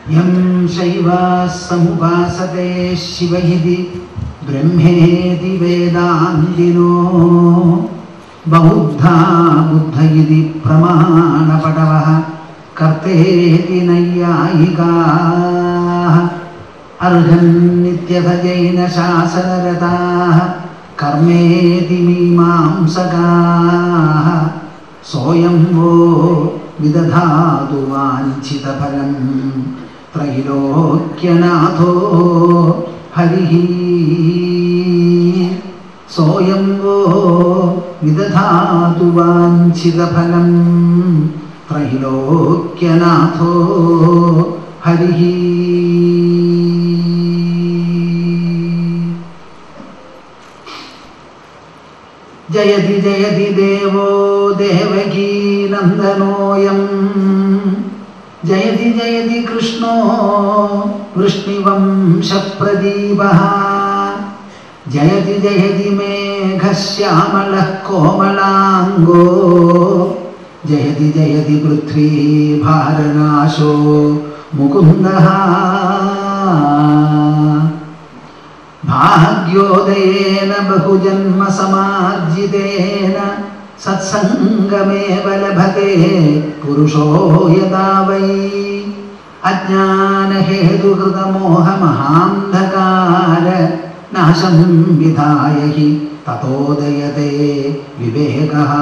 യം ശൈവ സമുപാസത്തെ ശിവ ഇതി ബ്രഹ്മേതി വേദാന്തിനോ ബൗദ്ധാ ബുദ്ധ ഇതി പ്രമാണപടവഃ കർത്തേതി നൈയായികാः അർഹന്നിത്യഥ ജൈനശാസനരതാः കർമ്മേതി മീമാംസകാः सोऽयं वो विदधातु वाञ्छितफलं त्रैलोक्यनाथो हरिः सोऽयं वो विदधातु वाञ्छितफलं त्रैलोक्यनाथो हरिः जयति जयति देवो देवकीनन्दनोऽयम् जयति जयति कृष्णो वृष्णिवंशप्रदीपः जयति जयति मेघश्यामलः कोमलाङ्गो जयति जयति पृथ्वी भारनाशो मुकुन्दः भाग्योदयेन बहुजन्मसमार्जितेन सत्सङ्गमेव लभते पुरुषो यदा वै अज्ञानहेतुकृतमोहमहान्धकार नाशं विधाय हि ततोदयते विवेकः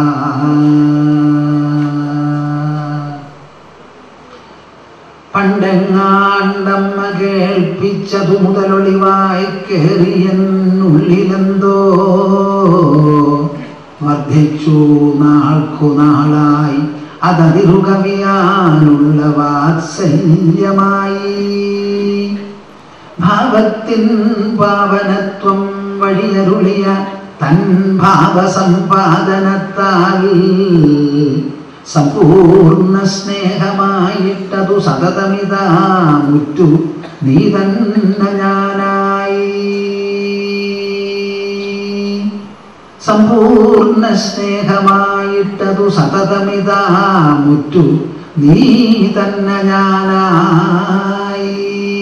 പണ്ടെങ്ങാണ്ടമ്മ കേൾപ്പിച്ചതു മുതലൊളിവായി കേറിയെന്നുള്ളിലെന്തോ വർദ്ധിച്ചു നാൾക്കു നാളായി അതതിരുകവിയാനുള്ള വാത്സല്യമായി ഭാവത്തിൻ പാവനത്വം വഴിയരുളിയ തൻ ഭാവസമ്പാദനത്താൽ സമ്പൂർണ്ണ സ്നേഹമായിട്ടതു സതതമിതാ മുറ്റു നീ തന്നെ ഞാനായി സമ്പൂർണ്ണ സ്നേഹമായിട്ടതു സതതമിതാ മുറ്റു നീ തന്നെ ഞാനായി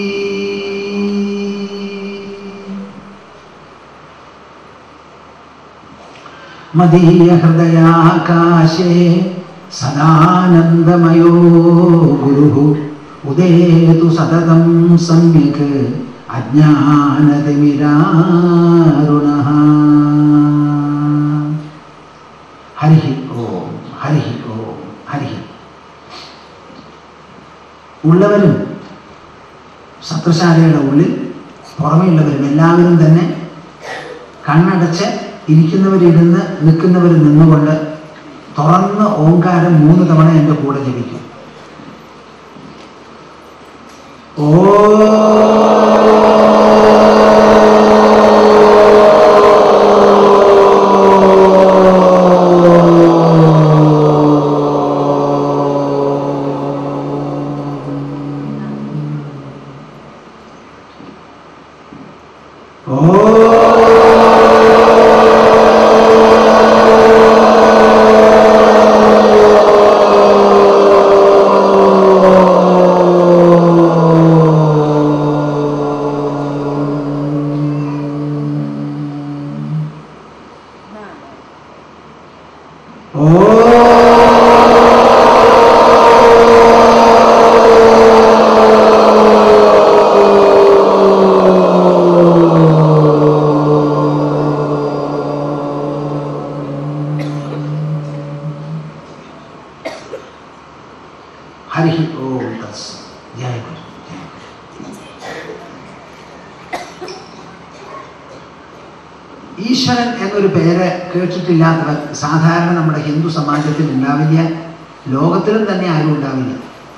മദീയ ഹൃദയാകാശേ സദാനന്ദമയോ ഗുരു ഉദേതു സതതം സമ്യക് അജ്ഞാനതിമിരാരുണ ഹരി ഓം ഹരി ഓം ഹരി ഉള്ളവരും സത്രശാലയുടെ ഉള്ളിൽ പുറമെയുള്ളവരും എല്ലാവരും തന്നെ കണ്ണടച്ച് ഇരിക്കുന്നവരിരുന്ന് നിൽക്കുന്നവർ നിന്നുകൊണ്ട് തുറന്ന് ഓങ്കാരം മൂന്ന് തവണ എൻ്റെ കൂടെ ജപിക്കും ഓ ഹരി ഓം തത്സ ജയ ഗുരു ജയ ഗുരു. ഈശ്വരൻ എന്നൊരു പേര് കേട്ടിട്ടില്ലാത്തവർ സാധാരണ നമ്മുടെ ഹിന്ദു സമാജത്തിൽ ഉണ്ടാവില്ല ലോകത്തിലും തന്നെ ആരും ഉണ്ടാവില്ല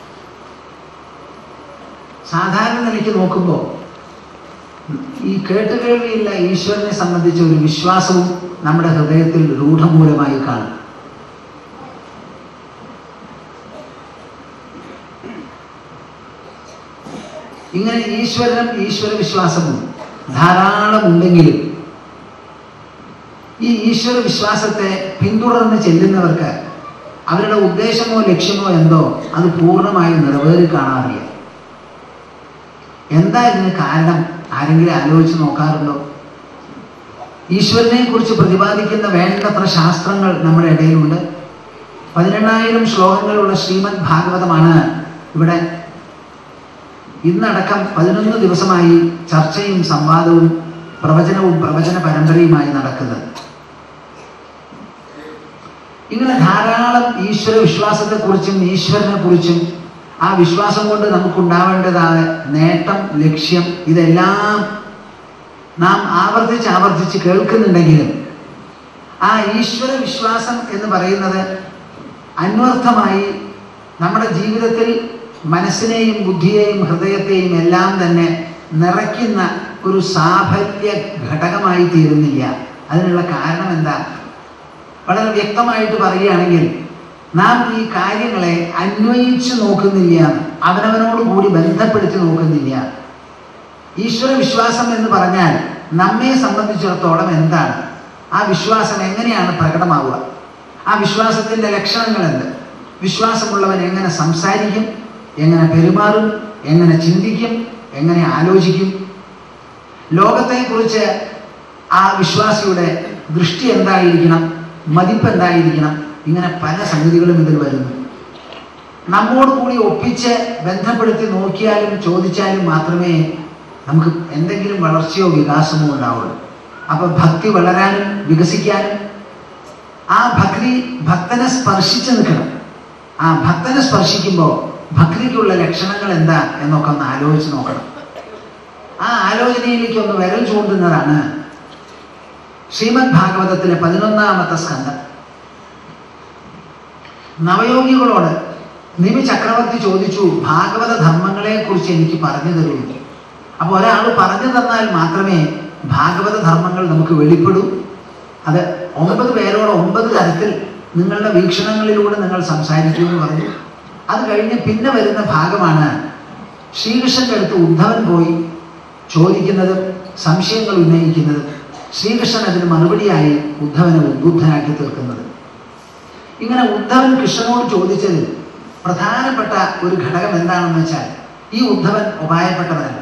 സാധാരണ നിലയ്ക്ക് നോക്കുമ്പോൾ ഈ കേട്ടുകേൾവിയുള്ള ഈശ്വരനെ സംബന്ധിച്ച ഒരു വിശ്വാസവും നമ്മുടെ ഹൃദയത്തിൽ രൂഢമൂലമായി കാണും ഇങ്ങനെ ഈശ്വരനും ഈശ്വര വിശ്വാസവും ധാരാളം ഉണ്ടെങ്കിലും ഈ ഈശ്വര വിശ്വാസത്തെ പിന്തുടർന്ന് ചെല്ലുന്നവർക്ക് അവരുടെ ഉദ്ദേശമോ ലക്ഷ്യമോ എന്തോ അത് പൂർണ്ണമായും നിറവേറി കാണാറില്ല എന്താ ഇതിന് കാരണം ആരെങ്കിലും ആലോചിച്ച് നോക്കാറുണ്ടോ ഈശ്വരനെ കുറിച്ച് പ്രതിപാദിക്കുന്ന വേണ്ടത്ര ശാസ്ത്രങ്ങൾ നമ്മുടെ ഇടയിലുണ്ട് പതിനെണ്ണായിരം ശ്ലോകങ്ങളുള്ള ശ്രീമദ് ഭാഗവതമാണ് ഇവിടെ ഇന്നടക്കം പതിനൊന്ന് ദിവസമായി ചർച്ചയും സംവാദവും പ്രവചനവും പ്രവചന പരമ്പരയുമായി നടക്കുന്നത് ഇങ്ങനെ ധാരാളം ഈശ്വര വിശ്വാസത്തെക്കുറിച്ചും ഈശ്വരനെ കുറിച്ചും ആ വിശ്വാസം കൊണ്ട് നമുക്കുണ്ടാവേണ്ടതായ നേട്ടം ലക്ഷ്യം ഇതെല്ലാം നാം ആവർത്തിച്ച് ആവർത്തിച്ച് കേൾക്കുന്നുണ്ടെങ്കിലും ആ ഈശ്വര വിശ്വാസം എന്ന് പറയുന്നത് അന്വർത്ഥമായി നമ്മുടെ ജീവിതത്തിൽ മനസ്സിനെയും ബുദ്ധിയെയും ഹൃദയത്തെയും എല്ലാം തന്നെ നിറയ്ക്കുന്ന ഒരു സാഫല്യ ഘടകമായി തീരുന്നില്ല അതിനുള്ള കാരണം എന്താ വളരെ വ്യക്തമായിട്ട് പറയുകയാണെങ്കിൽ നാം ഈ കാര്യങ്ങളെ അന്വയിച്ച് നോക്കുന്നില്ല അവനവനോട് കൂടി ബന്ധപ്പെടുത്തി നോക്കുന്നില്ല ഈശ്വര വിശ്വാസം എന്ന് പറഞ്ഞാൽ നമ്മെ സംബന്ധിച്ചിടത്തോളം എന്താണ് ആ വിശ്വാസം എങ്ങനെയാണ് പ്രകടമാവുക ആ വിശ്വാസത്തിൻ്റെ ലക്ഷണങ്ങൾ എന്ത് വിശ്വാസമുള്ളവൻ എങ്ങനെ സംസാരിക്കും എങ്ങനെ പെരുമാറും എങ്ങനെ ചിന്തിക്കും എങ്ങനെ ആലോചിക്കും ലോകത്തെക്കുറിച്ച് ആ വിശ്വാസിയുടെ ദൃഷ്ടി എന്തായിരിക്കണം മതിപ്പ് എന്തായിരിക്കണം ഇങ്ങനെ പല സംഗതികളും ഇതിൽ വരുന്നു നമ്മോട് കൂടി ഒപ്പിച്ച് ബന്ധപ്പെടുത്തി നോക്കിയാലും ചോദിച്ചാലും മാത്രമേ നമുക്ക് എന്തെങ്കിലും വളർച്ചയോ വികാസമോ ഉണ്ടാവുള്ളൂ അപ്പൊ ഭക്തി വളരാനും വികസിക്കാനും ആ ഭക്തി ഭക്തനെ സ്പർശിച്ച് നിൽക്കണം ആ ഭക്തനെ സ്പർശിക്കുമ്പോൾ ഭക്തിക്കുള്ള ലക്ഷണങ്ങൾ എന്താ എന്നൊക്കെ ഒന്ന് ആലോചിച്ച് നോക്കണം ആ ആലോചനയിലേക്ക് ഒന്ന് വിരൽ ചൂണ്ടുന്നതാണ് ശ്രീമദ് ഭാഗവതത്തിലെ പതിനൊന്നാമത്തെ സ്കന്ധം നവയോഗികളോട് നിമി ചക്രവർത്തി ചോദിച്ചു ഭാഗവത ധർമ്മങ്ങളെ കുറിച്ച് എനിക്ക് പറഞ്ഞു തരൂ അപ്പോൾ ഒരാൾ പറഞ്ഞു തന്നാൽ മാത്രമേ ഭാഗവത ധർമ്മങ്ങൾ നമുക്ക് വെളിപ്പെടൂ അത് ഒമ്പത് പേരോട് ഒമ്പത് തരത്തിൽ നിങ്ങളുടെ വീക്ഷണങ്ങളിലൂടെ നിങ്ങൾ സംസാരിക്കൂ എന്ന് പറഞ്ഞു അത് കഴിഞ്ഞ് പിന്നെ വരുന്ന ഭാഗമാണ് ശ്രീകൃഷ്ണന്റെ അടുത്ത് ഉദ്ധവൻ പോയി ചോദിക്കുന്നതും സംശയങ്ങൾ ഉന്നയിക്കുന്നതും ശ്രീകൃഷ്ണൻ അതിന് മറുപടിയായി ഉദ്ധവനെ ഉദ്ബുദ്ധനാക്കി തീർക്കുന്നത് ഇങ്ങനെ ഉദ്ധവൻ കൃഷ്ണനോട് ചോദിച്ചതിൽ പ്രധാനപ്പെട്ട ഒരു ഘടകം എന്താണെന്ന് വെച്ചാൽ ഈ ഉദ്ധവൻ ഉപായപ്പെട്ടവനല്ല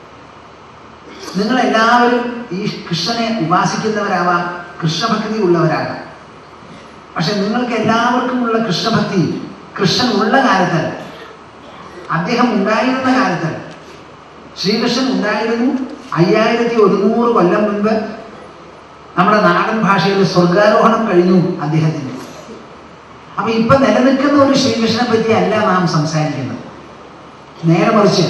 നിങ്ങൾ എല്ലാവരും ഈ കൃഷ്ണനെ ഉപാസിക്കുന്നവരാവാം കൃഷ്ണഭക്തി ഉള്ളവരാകാം പക്ഷെ നിങ്ങൾക്ക് എല്ലാവർക്കുമുള്ള കൃഷ്ണഭക്തി കൃഷ്ണൻ ഉള്ള കാലത്തല്ല അദ്ദേഹം ഉണ്ടായിരുന്ന കാലത്തല്ല ശ്രീകൃഷ്ണൻ ഉണ്ടായിരുന്നു അയ്യായിരത്തി ഒരുന്നൂറ് കൊല്ലം മുൻപ് നമ്മുടെ നാടൻ ഭാഷയിൽ സ്വർഗാരോഹണം കഴിഞ്ഞു അദ്ദേഹത്തിന് അപ്പൊ ഇപ്പൊ നിലനിൽക്കുന്ന ഒരു ശ്രീകൃഷ്ണനെ പറ്റി അല്ല നാം സംസാരിക്കുന്നത് നേരെ മറിച്ച്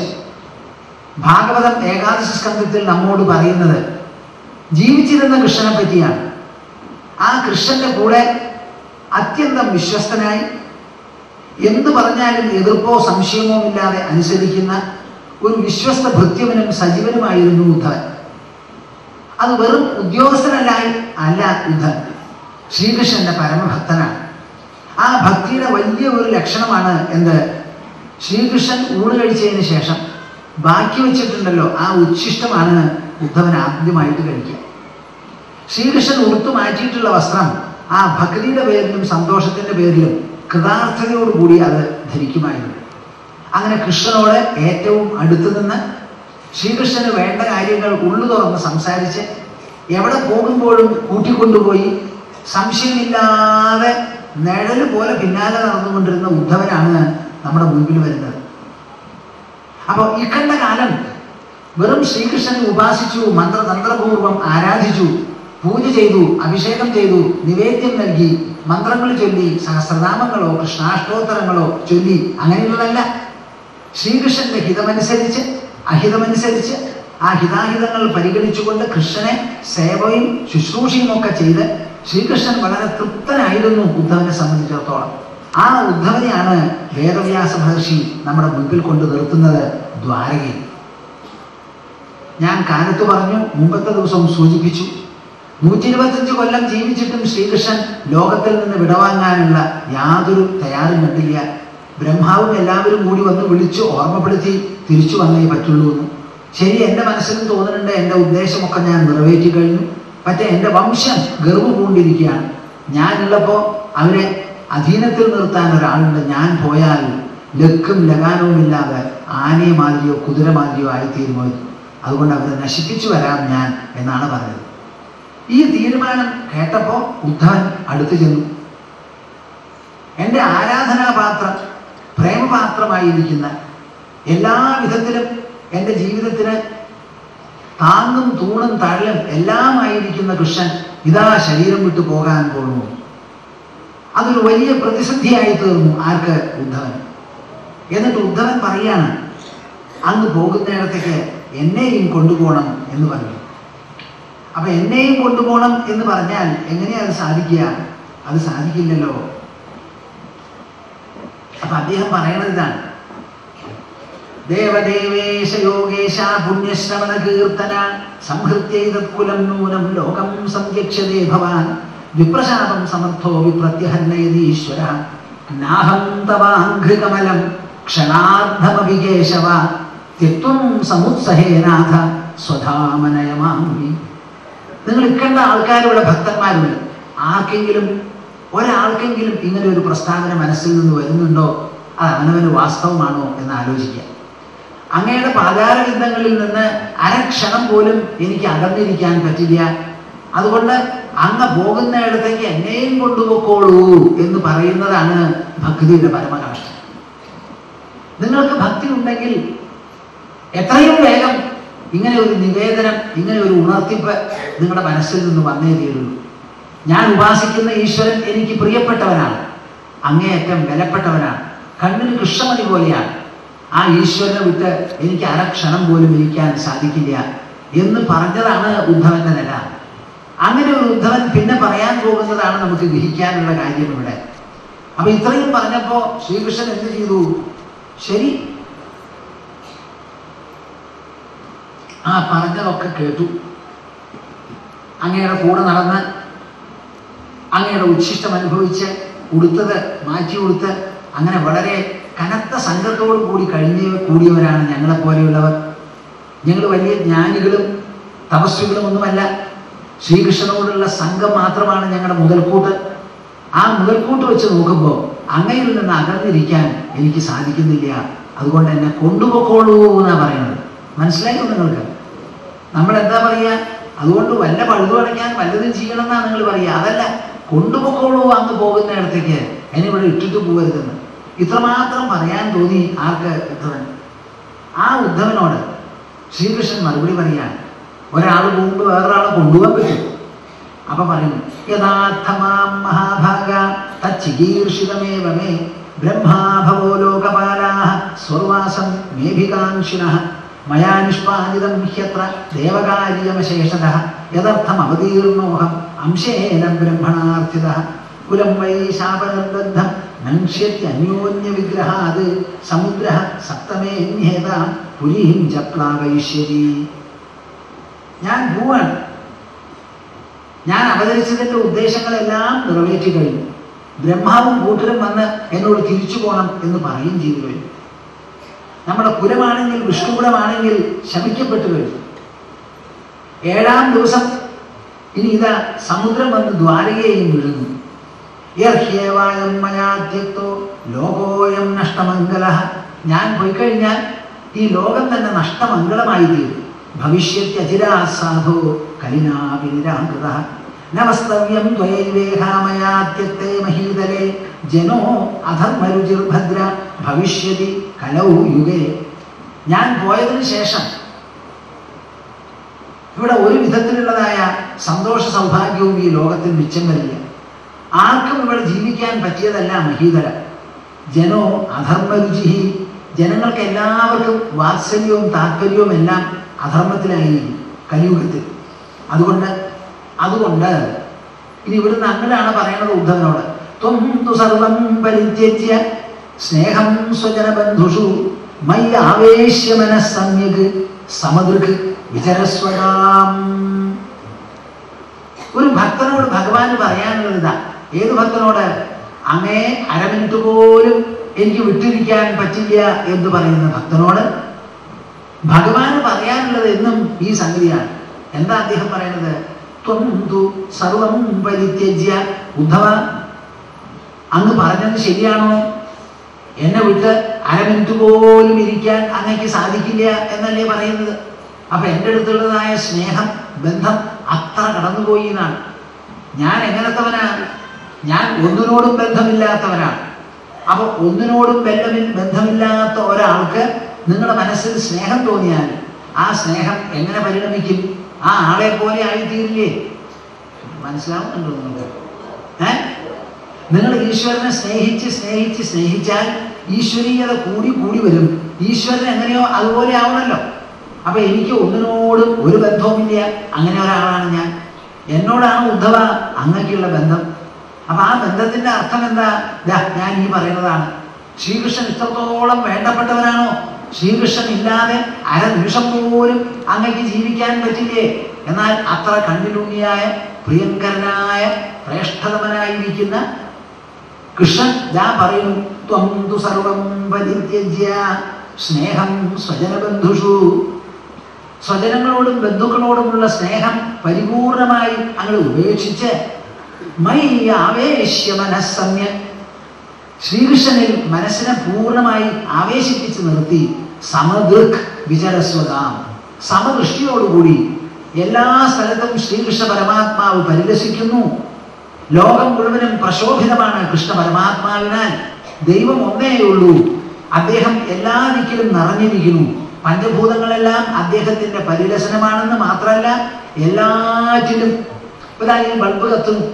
ഭാഗവതം ഏകാദശ സ്കന്ധത്തിൽ നമ്മോട് പറയുന്നത് ജീവിച്ചിരുന്ന കൃഷ്ണനെ പറ്റിയാണ് ആ കൃഷ്ണന്റെ കൂടെ അത്യന്തം വിശ്വസ്തനായി എന്തു പറഞ്ഞാലും എതിർപ്പോ സംശയമോ ഇല്ലാതെ അനുസരിക്കുന്ന ഒരു വിശ്വസ്ത ഭൃത്യവനും സജീവനുമായിരുന്നു ഉദ്ധവൻ അത് വെറും ഉദ്യോഗസ്ഥനല്ലായി അല്ല ഉദ്ധൻ ശ്രീകൃഷ്ണന്റെ പരമഭക്തനാണ് ആ ഭക്തിയുടെ വലിയ ഒരു ലക്ഷണമാണ് എന്ത് ശ്രീകൃഷ്ണൻ ഊണ് കഴിച്ചതിന് ശേഷം ബാക്കി വെച്ചിട്ടുണ്ടല്ലോ ആ ഉച്ഛിഷ്ടമാണ് ഉദ്ധവൻ ആദ്യമായിട്ട് കഴിക്കുക ശ്രീകൃഷ്ണൻ ഉടുത്തു മാറ്റിയിട്ടുള്ള വസ്ത്രം ആ ഭക്തിയുടെ പേരിലും സന്തോഷത്തിന്റെ പേരിലും കൃതാർത്ഥതയോടുകൂടി അത് ധരിക്കുമായിരുന്നു അങ്ങനെ കൃഷ്ണനോട് ഏറ്റവും അടുത്തു നിന്ന് ശ്രീകൃഷ്ണന് വേണ്ട കാര്യങ്ങൾ ഉള്ളു തുറന്ന് സംസാരിച്ച് എവിടെ പോകുമ്പോഴും കൂട്ടിക്കൊണ്ടുപോയി സംശയമില്ലാതെ നിഴല് പോലെ പിന്നാലെ നടന്നുകൊണ്ടിരുന്ന ഉദ്ധവനാണ് നമ്മുടെ മുൻപിൽ വരുന്നത് അപ്പോൾ ഇക്കണ്ട കാലം വെറും ശ്രീകൃഷ്ണനെ ഉപാസിച്ചു മന്ത്രതന്ത്രപൂർവം ആരാധിച്ചു പൂജ ചെയ്തു അഭിഷേകം ചെയ്തു നിവേദ്യം നൽകി മന്ത്രങ്ങൾ ചൊല്ലി സഹസ്രനാമങ്ങളോ കൃഷ്ണാഷ്ടോത്തരങ്ങളോ ചൊല്ലി അങ്ങനെയുള്ളതല്ല ശ്രീകൃഷ്ണന്റെ ഹിതമനുസരിച്ച് അഹിതമനുസരിച്ച് ആ ഹിതാഹിതങ്ങൾ പരിഗണിച്ചുകൊണ്ട് കൃഷ്ണനെ സേവയും ശുശ്രൂഷയും ഒക്കെ ചെയ്ത് ശ്രീകൃഷ്ണൻ വളരെ തൃപ്തനായിരുന്നു ഉദ്ധവനെ സംബന്ധിച്ചിടത്തോളം ആ ഉദ്ധവനെയാണ് വേദവ്യാസ മഹർഷി നമ്മുടെ മുൻപിൽ കൊണ്ട് നിർത്തുന്നത് ദ്വാരകയിൽ ഞാൻ കാലത്ത് പറഞ്ഞു മുമ്പത്തെ ദിവസം സൂചിപ്പിച്ചു നൂറ്റി ഇരുപത്തഞ്ച് കൊല്ലം ജീവിച്ചിട്ടും ശ്രീകൃഷ്ണൻ ലോകത്തിൽ നിന്ന് വിടവാങ്ങാനുള്ള യാതൊരു തയ്യാറും കണ്ടില്ല ബ്രഹ്മാവും എല്ലാവരും കൂടി വന്ന് വിളിച്ചു ഓർമ്മപ്പെടുത്തി തിരിച്ചു വന്നേ പറ്റുള്ളൂ എന്ന് ശരി എൻ്റെ മനസ്സിലും തോന്നുന്നുണ്ട് എൻ്റെ ഉദ്ദേശമൊക്കെ ഞാൻ നിറവേറ്റി കഴിഞ്ഞു പക്ഷേ എൻ്റെ വംശം ഗർവ് പൂണ്ടിരിക്കുകയാണ് ഞാനുള്ളപ്പോൾ അവരെ അധീനത്തിൽ നിർത്താൻ ഒരാളുണ്ട് ഞാൻ പോയാൽ ലക്കും ലഗാനവും ഇല്ലാതെ ആനയെ മാതിരിയോ കുതിര മാതിരിയോ ആയിത്തീരുമോ അതുകൊണ്ട് അവരെ നശിപ്പിച്ചു വരാം ഞാൻ എന്നാണ് പറഞ്ഞത് ഈ തീരുമാനം കേട്ടപ്പോൾ ഉദ്ധവൻ അടുത്തു ചെന്നു എൻ്റെ ആരാധനാപാത്രം പ്രേമപാത്രമായിരിക്കുന്ന എല്ലാ വിധത്തിലും എൻ്റെ ജീവിതത്തിന് താങ്ങും തൂണും തഴലും എല്ലാമായിരിക്കുന്ന കൃഷ്ണൻ ഇതാ ശരീരം വിട്ടു പോകാൻ പോകുന്നു അതൊരു വലിയ പ്രതിസന്ധിയായി തീർന്നു ആർക്ക് ഉദ്ധവൻ എന്നിട്ട് ഉദ്ധവൻ പറയാണ് അങ്ങ് പോകുന്നിടത്തേക്ക് എന്നെയും കൊണ്ടുപോകണം എന്ന് പറഞ്ഞു അപ്പൊ എന്നെയും കൊണ്ടുപോകണം എന്ന് പറഞ്ഞാൽ എങ്ങനെയാ അത് സാധിക്കുക അത് സാധിക്കില്ലല്ലോ അപ്പൊ അദ്ദേഹം പറയണത് ഇതാണ് ദേവദേവേശ യോഗേശ പുണ്യശ്രവണ കീർത്തന സംഹൃത്യൈതത്കുലം നൂനം ലോകം സംയക്ഷതേ ഭവാൻ വിപ്രശാപം സമർത്ഥോ വിപ്രത്യഹന്നയതീശ്വര നാഹം തവാഘ്രികമലം ക്ഷണാർദ്ധമപി കേശവ ത്യക്വം സമുത്സഹേനാഥ സ്വധാമനയമാമി നിങ്ങൾ ഇക്കണ്ട ആൾക്കാരുടെ ഭക്തന്മാരുണ്ട് ആർക്കെങ്കിലും ഒരാൾക്കെങ്കിലും ഇങ്ങനെ ഒരു പ്രസ്താവന മനസ്സിൽ നിന്ന് വരുന്നുണ്ടോ അത് അവനവന് വാസ്തവമാണോ എന്ന് ആലോചിക്കുക അങ്ങയുടെ പാതാരബന്ധങ്ങളിൽ നിന്ന് അരക്ഷണം പോലും എനിക്ക് അകന്നിരിക്കാൻ പറ്റില്ല അതുകൊണ്ട് അങ്ങ് പോകുന്നിടത്തേക്ക് എന്നെയും കൊണ്ടുപോക്കോളൂ എന്ന് പറയുന്നതാണ് ഭക്തിയുടെ പരമകാഷ്ടം നിങ്ങൾക്ക് ഭക്തി ഉണ്ടെങ്കിൽ എത്രയും വേഗം ഇങ്ങനെ ഒരു നിവേദനം ഇങ്ങനെ ഒരു ഉണർത്തിപ്പ് നിങ്ങളുടെ മനസ്സിൽ നിന്ന് വന്നേ തീരുള്ളൂ ഞാൻ ഉപാസിക്കുന്ന ഈശ്വരൻ എനിക്ക് പ്രിയപ്പെട്ടവനാണ് അങ്ങേയറ്റം വിലപ്പെട്ടവനാണ് കണ്ണിന് കൃഷ്ണമണി പോലെയാണ് ആ ഈശ്വരനെ വിട്ട് എനിക്ക് അരക്ഷണം പോലും ഇരിക്കാൻ സാധിക്കില്ല എന്ന് പറഞ്ഞതാണ് ഉദ്ധവന്റെ നില അങ്ങനെ ഒരു ഉദ്ധവൻ പിന്നെ പറയാൻ പോകുന്നതാണ് നമുക്ക് ഗ്രഹിക്കാനുള്ള കാര്യം ഇവിടെ അപ്പൊ ഇത്രയും പറഞ്ഞപ്പോ ശ്രീകൃഷ്ണൻ എന്ത് ചെയ്തു ശരി ആ പറഞ്ഞതൊക്കെ കേട്ടു അങ്ങയുടെ കൂടെ നടന്ന് അങ്ങയുടെ ഉച്ഛിഷ്ടം അനുഭവിച്ച് ഉടുത്തത് മാറ്റി ഉടുത്ത് അങ്ങനെ വളരെ കനത്ത സംഘത്തോടു കൂടി കഴിഞ്ഞ കൂടിയവരാണ് ഞങ്ങളെ പോലെയുള്ളവർ ഞങ്ങൾ വലിയ ജ്ഞാനികളും തപസ്വികളും ഒന്നുമല്ല ശ്രീകൃഷ്ണനോടുള്ള സംഘം മാത്രമാണ് ഞങ്ങളുടെ മുതൽക്കൂട്ട് ആ മുതൽക്കൂട്ട് വെച്ച് നോക്കുമ്പോൾ അങ്ങയിൽ നിന്ന് അകന്നിരിക്കാൻ എനിക്ക് സാധിക്കുന്നില്ല അതുകൊണ്ട് എന്നെ കൊണ്ടുപോക്കോളൂ എന്നാ പറയുന്നത് മനസ്സിലായോ നിങ്ങൾക്ക് നമ്മൾ എന്താ പറയുക അതുകൊണ്ട് വല്ല പഴുതു അടയ്ക്കാൻ വല്ലതും ചെയ്യണം എന്നാ നിങ്ങൾ പറയുക അതല്ല കൊണ്ടുപോക്കോളൂ അങ്ങ് പോകുന്ന ഇടത്തേക്ക് എന്നെ ഇവിടെ ഇട്ടിട്ട് പോകരുതെന്ന് ഇത്രമാത്രം പറയാൻ തോന്നി ആർക്ക് ഉദ്ധവൻ ആ ഉദ്ധവനോട് ശ്രീകൃഷ്ണൻ മറുപടി പറയാണ് ഒരാൾ പോകുമ്പോൾ വേറൊരാളെ കൊണ്ടുപോകാൻ പറ്റും അപ്പൊ പറയുന്നു യഥാർത്ഥമാം മഹാഭാഗ തച്ചികീർഷിതമേവ മേ ബ്രഹ്മാഭവോ ലോകപാലാഹ സ്വർവാസം മേഭികാംക്ഷിണഃ മയാ നിഷ്പാദിതം ഹ്യത്ര ദേവകാര്യമശേഷത യദർത്ഥം അവതീർണോഹം അംശേന ബ്രഹ്മണാർത്ഥിത കുലം വൈ ശാപനിർബദ്ധം നങ്ഷ്യത്യന്യോന്യ വിഗ്രഹാത് സമുദ്ര സപ്തമേന്യേതാം പുരീം ച പ്ലാവയിഷ്യതി ഞാൻ പോവാണ് ഞാൻ അവതരിച്ചതിൻ്റെ ഉദ്ദേശങ്ങളെല്ലാം നിറവേറ്റി കഴിഞ്ഞു ബ്രഹ്മാവും കൂട്ടരും വന്ന് എന്നോട് തിരിച്ചു പോകണം എന്ന് പറയുകയും ചെയ്തു കഴിഞ്ഞു നമ്മുടെ കുലമാണെങ്കിൽ വിഷ്ണുകുലമാണെങ്കിൽ ശമിക്കപ്പെട്ടു കഴിഞ്ഞു ഏഴാം ദിവസം ഇനി ഇതാ സമുദ്രം വന്ന് ദ്വാരകയെയും വിഴുന്നു യർഹ്യേവായം മയാദ്യക്തോ ലോകോയം നഷ്ടമംഗല ഞാൻ പോയി കഴിഞ്ഞാൽ ഈ ലോകം തന്നെ നഷ്ടമംഗളമായി തീരും ഭവിഷ്യത്യചിരാസാധോ കലിനാവിനിരാകൃത നവസ്തവ്യം ത്വയൈവേഹാമയാദ്യത്തെ മഹീതലേ ജനോ അധർമ്മരുചിർഭദ്ര ഭവിഷ്യതി കലൗ യുഗേ ഞാൻ പോയതിനു ശേഷം ഇവിടെ ഒരു വിധത്തിലുള്ളതായ സന്തോഷ സൗഭാഗ്യവും ഈ ലോകത്തിൽ മിച്ചം വരില്ല ആർക്കും ഇവിടെ ജീവിക്കാൻ പറ്റിയതല്ല മഹീതല ജനോ അധർമ്മരുചി ജനങ്ങൾക്ക് എല്ലാവർക്കും വാത്സല്യവും താല്പര്യവും എല്ലാം അധർമ്മത്തിലായിരിക്കും കലിയുഗത്തിൽ അതുകൊണ്ട് അതുകൊണ്ട് ഇനി ഇവിടുന്ന് അങ്ങനെയാണ് പറയുന്നത് ഉദ്ധവനോട് ത്വം തു സർവം പരിത്യജ്യ സ്നേഹം സ്വജന ബന്ധുഷു മൈ ആവേശ്യ മനസ്സമ്യക് സമദൃക് വിചരസ്വരാം ഒരു ഭക്തനോട് ഭഗവാന് പറയാനുള്ളത് ഇതാ ഏത് ഭക്തനോട് അങ്ങേ അരമിനിറ്റ് പോലും എനിക്ക് വിട്ടിരിക്കാൻ പറ്റില്ല എന്ന് പറയുന്ന ഭക്തനോട് ഭഗവാന് പറയാനുള്ളത് എന്നും ഈ സംഗതിയാണ് എന്താ അദ്ദേഹം പറയുന്നത് ത്വം തു സർവം പരിത്യജ്യ ഉദ്ധവ അങ്ങ് പറഞ്ഞത് ശരിയാണോ എന്നെ വിട്ട് അരമിനിറ്റ് പോലും ഇരിക്കാൻ അങ്ങക്ക് സാധിക്കില്ല എന്നല്ലേ പറയുന്നത് അപ്പൊ എൻ്റെ അടുത്തുള്ളതായ സ്നേഹം ബന്ധം അത്ര കടന്നുപോയി എന്നാണ് ഞാൻ എങ്ങനത്തവനാണ് ഞാൻ ഒന്നിനോടും ബന്ധമില്ലാത്തവനാണ് അപ്പൊ ഒന്നിനോടും ബന്ധമിൽ ബന്ധമില്ലാത്ത ഒരാൾക്ക് നിങ്ങളുടെ മനസ്സിൽ സ്നേഹം തോന്നിയാൽ ആ സ്നേഹം എങ്ങനെ പരിണമിക്കും ആ ആളെ പോലെ ആയിത്തീരില്ലേ മനസ്സിലാവുന്നുണ്ടോ നിങ്ങൾക്ക് ഏ നിങ്ങൾ ഈശ്വരനെ സ്നേഹിച്ച് സ്നേഹിച്ച് സ്നേഹിച്ചാൽ ഈശ്വരീയത കൂടി കൂടി വരും ഈശ്വരൻ എങ്ങനെയോ അതുപോലെ ആവണല്ലോ അപ്പൊ എനിക്ക് ഒന്നിനോടും ഒരു ബന്ധവുമില്ല അങ്ങനെ ഒരാളാണ് ഞാൻ എന്നോടാണ് ഉദ്ധവ അങ്ങക്കുള്ള ബന്ധം അപ്പൊ ആ ബന്ധത്തിന്റെ അർത്ഥം എന്താ ദാ ഞാൻ ഈ പറയുന്നതാണ് ശ്രീകൃഷ്ണൻ ഇത്രത്തോളം വേണ്ടപ്പെട്ടവനാണോ ശ്രീകൃഷ്ണൻ ഇല്ലാതെ അരനിമിഷം പോലും അങ്ങക്ക് ജീവിക്കാൻ പറ്റില്ലേ എന്നാൽ അത്ര കണ്ണിലുണ്ണിയായ പ്രിയങ്കരനായ ശ്രേഷ്ഠതമനായിരിക്കുന്ന കൃഷ്ണൻ ഞാൻ പറയുന്നു ത്വം തു സർവം പരിത്യജ്യ സ്നേഹം സ്വജനബന്ധുഷു സ്വജനങ്ങളോടും ബന്ധുക്കളോടുമുള്ള സ്നേഹം പരിപൂർണമായി അങ്ങ് ഉപേക്ഷിച്ച് മൈ ആവേശ്യ മനസ്സമ്യ ശ്രീകൃഷ്ണനിൽ മനസ്സിനെ പൂർണ്ണമായി ആവേശിപ്പിച്ച് നിർത്തി സമദൃക് വിചരസ്വതാം സമദൃഷ്ടിയോടുകൂടി എല്ലാ സ്ഥലത്തും ശ്രീകൃഷ്ണ പരമാത്മാവ് പരിലസിക്കുന്നു ലോകം മുഴുവനും പ്രശോഭിതമാണ് കൃഷ്ണ പരമാത്മാവിനാൽ ദൈവം ഒന്നേയുള്ളൂ അദ്ദേഹം എല്ലാ ദിക്കിലും നിറഞ്ഞിരിക്കുന്നു പഞ്ചഭൂതങ്ങളെല്ലാം അദ്ദേഹത്തിന്റെ പരിലസനമാണെന്ന് മാത്രമല്ല എല്ലാറ്റിലും ഇതാ ഈ ബൾബ് കത്തുന്നു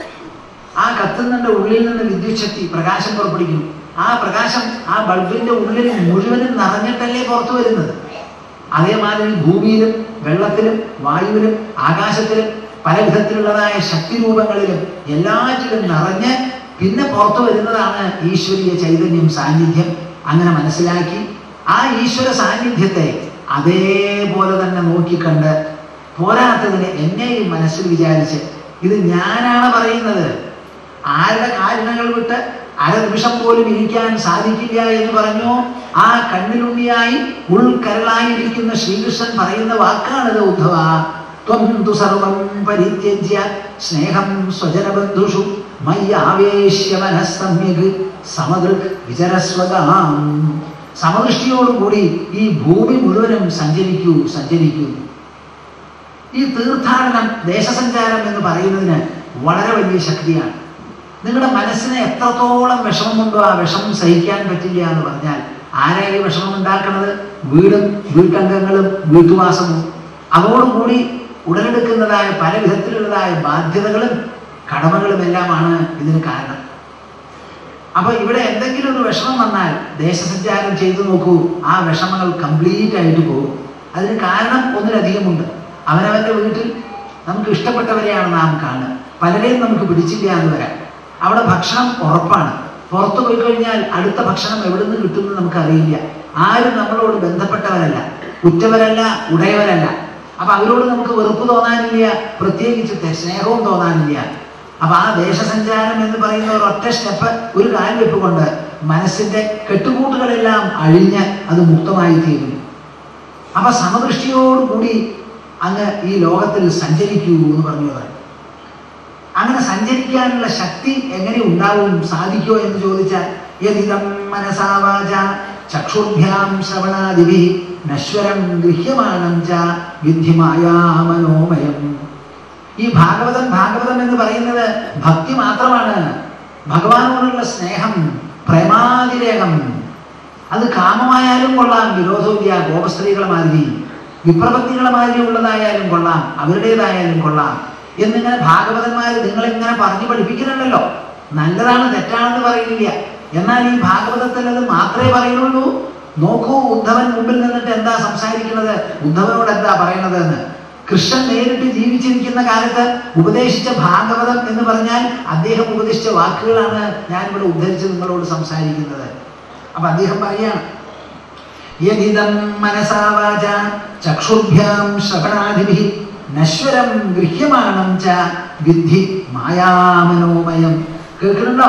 ആ കത്തുന്നതിന്റെ ഉള്ളിൽ നിന്ന് വിദ്യുത് ശക്തി പ്രകാശം പുറപ്പെടുവിക്കുന്നു ആ പ്രകാശം ആ ബൾബിന്റെ ഉള്ളിൽ മുഴുവനും നിറഞ്ഞിട്ടല്ലേ പുറത്തു വരുന്നത് അതേമാതിരി ഭൂമിയിലും വെള്ളത്തിലും വായുവിലും ആകാശത്തിലും പല വിധത്തിലുള്ളതായ ശക്തി രൂപങ്ങളിലും എല്ലാറ്റിലും നിറഞ്ഞ് പിന്നെ പുറത്തു വരുന്നതാണ് ഈശ്വരീയ ചൈതന്യം സാന്നിധ്യം അങ്ങനെ മനസ്സിലാക്കി ആ ഈശ്വര സാന്നിധ്യത്തെ അതേപോലെ തന്നെ നോക്കിക്കണ്ട് പോരാത്തതിന് എന്നെയും മനസ്സിൽ വിചാരിച്ച് ഇത് ഞാനാണ് പറയുന്നത് ആരുടെ കാരണങ്ങൾ വിട്ട് അര നിമിഷം പോലും ഇരിക്കാൻ സാധിക്കില്ല എന്ന് പറഞ്ഞു ആ കണ്ണിലുണ്ണിയായി ഉൾക്കരളായിരിക്കുന്ന ശ്രീകൃഷ്ണൻ പറയുന്ന വാക്കാണിത് ഉദ്ധവ ത്വം തു സർവം പരിത്യജ്യ സ്നേഹം സ്വജനബന്ധുഷു മയ്യാവേശ്യ മനസ്സമ്യക് സമദൃക് വിചരസ്വതാം സമദൃഷ്ടിയോടുകൂടി ഈ ഭൂമി മുഴുവനും സഞ്ചരിക്കൂ സഞ്ചരിക്കൂ ഈ തീർത്ഥാടനം ദേശസഞ്ചാരം എന്ന് പറയുന്നതിന് വളരെ വലിയ ശക്തിയാണ് നിങ്ങളുടെ മനസ്സിന് എത്രത്തോളം വിഷമമുണ്ടോ ആ വിഷമം സഹിക്കാൻ പറ്റില്ല എന്ന് പറഞ്ഞാൽ ആരാ ഈ വിഷമം ഉണ്ടാക്കുന്നത് വീടും വീട്ടംഗങ്ങളും വീട്ടുവാസവും അതോടുകൂടി ഉടലെടുക്കുന്നതായ പല വിധത്തിലുള്ളതായ ബാധ്യതകളും കടമകളും എല്ലാമാണ് ഇതിന് കാരണം അപ്പൊ ഇവിടെ എന്തെങ്കിലും ഒരു വിഷമം വന്നാൽ ദേശസഞ്ചാരം ചെയ്തു നോക്കൂ ആ വിഷമങ്ങൾ കംപ്ലീറ്റ് ആയിട്ട് പോകും അതിന് കാരണം ഒന്നിലധികമുണ്ട് അവനവന്റെ വീട്ടിൽ നമുക്ക് ഇഷ്ടപ്പെട്ടവരെയാണ് നാം കാണുക പലരെയും നമുക്ക് പിടിച്ചില്ല എന്ന് വരാം അവിടെ ഭക്ഷണം ഉറപ്പാണ് പുറത്തു പോയി കഴിഞ്ഞാൽ അടുത്ത ഭക്ഷണം എവിടെ നിന്ന് കിട്ടുമെന്ന് നമുക്കറിയില്ല ആരും നമ്മളോട് ബന്ധപ്പെട്ടവരല്ല ഉറ്റവരല്ല ഉടയവരല്ല അപ്പൊ അവരോട് നമുക്ക് വെറുപ്പ് തോന്നാനില്ല പ്രത്യേകിച്ച് തെ- സ്നേഹവും തോന്നാനില്ല അപ്പൊ ആ ദേശസഞ്ചാരം എന്ന് പറയുന്ന ഒരു ഒറ്റ സ്റ്റെപ്പ് ഒരു കാൽവെപ്പ് കൊണ്ട് മനസ്സിന്റെ കെട്ടുകൂട്ടുകളെല്ലാം അഴിഞ്ഞ് അത് മുക്തമായി തീരുന്നു അപ്പൊ സമദൃഷ്ടിയോടുകൂടി അങ്ങ് ഈ ലോകത്തിൽ സഞ്ചരിക്കൂ എന്ന് പറഞ്ഞതാണ് അങ്ങനെ സഞ്ചരിക്കാനുള്ള ശക്തി എങ്ങനെ ഉണ്ടാവും സാധിക്കോ എന്ന് ചോദിച്ചാൽ യതിദം മനസാവാച ചക്ഷുർഭ്യാം ശ്രവണാദിഭി നശ്വരം ഗൃഹ്യമാണം ച വിദ്ധിമായാ മനോമയം ഈ ഭാഗവതം ഭാഗവതം എന്ന് പറയുന്നത് ഭക്തി മാത്രമാണ് ഭഗവാനോടുള്ള സ്നേഹം പ്രേമാതിരേകം അത് കാമമായാലും കൊള്ളാം വിരോധമില്ല ഗോപസ്ത്രീകളെ മാതിരി വിപ്രപത്തികളെ മാതിരി ഉള്ളതായാലും കൊള്ളാം അവരുടേതായാലും കൊള്ളാം എന്നിങ്ങനെ ഭാഗവതന്മാർ നിങ്ങളിങ്ങനെ പറഞ്ഞു പഠിപ്പിക്കുന്നുണ്ടല്ലോ നല്ലതാണ് തെറ്റാണെന്ന് പറയുന്നില്ല എന്നാൽ ഈ ഭാഗവതത്തിൽ അത് മാത്രമേ പറയുന്നുള്ളൂ നോക്കൂ ഉദ്ധവൻ മുമ്പിൽ നിന്നിട്ട് എന്താ സംസാരിക്കുന്നത് ഉദ്ധവനോട് എന്താ പറയണത് എന്ന് കൃഷ്ണൻ നേരിട്ട് ജീവിച്ചിരിക്കുന്ന കാലത്ത് ഉപദേശിച്ച ഭാഗവതം എന്ന് പറഞ്ഞാൽ അദ്ദേഹം ഉപദേശിച്ച വാക്കുകളാണ് ഞാനിവിടെ ഉദ്ധരിച്ച് നിങ്ങളോട് സംസാരിക്കുന്നത് അപ്പൊ അദ്ദേഹം പറയാണ് യദിദം മനസാവാച ചക്ഷുഭ്യാം ശ്രവണാദിഭി നശ്വരം ഗൃഹ്യമാണം ച വിദ്ധി മായാമനോമയം കേൾക്കുന്നുണ്ടോ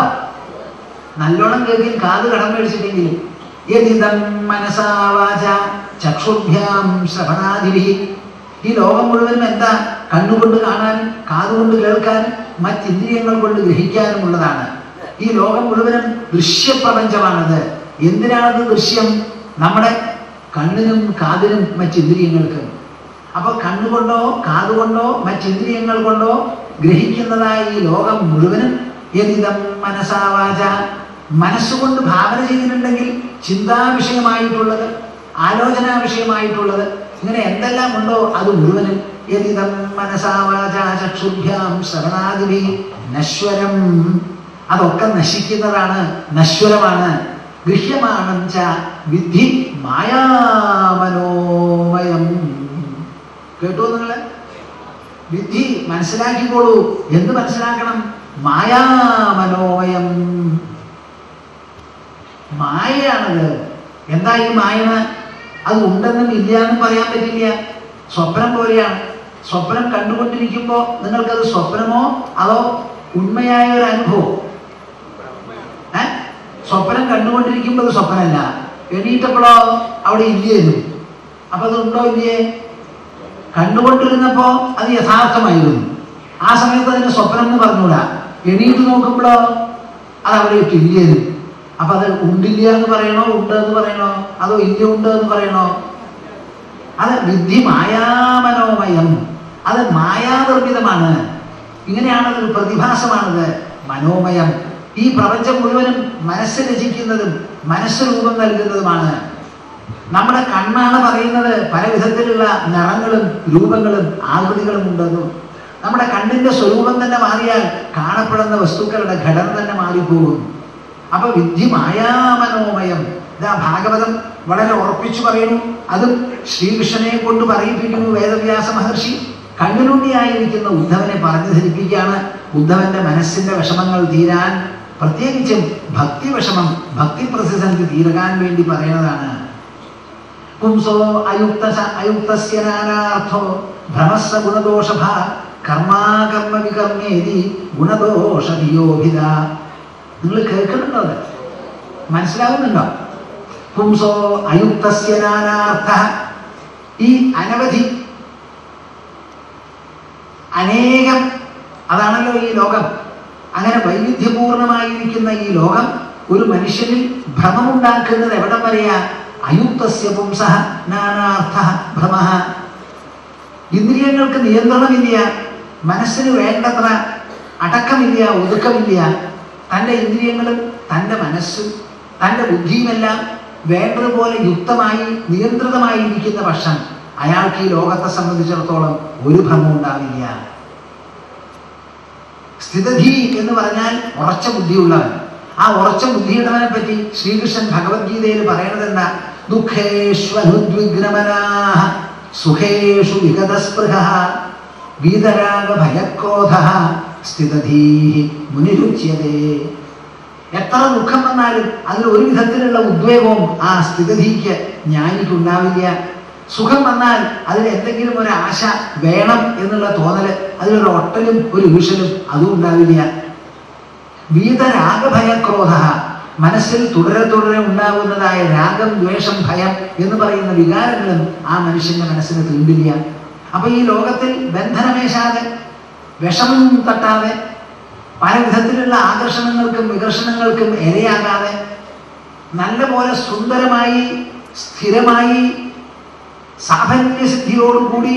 നല്ലോണം കേൾക്കും കാത് കടം മേടിച്ചിട്ടെങ്കിലും യദിദം മനസാവാച ചക്ഷുഭ്യാം ശ്രവണാദിഭി ഈ ലോകം മുഴുവനും എന്താ കണ്ണുകൊണ്ട് കാണാനും കാതുകൊണ്ട് കേൾക്കാനും മറ്റിന്ദ്രിയങ്ങൾ കൊണ്ട് ഗ്രഹിക്കാനുമുള്ളതാണ് ഈ ലോകം മുഴുവനും ദൃശ്യപ്രപഞ്ചമാണത് എന്തിനാണത് ദൃശ്യം നമ്മുടെ കണ്ണിനും കാതിനും മറ്റിന്ദ്രിയങ്ങൾക്കും അപ്പൊ കണ്ണുകൊണ്ടോ കാതുകൊണ്ടോ മറ്റിന്ദ്രിയങ്ങൾ കൊണ്ടോ ഗ്രഹിക്കുന്നതായ ഈ ലോകം മുഴുവനും യതിതം മനസാവാച മനസ്സുകൊണ്ട് ഭാവന ചെയ്തിട്ടുണ്ടെങ്കിൽ ചിന്താ വിഷയമായിട്ടുള്ളത് ആലോചനാ വിഷയമായിട്ടുള്ളത് ഇങ്ങനെ എന്തെല്ലാം ഉണ്ടോ അത് മുഴുവനും യതിതം മനസാവാച ചക്ഷുഭ്യാം ശ്രവണാദിഭി നശ്വരം അതൊക്കെ നശിക്കുന്നതാണ് നശ്വരമാണ് ഗൃഹ്യമാണം ച വിധി മായാമനോമയം കേട്ടോ നിങ്ങള് വിധി മനസ്സിലാക്കിക്കോളൂ എന്ത് മനസ്സിലാക്കണം മായാമനോമയം മായയാണത് എന്താ ഈ മായമ അത് ഉണ്ടെന്നും ഇല്ലയെന്നും പറയാൻ പറ്റില്ല സ്വപ്നം പോലെയാണ് സ്വപ്നം കണ്ടുകൊണ്ടിരിക്കുമ്പോൾ നിങ്ങൾക്കത് സ്വപ്നമോ അതോ ഉണ്മയായ ഒരു അനുഭവം ഏ സ്വപ്നം കണ്ടുകൊണ്ടിരിക്കുമ്പോൾ അത് സ്വപ്നമല്ല എണീറ്റപ്പോഴോ അവിടെ ഇല്ലേനും അപ്പൊ അത് ഉണ്ടോ ഇല്ലേ കണ്ടുകൊണ്ടിരുന്നപ്പോ അത് യഥാർത്ഥമായിരുന്നു ആ സമയത്ത് അതിന് സ്വപ്നം എന്ന് പറഞ്ഞൂടാ എണീറ്റ് നോക്കുമ്പോഴോ അത് അവിടെ ഇല്ലേനും അപ്പൊ അത് ഉണ്ടില്ല എന്ന് പറയണോ ഉണ്ട് എന്ന് പറയണോ അതോ ഇല്ല ഉണ്ട് എന്ന് പറയണോ അത് വിധി മായാമനോമയം അത് മായാനിർമ്മിതമാണ് ഇങ്ങനെയാണത് ഒരു പ്രതിഭാസമാണത് മനോമയം ഈ പ്രപഞ്ചം മുഴുവനും മനസ്സ് രചിക്കുന്നതും മനസ്സ് രൂപം നൽകുന്നതുമാണ് നമ്മുടെ കണ്ണാണ് പറയുന്നത് പല വിധത്തിലുള്ള നിറങ്ങളും രൂപങ്ങളും ആകൃതികളും ഉണ്ടെന്നും നമ്മുടെ കണ്ണിന്റെ സ്വരൂപം തന്നെ മാറിയാൽ കാണപ്പെടുന്ന വസ്തുക്കളുടെ ഘടന തന്നെ മാറിപ്പോകും അപ്പൊ വിധി മായാമനോമയം ഇതാ ഭാഗവതം വളരെ ഉറപ്പിച്ചു പറയുന്നു അതും ശ്രീകൃഷ്ണനെ കൊണ്ട് പറയിപ്പിക്കുന്നു വേദവ്യാസ മഹർഷി കണ്ണിലുണ്ണിയായിരിക്കുന്ന ഉദ്ധവനെ പറഞ്ഞു ധരിപ്പിക്കുകയാണ് ഉദ്ധവന്റെ മനസ്സിന്റെ വിഷമങ്ങൾ തീരാൻ പ്രത്യേകിച്ചും ഭക്തി വിഷമം ഭക്തി പ്രതിസന്ധി തീരകാൻ വേണ്ടി പറയുന്നതാണ് പുംസോ അയുക്ത അയുക്തസ്യ നാനാർത്ഥോ ഭ്രമസ്സ ഗുണദോഷഭ കർമാകർമ്മ വികർമ്മേതി ഗുണദോഷധിയോഭിത നിങ്ങൾ കേൾക്കുന്നുണ്ടോ അത് മനസ്സിലാകുന്നുണ്ടോ പുംസോ അയുക്തസ്യ നാനാർത്ഥ ഈ അനവധി അനേകം അതാണല്ലോ ഈ ലോകം അങ്ങനെ വൈവിധ്യപൂർണമായിരിക്കുന്ന ഈ ലോകം ഒരു മനുഷ്യനിൽ ഭ്രമമുണ്ടാക്കുന്നത് എവിടം വരെയാ അയുക്തസ്യ പുംസ നാനാർത്ഥ ഭ്രമ ഇന്ദ്രിയങ്ങൾക്ക് നിയന്ത്രണമില്ല മനസ്സിന് വേണ്ടത്ര അടക്കമില്ല ഒതുക്കമില്ല തൻ്റെ ഇന്ദ്രിയങ്ങളും തൻ്റെ മനസ്സും തൻ്റെ ബുദ്ധിയുമെല്ലാം വേണ്ടതുപോലെ യുക്തമായി നിയന്ത്രിതമായിരിക്കുന്ന പക്ഷം അയാൾക്ക് ഈ ലോകത്തെ സംബന്ധിച്ചിടത്തോളം ഒരു ഭ്രമവും ഉണ്ടാവില്ല സ്ഥിതധി എന്ന് പറഞ്ഞാൽ ഉറച്ച ബുദ്ധിയുള്ളവൻ ആ ഉറച്ച ബുദ്ധിയുള്ളവനെ പറ്റി ശ്രീകൃഷ്ണൻ ഭഗവത്ഗീതയിൽ പറയണത് എന്താ ദുഃഖേഷ്വനുദ്വിഗ്നമനാഹ സുഖേഷു വിഗതസ്പൃഹ വീതരാഗ ഭയക്രോധ സ്ഥിതധീ മുനിരുച്യതേ എത്ര ദുഃഖം വന്നാലും അതിൽ ഒരു വിധത്തിലുള്ള ഉദ്വേഗവും ആ സ്ഥിതധിക്ക് ജ്ഞാനിക്കുണ്ടാവില്ല സുഖം വന്നാൽ അതിൽ എന്തെങ്കിലും ഒരു ആശ വേണം എന്നുള്ള തോന്നല് അതിലൊരു ഒട്ടലും ഒരു വീഷലും അതും ഉണ്ടാവില്ല വീതരാഗഭയക്രോധ മനസ്സിൽ തുടരെ തുടരെ ഉണ്ടാകുന്നതായ രാഗം ദ്വേഷം ഭയം എന്ന് പറയുന്ന വികാരങ്ങളും ആ മനുഷ്യന്റെ മനസ്സിന് തീണ്ടില്ല അപ്പൊ ഈ ലോകത്തിൽ ബന്ധനമേശാതെ വിഷമം തട്ടാതെ പല വിധത്തിലുള്ള ആകർഷണങ്ങൾക്കും വികർഷണങ്ങൾക്കും ഇരയാകാതെ നല്ലപോലെ സുന്ദരമായി സ്ഥിരമായി സാഫല്യസിദ്ധിയോടുകൂടി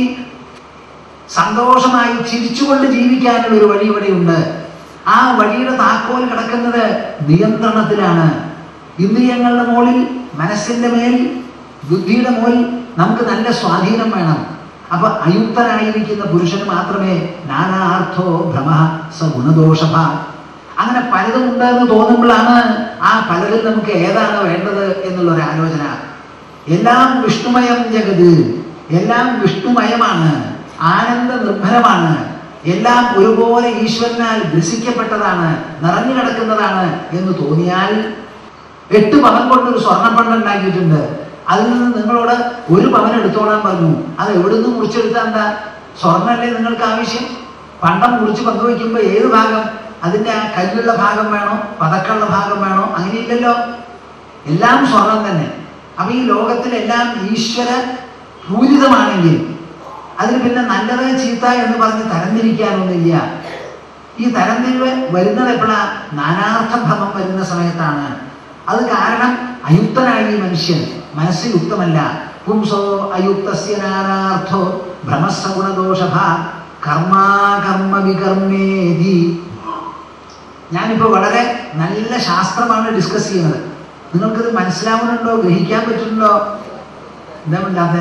സന്തോഷമായി ചിരിച്ചുകൊണ്ട് ജീവിക്കാനുള്ള ഒരു വഴി ഇവിടെയുണ്ട് ആ വഴിയുടെ താക്കോൽ കിടക്കുന്നത് നിയന്ത്രണത്തിലാണ് ഇന്ദ്രിയങ്ങളുടെ മുകളിൽ മനസ്സിന്റെ മേൽ ബുദ്ധിയുടെ മുകളിൽ നമുക്ക് നല്ല സ്വാധീനം വേണം അപ്പൊ അയുക്തനായിരിക്കുന്ന പുരുഷന് മാത്രമേ നാനാർത്ഥോ ഭ്രമ സ ഗുണദോഷഭ അങ്ങനെ പലതും ഉണ്ടെന്ന് തോന്നുമ്പോഴാണ് ആ പലതിൽ നമുക്ക് ഏതാണ് വേണ്ടത് എന്നുള്ള ഒരു ആലോചന എല്ലാം വിഷ്ണുമയം ജഗത് എല്ലാം വിഷ്ണുമയമാണ് ആനന്ദ നിർഭരമാണ് എല്ലാം ഒരുപോലെ ഈശ്വരനാൽ ഗ്രസിക്കപ്പെട്ടതാണ് നിറഞ്ഞു കിടക്കുന്നതാണ് എന്ന് തോന്നിയാൽ എട്ട് പവൻ കൊണ്ട് ഒരു സ്വർണ്ണപ്പണ്ട ഉണ്ടാക്കിയിട്ടുണ്ട് അതിൽ നിന്ന് നിങ്ങളോട് ഒരു പവൻ എടുത്തോളാൻ പറഞ്ഞു അത് എവിടുന്ന് മുറിച്ചെടുത്താൽ എന്താ സ്വർണ്ണല്ലേ നിങ്ങൾക്ക് ആവശ്യം പണ്ടം മുറിച്ച് പങ്കുവയ്ക്കുമ്പോൾ ഏത് ഭാഗം അതിൻ്റെ ആ കല്ലുള്ള ഭാഗം വേണോ പതക്കുള്ള ഭാഗം വേണോ അങ്ങനെയില്ലല്ലോ എല്ലാം സ്വർണം തന്നെ അപ്പൊ ഈ ലോകത്തിലെല്ലാം ഈശ്വര പൂരിതമാണെങ്കിൽ അതിന് പിന്നെ നല്ലത് ചീത്ത എന്ന് പറഞ്ഞ് തരംതിരിക്കാനൊന്നുമില്ല ഈ തരംതിരിവ് വരുന്നത് എപ്പോഴാ നാനാർത്ഥ ഭ്രമം വരുന്ന സമയത്താണ് അത് കാരണം അയുക്തനായി ഈ മനുഷ്യൻ മനസ്സിൽ യുക്തമല്ല പുംസോ അയുക്തസ്യ നാനാർത്ഥോ ഭ്രമസ്സ ഗുണദോഷഭ കർമാകർമ്മ വികർമ്മേതി ഞാനിപ്പോൾ വളരെ നല്ല ശാസ്ത്രമാണ് ഡിസ്കസ് ചെയ്യുന്നത് നിങ്ങൾക്കിത് മനസ്സിലാവുന്നുണ്ടോ ഗ്രഹിക്കാൻ പറ്റുന്നുണ്ടോ എന്താ മിണ്ടാത്തെ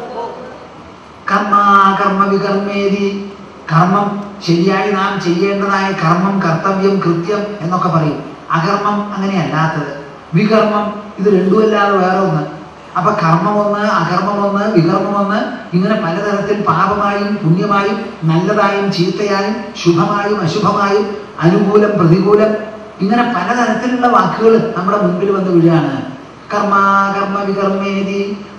കർമാകർമ്മ വികർമ്മേതി കർമ്മം ശരിയായി നാം ചെയ്യേണ്ടതായ കർമ്മം കർത്തവ്യം കൃത്യം എന്നൊക്കെ പറയും അകർമ്മം അങ്ങനെയല്ലാത്തത് വികർമ്മം ഇത് രണ്ടുമല്ലാതെ വേറെ ഒന്ന് അപ്പൊ കർമ്മം ഒന്ന് അകർമ്മം ഒന്ന് വികർമ്മം ഒന്ന് ഇങ്ങനെ പലതരത്തിൽ പാപമായും പുണ്യമായും നല്ലതായും ചീത്തയായും ശുഭമായും അശുഭമായും അനുകൂലം പ്രതികൂലം ഇങ്ങനെ പലതരത്തിലുള്ള വാക്കുകൾ നമ്മുടെ മുൻപിൽ വന്ന് വീഴാണ് കർമാകർമ്മ വികർമ്മേതി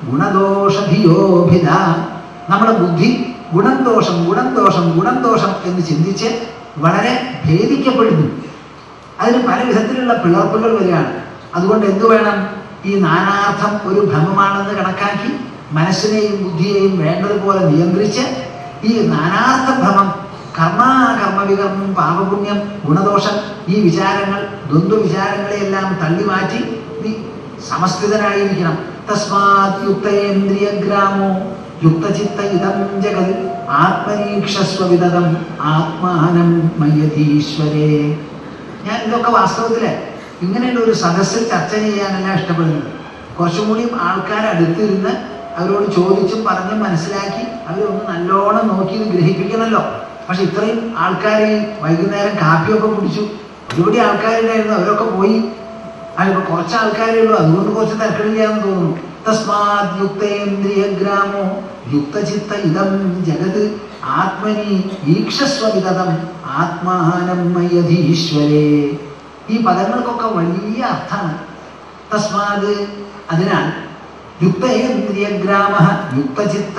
ഗുണദോഷഭിയോഭിത നമ്മുടെ ബുദ്ധി ഗുണം ദോഷം ഗുണം ദോഷം ഗുണം ദോഷം എന്ന് ചിന്തിച്ച് വളരെ ഭേദിക്കപ്പെടുന്നു അതിന് പല വിധത്തിലുള്ള പിളർപ്പുകൾ വരികയാണ് അതുകൊണ്ട് എന്തു വേണം ഈ നാനാർത്ഥം ഒരു ഭ്രമമാണെന്ന് കണക്കാക്കി മനസ്സിനെയും ബുദ്ധിയെയും വേണ്ടതുപോലെ നിയന്ത്രിച്ച് ഈ നാനാർത്ഥ ഭ്രമം കർമ്മ കർമ്മ വികർമ്മം പാപപുണ്യം ഗുണദോഷം ഈ വിചാരങ്ങൾ ദ്വന്ദ്വ വിചാരങ്ങളെയെല്ലാം തള്ളി മാറ്റി നീ സമസ്ഥിതനായിരിക്കണം തസ്മാത് യുക്തേന്ദ്രിയഗ്രാമോ യുക്തചിത്ത ഇതം ജഗത് ആത്മനീക്ഷസ്വവിതം ആത്മാനം മയ്യധീശ്വരേ ഞാൻ ഇതൊക്കെ വാസ്തവത്തില് ഇങ്ങനെയുള്ള ഒരു സദസ്സിൽ ചർച്ച ചെയ്യാനല്ല ഇഷ്ടപ്പെടുന്നത് കുറച്ചും കൂടിയും ആൾക്കാർ അടുത്തിരുന്ന് അവരോട് ചോദിച്ചും പറഞ്ഞും മനസ്സിലാക്കി അവരൊന്ന് നല്ലോണം നോക്കി ഇത് ഗ്രഹിപ്പിക്കണമല്ലോ പക്ഷെ ഇത്രയും ആൾക്കാർ ഈ വൈകുന്നേരം കാപ്പിയൊക്കെ കുടിച്ചു ഒരുപടി ആൾക്കാരുണ്ടായിരുന്നു അവരൊക്കെ പോയി അതിപ്പോ കുറച്ച് ആൾക്കാരേ ഉള്ളൂ അതുകൊണ്ട് കുറച്ച് തിരക്കടില്ലാന്ന് തോന്നുന്നു തസ്മാത് യുക്തേന്ദ്രിയഗ്രാമോ യുക്തചിത്ത ഇതം ജഗത് ആത്മനി ഈക്ഷസ്വവിതം ആത്മാനം മയധീശ്വരേ ഈ പദങ്ങൾക്കൊക്കെ വലിയ അർത്ഥമാണ് തസ്മാത് അതിനാൽ യുക്തേന്ദ്രിയഗ്രാമ യുക്തചിത്ത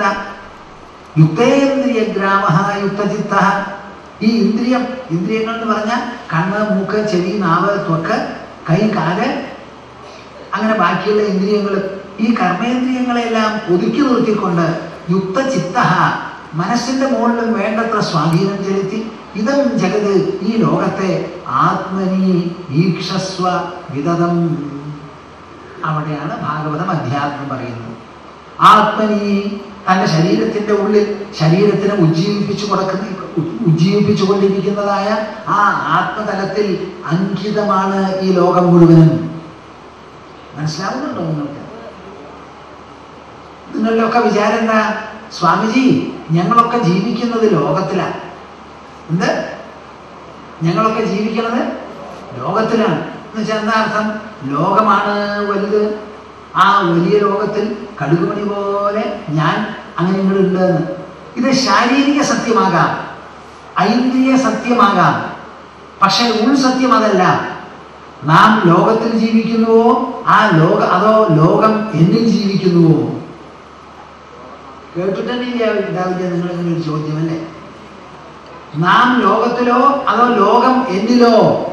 യുക്തേന്ദ്രിയഗ്രാമ യുക്തചിത്ത ഈ ഇന്ദ്രിയം ഇന്ദ്രിയങ്ങൾ എന്ന് പറഞ്ഞാൽ കണ്ണ് മൂക്ക് ചെവി നാവ് ത്വക്ക് കൈ കാല് അങ്ങനെ ബാക്കിയുള്ള ഇന്ദ്രിയങ്ങൾ ഈ കർമ്മേന്ദ്രിയങ്ങളെല്ലാം ഒതുക്കി നിർത്തിക്കൊണ്ട് യുക്തചിത്ത മനസ്സിന്റെ മുകളിലും വേണ്ടത്ര സ്വാധീനം ചെലുത്തി ഇതം ജഗത് ഈ ലോകത്തെ ആത്മനി ഈക്ഷസ്വ വിതതം അവിടെയാണ് ഭാഗവതം അധ്യാത്മം പറയുന്നത് ആത്മനി തന്റെ ശരീരത്തിന്റെ ഉള്ളിൽ ശരീരത്തിനെ ഉജ്ജീവിപ്പിച്ചു കൊടുക്കുന്ന ഉജ്ജീവിപ്പിച്ചു കൊണ്ടിരിക്കുന്നതായ ആ ആത്മതലത്തിൽ അങ്കിതമാണ് ഈ ലോകം മുഴുവനും മനസ്സിലാവുന്നുണ്ടോ നിങ്ങൾക്ക് നിങ്ങളിലൊക്കെ വിചാരം എന്താ സ്വാമിജി ഞങ്ങളൊക്കെ ജീവിക്കുന്നത് ലോകത്തിലാണ് എന്ത് ഞങ്ങളൊക്കെ ജീവിക്കുന്നത് ലോകത്തിലാണ് എന്ന് വെച്ചാൽ എന്താ അർത്ഥം ലോകമാണ് വലുത് ആ വലിയ ലോകത്തിൽ കടുകുമണി പോലെ ഞാൻ അങ്ങനെ ഇങ്ങോട്ടുണ്ട് എന്ന് ഇത് ശാരീരിക സത്യമാകാം ഐന്ദ്രിയ സത്യമാകാം പക്ഷെ ഉൾ സത്യം അതല്ല നാം ലോകത്തിൽ ജീവിക്കുന്നുവോ ആ ലോക അതോ ലോകം എന്നിൽ ജീവിക്കുന്നുവോ കേട്ടിട്ടന്നെ ഉണ്ടാവില്ല നിങ്ങൾ ഇങ്ങനെ ഒരു ചോദ്യം അല്ലേ നാം ലോകത്തിലോ അതോ ലോകം എന്നിലോ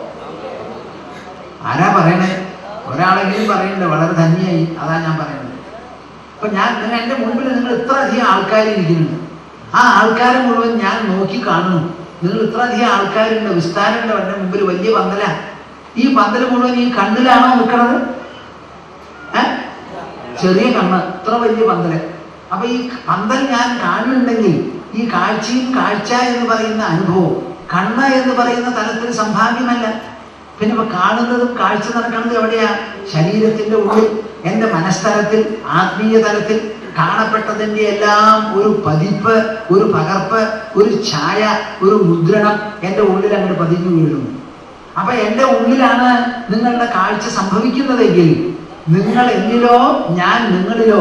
ആരാ പറയണേ ഒരാളെങ്കിലും പറയണ്ടേ വളരെ ധന്യായി അതാ ഞാൻ പറയുന്നത് അപ്പൊ ഞാൻ നിങ്ങൾ എൻ്റെ മുൻപിൽ നിങ്ങൾ ഇത്ര അധികം ആൾക്കാർ ഇരിക്കുന്നുണ്ട് ആ ആൾക്കാരെ മുഴുവൻ ഞാൻ നോക്കി കാണുന്നു നിങ്ങൾ ഇത്ര അധികം ആൾക്കാരുണ്ട് വിസ്താരമുണ്ട് എൻ്റെ മുമ്പിൽ വലിയ പന്തല ഈ പന്തൽ മുഴുവൻ ഈ കണ്ണിലാണോ നിൽക്കണത് ഏ ചെറിയ കണ്ണ് ഇത്ര വലിയ പന്തല് അപ്പൊ ഈ പന്തൽ ഞാൻ കാണുന്നുണ്ടെങ്കിൽ ഈ കാഴ്ചയും കാഴ്ച എന്ന് പറയുന്ന അനുഭവം കണ്ണ് എന്ന് പറയുന്ന തലത്തിൽ സംഭാവ്യമല്ല പിന്നെ ഇപ്പൊ കാണുന്നതും കാഴ്ച നടക്കുന്നത് എവിടെയാ ശരീരത്തിന്റെ ഉള്ളിൽ എൻ്റെ മനസ്തലത്തിൽ ആത്മീയ തലത്തിൽ കാണപ്പെട്ടതിൻ്റെ എല്ലാം ഒരു പതിപ്പ് ഒരു പകർപ്പ് ഒരു ഛായ ഒരു മുദ്രണം എൻ്റെ ഉള്ളിൽ അങ്ങോട്ട് പതിഞ്ഞു വീഴുന്നു അപ്പൊ എൻ്റെ ഉള്ളിലാണ് നിങ്ങളുടെ കാഴ്ച സംഭവിക്കുന്നതെങ്കിൽ നിങ്ങൾ എന്നിലോ ഞാൻ നിങ്ങളിലോ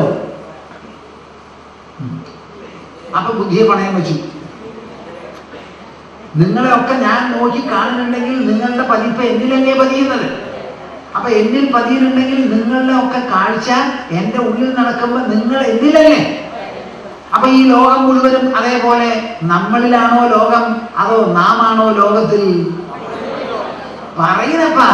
ഉം. അപ്പൊ ബുദ്ധിയെ പണയം വെച്ചു നിങ്ങളെയൊക്കെ ഞാൻ നോക്കി കാണുന്നുണ്ടെങ്കിൽ നിങ്ങളുടെ പതിപ്പ് എന്നിലല്ലേ പതിയുന്നത് അപ്പൊ എന്നിൽ പതിയുന്നുണ്ടെങ്കിൽ നിങ്ങളുടെ ഒക്കെ കാഴ്ച എൻ്റെ ഉള്ളിൽ നടക്കുമ്പോൾ നിങ്ങൾ എന്നിലല്ലേ അപ്പൊ ഈ ലോകം മുഴുവനും അതേപോലെ നമ്മളിലാണോ ലോകം അതോ നാം ആണോ ലോകത്തിൽ പറയുന്നപ്പാ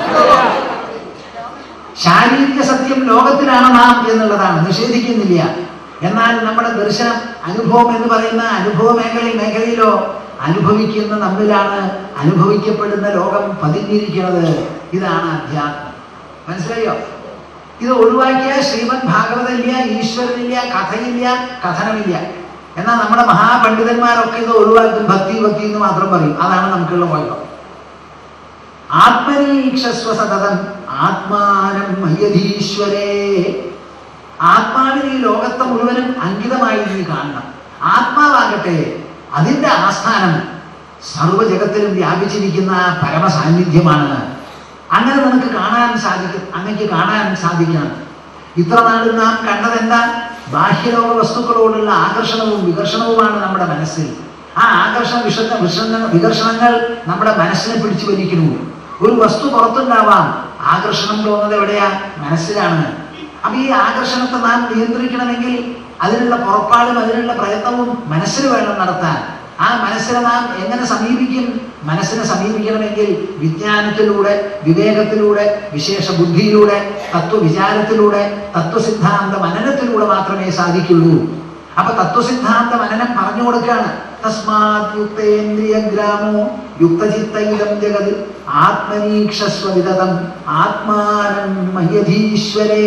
ശാരീരിക സത്യം ലോകത്തിലാണ് നാം എന്നുള്ളതാണ് നിഷേധിക്കുന്നില്ല എന്നാൽ നമ്മുടെ ദർശനം അനുഭവം എന്ന് പറയുന്ന അനുഭവ മേഖല മേഖലയിലോ അനുഭവിക്കുന്ന നമ്മിലാണ് അനുഭവിക്കപ്പെടുന്ന ലോകം പതിഞ്ഞിരിക്കുന്നത് ഇതാണ് അധ്യാത്മം മനസ്സിലായോ ഇത് ഒഴിവാക്കിയ ശ്രീമദ് ഭാഗവതമില്ല ഈശ്വരനില്ല കഥയില്ല കഥനമില്ല എന്നാൽ നമ്മുടെ മഹാപണ്ഡിതന്മാരൊക്കെ ഇത് ഒഴിവാക്കും ഭക്തി ഭക്തി എന്ന് മാത്രം പറയും അതാണ് നമുക്കുള്ള കുഴപ്പം ആത്മനീക്ഷസ്വ സതതം ആത്മാനം മയ്യധീശ്വരേ ആത്മാവിന് ഈ ലോകത്തെ മുഴുവനും അങ്കിതമായി നീ കാണണം ആത്മാവാകട്ടെ അതിന്റെ ആസ്ഥാനം സർവ്വജഗത്തിലും വ്യാപിച്ചിരിക്കുന്ന പരമസാന്നിധ്യമാണ് അങ്ങനെ നിനക്ക് കാണാൻ സാധിക്കും അങ്ങക്ക് കാണാൻ സാധിക്കണം ഇത്ര നാളും നാം കണ്ടതെന്താ ബാഹ്യലോക വസ്തുക്കളോടുള്ള ആകർഷണവും വികർഷണവുമാണ് നമ്മുടെ മനസ്സിൽ ആ ആകർഷണ വിഷ വിഷണ വികർഷണങ്ങൾ നമ്മുടെ മനസ്സിനെ പിടിച്ചു വലിക്കുന്നു ഒരു വസ്തു പുറത്തുണ്ടാവാം ആകർഷണം തോന്നുന്നത് എവിടെയാ മനസ്സിലാണ് അപ്പൊ ഈ ആകർഷണത്തെ നാം നിയന്ത്രിക്കണമെങ്കിൽ അതിനുള്ള പുറപ്പാടും അതിനുള്ള പ്രയത്നവും മനസ്സിൽ വേണം നടത്താൻ ആ മനസ്സിനെ നാം എങ്ങനെ സമീപിക്കും മനസ്സിനെ സമീപിക്കണമെങ്കിൽ വിജ്ഞാനത്തിലൂടെ വിവേകത്തിലൂടെ വിശേഷ ബുദ്ധിയിലൂടെ തത്വവിചാരത്തിലൂടെ തത്വസിദ്ധാന്ത മനനത്തിലൂടെ മാത്രമേ സാധിക്കുള്ളൂ അപ്പൊ തത്വസിദ്ധാന്ത മനനം പറഞ്ഞു കൊടുക്കാണ് തസ്മാത് യുക്തേന്ദ്രിയ ഗ്രാമോ യുക്തചിത്തൈതം ജഗത് ആത്മനീക്ഷസ്വവിതം ആത്മാനം മയധീശ്വരേ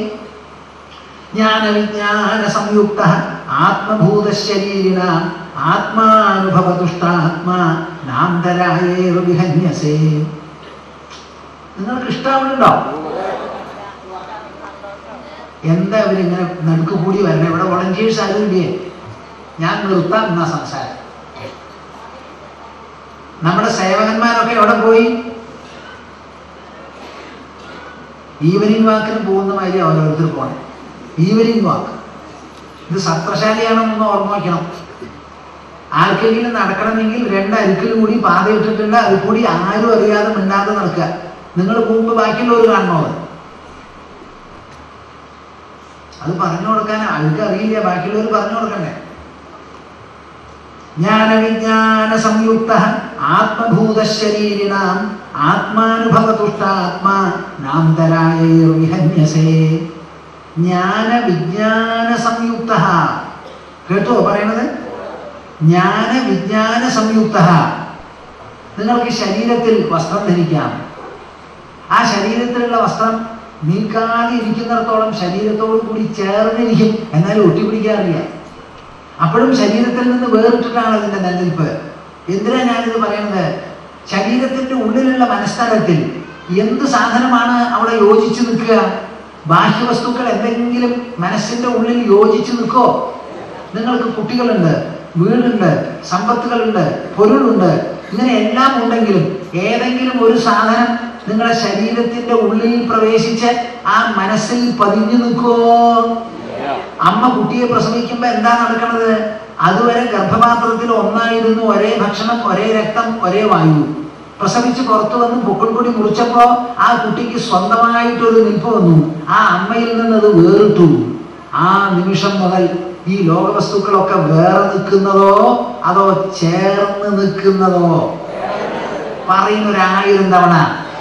ജ്ഞാനവിജ്ഞാന സംയുക്ത ആത്മഭൂതശരീരിണ ആത്മാനുഭവതുഷ്ടാത്മാ നാന്തരായേവ വിഹന്യസേ നിങ്ങൾക്ക് ഇഷ്ടാവുന്നുണ്ടോ എന്താ ഇവരിങ്ങനെ നടുക്ക് കൂടി വരണേ ഇവിടെ വോളണ്ടിയേഴ്സ് ആരും ഇല്ലേ ഞാൻ നിർത്താം എന്നാ സംസാരം നമ്മുടെ സേവകന്മാരൊക്കെ എവിടെ പോയി ഈവനിങ് വാക്കിന് പോകുന്ന മാതിരി ഓരോരുത്തർ പോകണം ഈവനിങ് വാക്ക് ഇത് സത്രശാലിയാണെന്നൊന്ന് ഓർമ്മ വയ്ക്കണം ആർക്കെങ്കിലും നടക്കണമെങ്കിൽ രണ്ട് അരുക്കിൽ കൂടി പാത ഇട്ടിട്ടുണ്ട് അതിൽ കൂടി ആരും അറിയാതെ മിണ്ടാതെ നടക്കുക നിങ്ങൾ പോകുമ്പോൾ ബാക്കിയുള്ളവർ കാണണോ അത് അത് പറഞ്ഞു കൊടുക്കാൻ ആൾക്ക് അറിയില്ല ബാക്കിയുള്ളവർ പറഞ്ഞു കൊടുക്കണ്ടേ ജ്ഞാനവിജ്ഞാന സംയുക്ത ആത്മഭൂതശരീരിണാം ആത്മാനുഭവതുഷ്ടാത്മാ നാന്തരായ വിഹന്യസേ ജ്ഞാന വിജ്ഞാന സംയുക്ത കേട്ടോ പറയണത് ജ്ഞാന വിജ്ഞാന സംയുക്ത നിങ്ങൾക്ക് ശരീരത്തിൽ വസ്ത്രം ധരിക്കാം ആ ശരീരത്തിലുള്ള വസ്ത്രം നീക്കാതെ ഇരിക്കുന്നിടത്തോളം ശരീരത്തോട് കൂടി ചേർന്നിരിക്കും എന്നാലും ഒട്ടിപ്പിടിക്കാറില്ല അപ്പോഴും ശരീരത്തിൽ നിന്ന് വേറിട്ടിട്ടാണ് അതിന്റെ നിലനിൽപ്പ് എന്തിനാ ഞാനിത് പറയുന്നത് ശരീരത്തിന്റെ ഉള്ളിലുള്ള മനസ്തലത്തിൽ എന്ത് സാധനമാണ് അവിടെ യോജിച്ചു നിൽക്കുക ബാഹ്യവസ്തുക്കൾ എന്തെങ്കിലും മനസ്സിന്റെ ഉള്ളിൽ യോജിച്ചു നിൽക്കോ നിങ്ങൾക്ക് കുട്ടികളുണ്ട് വീടുണ്ട് സമ്പത്തുകളുണ്ട് പൊരുളുണ്ട് ഇങ്ങനെ എല്ലാം ഉണ്ടെങ്കിലും ഏതെങ്കിലും ഒരു സാധനം നിങ്ങളുടെ ശരീരത്തിന്റെ ഉള്ളിൽ പ്രവേശിച്ച് ആ മനസ്സിൽ പതിഞ്ഞു നിൽക്കോ അമ്മ കുട്ടിയെ പ്രസവിക്കുമ്പോ എന്താ നടക്കുന്നത് അതുവരെ ഗർഭപാത്രത്തിൽ ഒന്നായിരുന്നു ഒരേ ഭക്ഷണം ഒരേ രക്തം ഒരേ വായു പ്രസവിച്ച് പുറത്തു വന്ന് പൊക്കിൾ കൂടി മുറിച്ചപ്പോ ആ കുട്ടിക്ക് സ്വന്തമായിട്ടൊരു നിൽപ്പ് വന്നു ആ അമ്മയിൽ നിന്ന് അത് വേറിട്ടു ആ നിമിഷം മുതൽ ഈ ലോകവസ്തുക്കളൊക്കെ വേറെ നിൽക്കുന്നതോ അതോ ചേർന്ന് നിൽക്കുന്നതോ പറയുന്ന ഒരായിരം തവണ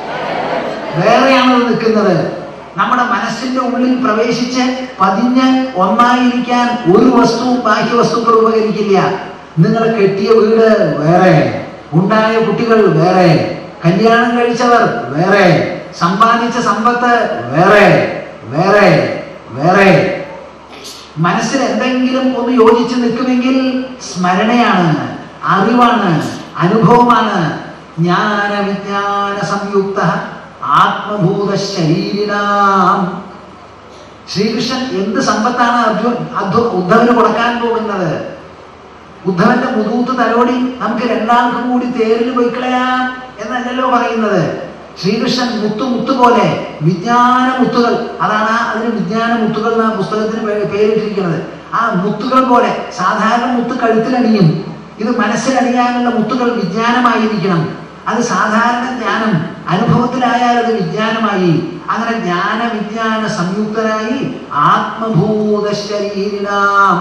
വേറെയാണ് അത് നിൽക്കുന്നത് നമ്മുടെ മനസ്സിന്റെ ഉള്ളിൽ പ്രവേശിച്ച് പതിഞ്ഞ് ഒന്നായിരിക്കാൻ ഒരു വസ്തുവും ബാഹ്യ വസ്തുക്കൾ ഉപകരിക്കില്ല നിങ്ങൾ കെട്ടിയ വീട് വേറെ ഉണ്ടായ കുട്ടികൾ വേറെ കല്യാണം കഴിച്ചവർ വേറെ സമ്പാദിച്ച സമ്പത്ത് വേറെ വേറെ വേറെ മനസ്സിൽ എന്തെങ്കിലും ഒന്ന് യോജിച്ച് നിൽക്കുമെങ്കിൽ സ്മരണയാണ് അറിവാണ് അനുഭവമാണ് ജ്ഞാന വിജ്ഞാന സംയുക്ത ആത്മഭൂത ശരീരിനാം ശ്രീകൃഷ്ണൻ എന്ത് സമ്പത്താണ് അർജുൻ അധ്വ ഉദ്ധവന് കൊടുക്കാൻ പോകുന്നത് ഉദ്ധവന്റെ മുതൂത്ത് തലോടി നമുക്ക് രണ്ടാൾക്കും കൂടി തേരിൽ പോയി കളയാം എന്നല്ലല്ലോ പറയുന്നത് ശ്രീകൃഷ്ണൻ മുത്തു മുത്തു പോലെ വിജ്ഞാന മുത്തുകൾ അതാണ് ആ അതിന് വിജ്ഞാന മുത്തുകൾ എന്ന പുസ്തകത്തിന് പേ- പേരിട്ടിരിക്കുന്നത് ആ മുത്തുകൾ പോലെ സാധാരണ മുത്ത് കഴുത്തിലണിയും ഇത് മനസ്സിലണിയാനുള്ള മുത്തുകൾ വിജ്ഞാനമായിരിക്കണം അത് സാധാരണ ജ്ഞാനം അനുഭവത്തിലായാൽ അത് വിജ്ഞാനമായി അങ്ങനെ ജ്ഞാന വിജ്ഞാന സംയുക്തനായി ആത്മഭൂത ശരീരിനാം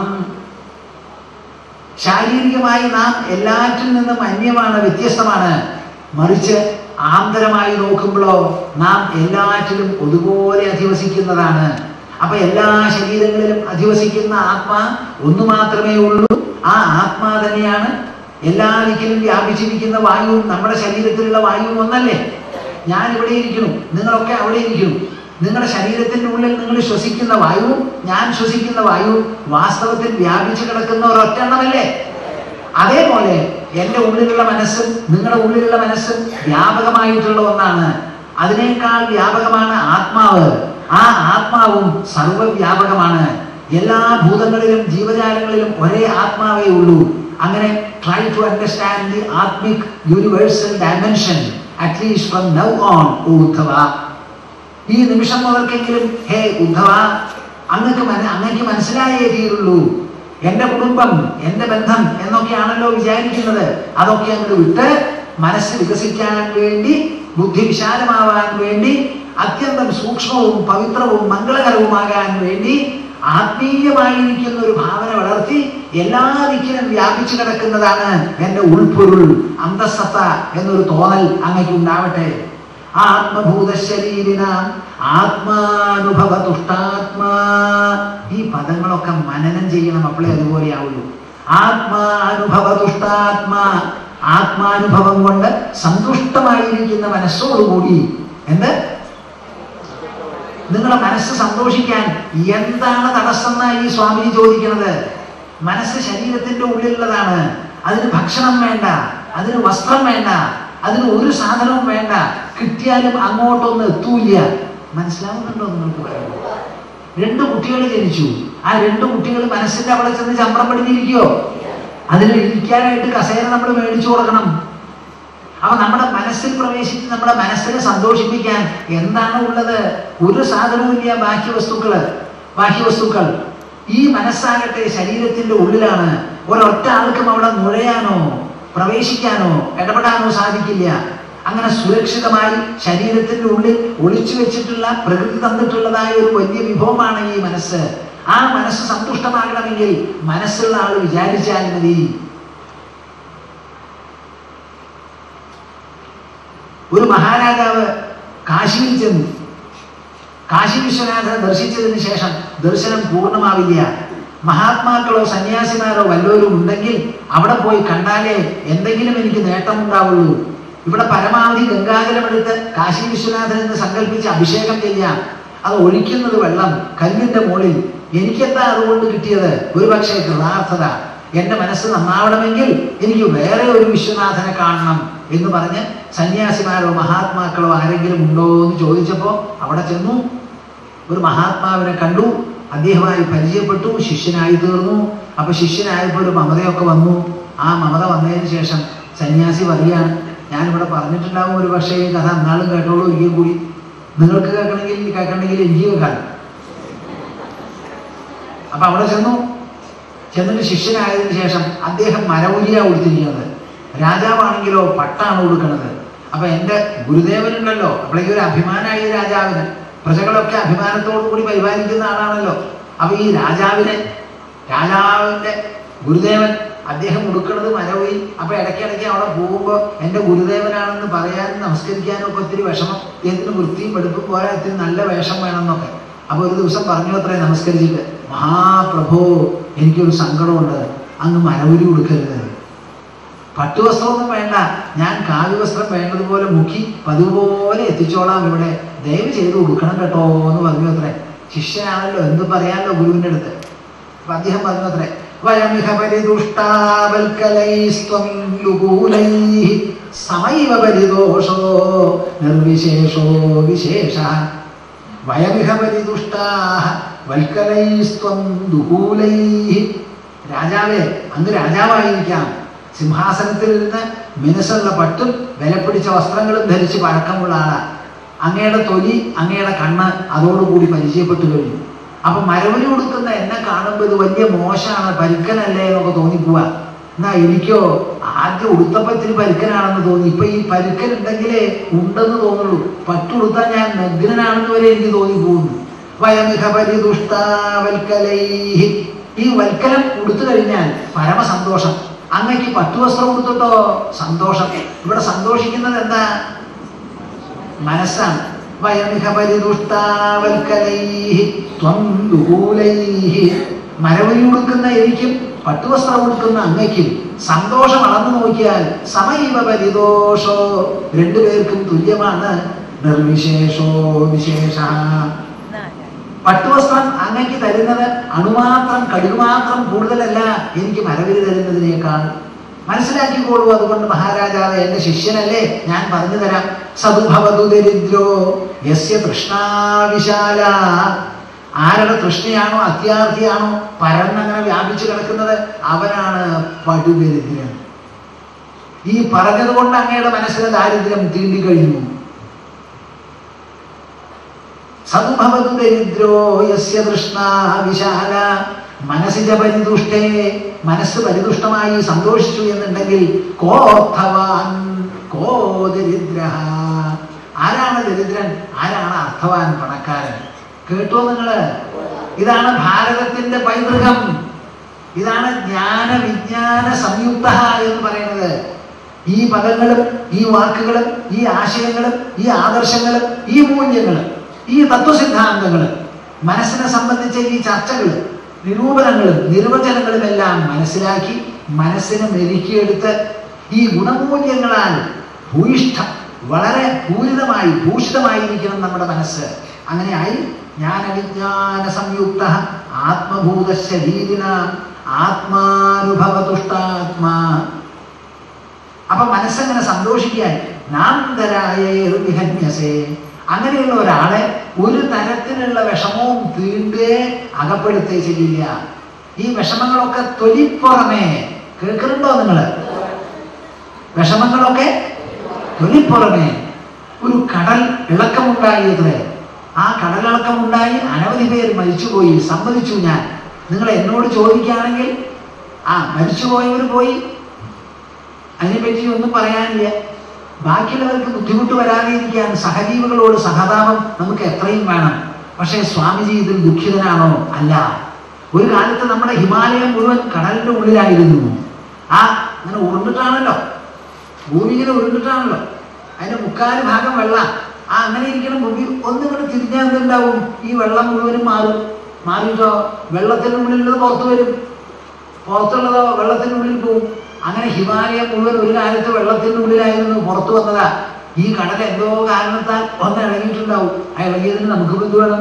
ശാരീരികമായി നാം എല്ലാറ്റിൽ നിന്നും അന്യമാണ് വ്യത്യസ്തമാണ് മറിച്ച് ആന്തരമായി നോക്കുമ്പോഴോ നാം എല്ലാറ്റിലും ഒരുപോലെ അധിവസിക്കുന്നതാണ് അപ്പൊ എല്ലാ ശരീരങ്ങളിലും അധിവസിക്കുന്ന ആത്മാ ഒന്നു മാത്രമേ ഉള്ളൂ ആ ആത്മാ തന്നെയാണ് എല്ലാ ദിക്കിലും വ്യാപിച്ചിരിക്കുന്ന വായുവും നമ്മുടെ ശരീരത്തിലുള്ള വായുവും ഒന്നല്ലേ ഞാൻ ഇവിടെ ഇരിക്കുന്നു നിങ്ങളൊക്കെ അവിടെ ഇരിക്കുന്നു നിങ്ങളുടെ ശരീരത്തിന്റെ ഉള്ളിൽ നിങ്ങൾ ശ്വസിക്കുന്ന വായുവും ഞാൻ ശ്വസിക്കുന്ന വായുവും വാസ്തവത്തിൽ വ്യാപിച്ചു കിടക്കുന്ന ഒരൊറ്റെണ്ണമല്ലേ അതേപോലെ എൻ്റെ ഉള്ളിലുള്ള മനസ്സും നിങ്ങളുടെ ഉള്ളിലുള്ള മനസ്സും വ്യാപകമായിട്ടുള്ള ഒന്നാണ് അതിനേക്കാൾ വ്യാപകമാണ് ആത്മാവ് ആ ആത്മാവും സർവവ്യാപകമാണ് എല്ലാ ഭൂതങ്ങളിലും ജീവജാലങ്ങളിലും ഒരേ ആത്മാവേ ഉള്ളൂ അങ്ങനെ ട്രൈ ടു അണ്ടർസ്റ്റാൻഡ് ദി ആത്മിക് universal dimension at least from now on Uddhava ഈ നിമിഷം മുതൽക്കെങ്കിലും ഹേ ഉദ്ധവ അങ്ങക്ക് മന- അങ്ങക്ക് മനസ്സിലായേ തീരുള്ളൂ എന്റെ കുടുംബം എന്റെ ബന്ധം എന്നൊക്കെയാണല്ലോ വിചാരിക്കുന്നത് അതൊക്കെ അങ്ങ് വിട്ട് മനസ്സ് വികസിക്കാൻ വേണ്ടി ബുദ്ധി വിശാലമാവാൻ വേണ്ടി അത്യന്തം സൂക്ഷ്മവും പവിത്രവും മംഗളകരവുമാകാൻ വേണ്ടി ആത്മീയമായിരിക്കുന്ന ഒരു ഭാവന വളർത്തി എല്ലാ ദിക്കിലും വ്യാപിച്ചു കിടക്കുന്നതാണ് എന്റെ ഉൾപ്പൊരുൾ അന്തസത്ത എന്നൊരു തോന്നൽ അങ്ങക്ക് ഉണ്ടാവട്ടെ ആത്മഭൂത ശരീരിന ആത്മാനുഭവ തുഷ്ടാത്മാ ഈ പദങ്ങളൊക്കെ മനനം ചെയ്യണം അപ്പോഴേ അതുപോലെയാവുള്ളൂ ആത്മാനുഭവ തുഷ്ടാത്മാ ആത്മാനുഭവം കൊണ്ട് സന്തുഷ്ടമായിരിക്കുന്ന മനസ്സോടുകൂടി എന്ത് നിങ്ങളുടെ മനസ്സ് സന്തോഷിക്കാൻ എന്താണ് തടസ്സം എന്നാ ഈ സ്വാമി ചോദിക്കുന്നത് മനസ്സ് ശരീരത്തിന്റെ ഉള്ളിലുള്ളതാണ് അതിന് ഭക്ഷണം വേണ്ട അതിന് വസ്ത്രം വേണ്ട അതിന് ഒരു സാധനവും വേണ്ട കിട്ടിയാലും അങ്ങോട്ടൊന്നും എത്തൂല്ല മനസ്സിലാവുന്നുണ്ടോ നിങ്ങൾക്ക് പറയുന്നത് രണ്ട് കുട്ടികൾ ജനിച്ചു ആ രണ്ട് കുട്ടികൾ മനസ്സിന്റെ അവിടെ ചെന്ന് ചമ്രം പടിഞ്ഞിരിക്കോ അതിന് ഇരിക്കാനായിട്ട് കസേര നമ്മൾ മേടിച്ചു കൊടുക്കണം അപ്പൊ നമ്മുടെ മനസ്സിൽ പ്രവേശിച്ച് നമ്മുടെ മനസ്സിനെ സന്തോഷിപ്പിക്കാൻ എന്താണ് ഉള്ളത് ഒരു സാധനവും ഇല്ല ബാഹ്യ വസ്തുക്കള് ബാഹ്യ വസ്തുക്കൾ ഈ മനസ്സാകട്ടെ ശരീരത്തിന്റെ ഉള്ളിലാണ് ഒരൊറ്റ ആൾക്കും അവിടെ നുഴയാനോ പ്രവേശിക്കാനോ ഇടപെടാനോ സാധിക്കില്ല അങ്ങനെ സുരക്ഷിതമായി ശരീരത്തിന്റെ ഉള്ളിൽ ഒളിച്ചു വെച്ചിട്ടുള്ള പ്രകൃതി തന്നിട്ടുള്ളതായ ഒരു വലിയ വിഭവമാണ് ഈ മനസ്സ് ആ മനസ്സ് സന്തുഷ്ടമാകണമെങ്കിൽ മനസ്സുള്ള ആൾ വിചാരിച്ചാൽ മതി ഒരു മഹാരാജാവ് കാശിയിൽ ചെന്നു കാശി വിശ്വനാഥനെ ദർശിച്ചതിന് ശേഷം ദർശനം പൂർണ്ണമാവില്ല മഹാത്മാക്കളോ സന്യാസിമാരോ വല്ലവരും ഉണ്ടെങ്കിൽ അവിടെ പോയി കണ്ടാലേ എന്തെങ്കിലും എനിക്ക് നേട്ടമുണ്ടാവുള്ളൂ ഇവിടെ പരമാവധി ഗംഗാജലമെടുത്ത് കാശി വിശ്വനാഥൻ എന്ന് സങ്കല്പിച്ച് അഭിഷേകം ചെയ്യാം അത് ഒഴിക്കുന്നത് വെള്ളം കല്ലിന്റെ മുകളിൽ എനിക്കെന്താ അതുകൊണ്ട് കിട്ടിയത് ഒരു പക്ഷേ കൃതാർത്ഥത എന്റെ മനസ്സ് നന്നാവണമെങ്കിൽ എനിക്ക് വേറെ ഒരു വിശ്വനാഥനെ കാണണം എന്ന് പറഞ്ഞ് സന്യാസിമാരോ മഹാത്മാക്കളോ ആരെങ്കിലും ഉണ്ടോ എന്ന് ചോദിച്ചപ്പോൾ അവിടെ ചെന്നു ഒരു മഹാത്മാവിനെ കണ്ടു അദ്ദേഹമായി പരിചയപ്പെട്ടു ശിഷ്യനായി തീർന്നു അപ്പൊ ശിഷ്യനായപ്പോൾ ഒരു മമതയൊക്കെ വന്നു ആ മമത വന്നതിന് ശേഷം സന്യാസി പറയുകയാണ് ഞാനിവിടെ പറഞ്ഞിട്ടുണ്ടാവും ഒരു പക്ഷേ ഈ കഥ അന്നാളും കേട്ടോളൂ ഒരിക്കൽ കൂടി നിങ്ങൾക്ക് കേൾക്കണമെങ്കിൽ കേൾക്കണമെങ്കിൽ എനിക്ക് കേൾക്കാം അപ്പൊ അവിടെ ചെന്നു ചെന്നിട്ട് ശിഷ്യനായതിനു ശേഷം അദ്ദേഹം മരവുരിയ കൊടുത്തിരിക്കുന്നത് രാജാവാണെങ്കിലോ പട്ടാണ് കൊടുക്കുന്നത് അപ്പൊ എൻ്റെ ഗുരുദേവനുണ്ടല്ലോ അപ്പോഴേക്കും ഒരു അഭിമാനമായി രാജാവിന് പ്രജകളൊക്കെ അഭിമാനത്തോടു കൂടി പരിപാലിക്കുന്ന ആളാണല്ലോ അപ്പൊ ഈ രാജാവിനെ രാജാവിന്റെ ഗുരുദേവൻ അദ്ദേഹം ഉടുക്കുന്നത് മരവുരി അപ്പൊ ഇടയ്ക്കിടയ്ക്ക് അവിടെ പോകുമ്പോൾ എൻ്റെ ഗുരുദേവനാണെന്ന് പറയാനും നമസ്കരിക്കാനും ഒക്കെ ഒത്തിരി വിഷമം എന്തിന് വൃത്തിയും വെടുപ്പും പോരാ ഇത്തിരി നല്ല വേഷം വേണമെന്നൊക്കെ അപ്പൊ ഒരു ദിവസം പറഞ്ഞു അത്രേ നമസ്കരിച്ചിട്ട് മഹാപ്രഭോ എനിക്കൊരു സങ്കടമുണ്ട് അങ്ങ് മരവുരി കൊടുക്കരുത് പട്ടുവസ്ത്രമൊന്നും വേണ്ട ഞാൻ കാവ്യവസ്ത്രം വേണ്ടതുപോലെ മുക്കി പതുപോലെ എത്തിച്ചോളാം ഇവിടെ ദയവ് ചെയ്ത് ഉടുക്കണം കേട്ടോ എന്ന് പറഞ്ഞു അത്രേ ശിഷ്യനാണല്ലോ എന്ത് പറയാമല്ലോ ഗുരുവിൻ്റെ അടുത്ത് അപ്പൊ അദ്ദേഹം പറഞ്ഞു അത്രേ വയമിഹ പരിദുഷ്ടാവൽക്കലൈസ്ത്വം ലുകൂലൈഃ സമൈവ പരിദോഷോ നിർവിശേഷോ വിശേഷ വയമിഹ പരിദുഷ്ടാഹ വൽക്കലൈസ്ത്വം ദുകൂലൈഃ രാജാവേ അങ്ങ് രാജാവായിരിക്കാം സിംഹാസനത്തിൽ ഇരുന്ന് മിനുസുള്ള പട്ടും വിലപിടിച്ച വസ്ത്രങ്ങളും ധരിച്ച് പഴക്കമുള്ള ആളാ അങ്ങയുടെ തൊലി അങ്ങയുടെ കണ്ണ് അതോടുകൂടി പരിചയപ്പെട്ടു കഴിഞ്ഞു അപ്പൊ മരവലി കൊടുക്കുന്ന എന്നെ കാണുമ്പോൾ ഇത് വലിയ മോശമാണ് പരുക്കനല്ലേ എന്നൊക്കെ തോന്നിപ്പോവാ എന്നാ എനിക്കോ ആദ്യം ഉടുത്തപ്പോ ഇത്തിരി പരുക്കനാണെന്ന് തോന്നി ഇപ്പൊ ഈ പരുക്കൻ ഉണ്ടെങ്കിലേ ഉണ്ടെന്ന് തോന്നുള്ളൂ പട്ടുടുത്താൽ ഞാൻ നഗ്നനാണെന്ന് വരെ എനിക്ക് തോന്നിപ്പോകുന്നു വയമിഹ പരിദുഷ്ടാവൽക്കലൈ ഈ വൽക്കലം ഉടുത്തു കഴിഞ്ഞാൽ പരമസന്തോഷം അങ്ങക്ക് പട്ടുവസ്ത്രം ഉടുത്തിട്ടോ സന്തോഷം ഇവിടെ സന്തോഷിക്കുന്നത് എന്താ മനസ്സാണ് വയമിഹ പരിദുഷ്ടാവൽക്കലൈ ത്വം ദുകൂലൈ മരവരി ഉടുക്കുന്ന എനിക്കും പട്ടുവസ്ത്രം ഉടുക്കുന്ന അങ്ങയ്ക്കും സന്തോഷം അളന്നു നോക്കിയാൽ സമൈവ പരിദോഷോ രണ്ടുപേർക്കും തുല്യമാണ് നിർവിശേഷോ വിശേഷ പട്ടുവസ്ത്രം അങ്ങക്ക് തരുന്നത് അണുമാത്രം കടുമാത്രം കൂടുതലല്ല എനിക്ക് മരവിൽ തരുന്നതിനേക്കാൾ മനസ്സിലാക്കിക്കോളൂ അതുകൊണ്ട് മഹാരാജാവ് എന്റെ ശിഷ്യനല്ലേ ഞാൻ പറഞ്ഞു തരാം സതുഭവതു ദരിദ്രോ യസ്യ തൃഷ്ണാവിശാല ആരുടെ തൃഷ്ണയാണോ അത്യാർത്ഥിയാണോ പരന്നങ്ങനെ വ്യാപിച്ചു കിടക്കുന്നത് അവനാണ് പടുദരിദ്രൻ ഈ പറഞ്ഞത് കൊണ്ട് അങ്ങയുടെ മനസ്സിലെ ദാരിദ്ര്യം തീണ്ടി കഴിഞ്ഞു സദ്ഭവതു ദരിദ്രോ യസ്യ തൃഷ്ണ വിശാല മനസ്സിന്റെ പരിതുഷ്ടേ മനസ്സ് പരിതുഷ്ടമായി സന്തോഷിച്ചു എന്നുണ്ടെങ്കിൽ കോർത്ഥവാൻ കോ ദരിദ്ര ആരാണ് ദരിദ്രൻ ആരാണ് അർത്ഥവാൻ പണക്കാരൻ കേട്ടോ നിങ്ങള് ഇതാണ് ഭാരതത്തിന്റെ പൈതൃകം ഇതാണ് ജ്ഞാന വിജ്ഞാന സംയുക്ത എന്ന് പറയുന്നത് ഈ പദങ്ങളും ഈ വാക്കുകളും ഈ ആശയങ്ങളും ഈ ആദർശങ്ങളും ഈ മൂല്യങ്ങളും ഈ തത്വസിദ്ധാന്തങ്ങളും മനസ്സിനെ സംബന്ധിച്ച ഈ ചർച്ചകൾ നിരൂപണങ്ങളും നിർവചനങ്ങളും എല്ലാം മനസ്സിലാക്കി മനസ്സിനെ മെരുക്കിയെടുത്ത് ഈ ഗുണമൂല്യങ്ങളാൽ ഭൂയിഷ്ഠം വളരെ പൂരിതമായി ഭൂഷിതമായിരിക്കണം നമ്മുടെ മനസ്സ് അങ്ങനെയായി ജ്ഞാനവിജ്ഞാന സംയുക്ത ആത്മഭൂത ശരീരിന ആത്മാനുഭവതുഷ്ടാത്മാ അപ്പൊ മനസ്സങ്ങനെ സന്തോഷിക്കാൻ നാന്തരായ വിഹന്യസേ അങ്ങനെയുള്ള ഒരാളെ ഒരു തരത്തിലുള്ള വിഷമവും തീണ്ടേ അകപ്പെടുത്തേ ചെയ്യില്ല ഈ വിഷമങ്ങളൊക്കെ തൊലിപ്പുറമേ കേൾക്കുന്നുണ്ടോ നിങ്ങള് വിഷമങ്ങളൊക്കെ തൊലിപ്പുറമേ ഒരു കടൽ ഇളക്കമുണ്ടായിത്രേ ആ കടലിളക്കമുണ്ടായി അനവധി പേര് മരിച്ചുപോയി സമ്മതിച്ചു ഞാൻ നിങ്ങൾ എന്നോട് ചോദിക്കുകയാണെങ്കിൽ ആ മരിച്ചുപോയവർ പോയി അതിനെപ്പറ്റി ഒന്നും പറയാനില്ല ബാക്കിയുള്ളവർക്ക് ബുദ്ധിമുട്ട് വരാതിരിക്കാൻ സഹജീവികളോട് സഹതാപം നമുക്ക് എത്രയും വേണം പക്ഷേ സ്വാമിജി ഇതിൽ ദുഃഖിതനാണോ അല്ല ഒരു കാലത്ത് നമ്മുടെ ഹിമാലയം മുഴുവൻ കടലിന്റെ ഉള്ളിലായിരുന്നു ആ അങ്ങനെ ഉരുണ്ടിട്ടാണല്ലോ ഭൂമി ഇങ്ങനെ ഉരുണ്ടിട്ടാണല്ലോ അതിന്റെ മുക്കാല് ഭാഗം വെള്ളം ആ അങ്ങനെ ഇരിക്കണം ഭൂമി ഒന്നിങ്ങനെ തിരിഞ്ഞാൽ എന്തുണ്ടാവും ഈ വെള്ളം മുഴുവനും മാറും മാറിയിട്ടോ വെള്ളത്തിനുള്ളിലുള്ളത് പുറത്തു വരും പുറത്തുള്ളതോ വെള്ളത്തിനുള്ളിൽ പോവും അങ്ങനെ ഹിമാലയം മുഴുവൻ ഒരു കാലത്ത് വെള്ളത്തിൻ്റെ ഉള്ളിലായിരുന്നു പുറത്തു വന്നതാ ഈ കടൽ എന്തോ കാരണത്താൽ ഒന്ന് ഇളകിയിട്ടുണ്ടാവും ആ ഇളകിയതിന് നമുക്ക് എന്ത് വേണം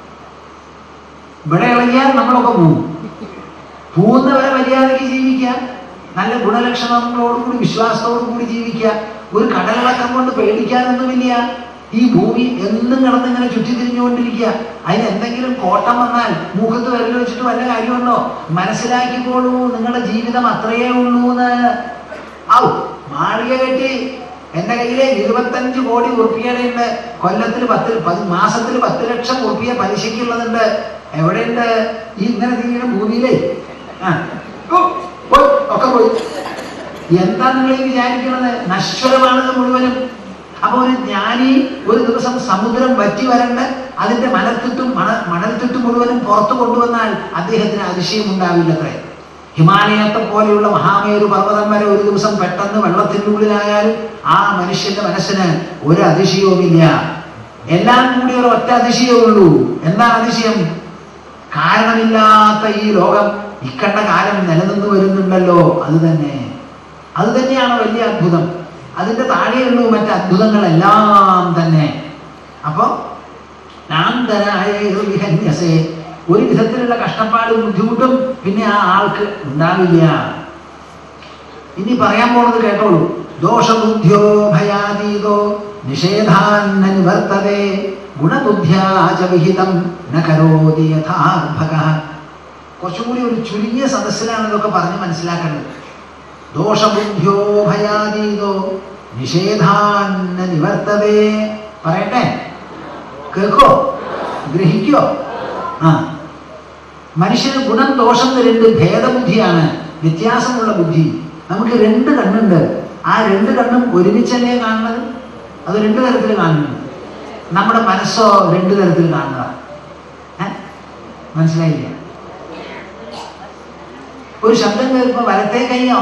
ഇവിടെ ഇളകിയാൽ നമ്മളൊക്കെ പോവും പോകുന്നവരെ മര്യാദയ്ക്ക് ജീവിക്കാൻ നല്ല ഗുണലക്ഷണങ്ങളോടുകൂടി വിശ്വാസത്തോടുകൂടി ജീവിക്കുക ഒരു കടലിളക്കം കൊണ്ട് പേടിക്കാനൊന്നുമില്ല ഈ ഭൂമി എന്നും കിടന്നിങ്ങനെ ചുറ്റിത്തിരിഞ്ഞുകൊണ്ടിരിക്കുക അതിന് എന്തെങ്കിലും കോട്ടം വന്നാൽ മുഖത്ത് വിരൽ വെച്ചിട്ട് വല്ല കാര്യമുണ്ടോ മനസ്സിലാക്കിക്കോളൂ നിങ്ങളുടെ ജീവിതം അത്രയേ ഉള്ളൂ എന്ന് ഔ മാളിക കെട്ടി എന്റെ കയ്യിലെ ഇരുപത്തഞ്ച് കോടി ഉറുപ്പിയുടെ ഉണ്ട് കൊല്ലത്തിൽ പത്ത് പതി മാസത്തിൽ പത്ത് ലക്ഷം ഉറുപ്പിയ പലിശയ്ക്കുള്ളതുണ്ട് എവിടെയുണ്ട് ഈ ഇങ്ങനെ തിരിയുന്ന ഭൂമിയിലേ ആ ഓ, പോയി ഒക്കെ പോയി എന്താ നിങ്ങൾ ഈ വിചാരിക്കുന്നത് നശ്വരമാണിത് മുഴുവനും അപ്പൊ ഒരു ജ്ഞാനി ഒരു ദിവസം സമുദ്രം വറ്റി വരണ്ട് അതിന്റെ മണൽത്തിട്ടും മണ മണൽത്തിട്ട് മുഴുവനും പുറത്തു കൊണ്ടുവന്നാൽ അദ്ദേഹത്തിന് അതിശയം ഉണ്ടാവില്ലത്രേ ഹിമാലയത്തെ പോലെയുള്ള മഹാമേരു പർവ്വതം വരെ ഒരു ദിവസം പെട്ടെന്ന് വെള്ളത്തിൻ്റെ ഉള്ളിലായാൽ ആ മനുഷ്യന്റെ മനസ്സിന് ഒരു അതിശയവുമില്ല എല്ലാം കൂടി ഒരു ഒറ്റ അതിശയമേ ഉള്ളൂ എന്താ അതിശയം കാരണമില്ലാത്ത ഈ ലോകം ഇക്കണ്ട കാലം നിലനിന്ന് വരുന്നുണ്ടല്ലോ അത് തന്നെ അത് തന്നെയാണ് വലിയ അത്ഭുതം അതിന്റെ താഴെയുള്ളൂ മറ്റ് അത്ഭുതങ്ങളെല്ലാം തന്നെ അപ്പോ നാന്തരായ വിഹന്യസേ ഒരു വിധത്തിലുള്ള കഷ്ടപ്പാടും ബുദ്ധിമുട്ടും പിന്നെ ആ ആൾക്ക് ഉണ്ടാവില്ല ഇനി പറയാൻ പോണത് കേട്ടോളൂ ദോഷബുദ്ധ്യോ ഭയാതീതോ നിഷേധാന്ന നിവർത്തതേ ഗുണബുദ്ധ്യാച വിഹിതം ന കരോതി യഥാർഭക കുറച്ചുകൂടി ഒരു ചുരുങ്ങിയ സദസ്സിലാണ് ഇതൊക്കെ പറഞ്ഞ് മനസ്സിലാക്കേണ്ടത് ദോഷബുദ്ധ്യോ ഭയാതീതോ നിഷേധാന്ന നിവർത്തതേ പറയട്ടെ കേൾക്കോ ഗ്രഹിക്കോ ആ മനുഷ്യന് ഗുണം ദോഷം രണ്ട് ഭേദബുദ്ധിയാണ് വ്യത്യാസമുള്ള ബുദ്ധി നമുക്ക് രണ്ട് കണ്ണുണ്ട് ആ രണ്ട് കണ്ണും ഒരുമിച്ചല്ലേ കാണുന്നത് അത് രണ്ട് തരത്തിൽ കാണുന്നുണ്ട് നമ്മുടെ മനസ്സോ രണ്ട് തരത്തിൽ കാണുന്നതാണ് ഏ? മനസ്സിലായില്ല ഒരു ശബ്ദം കേൾക്കുമ്പോൾ വലത്തേ കൈയോ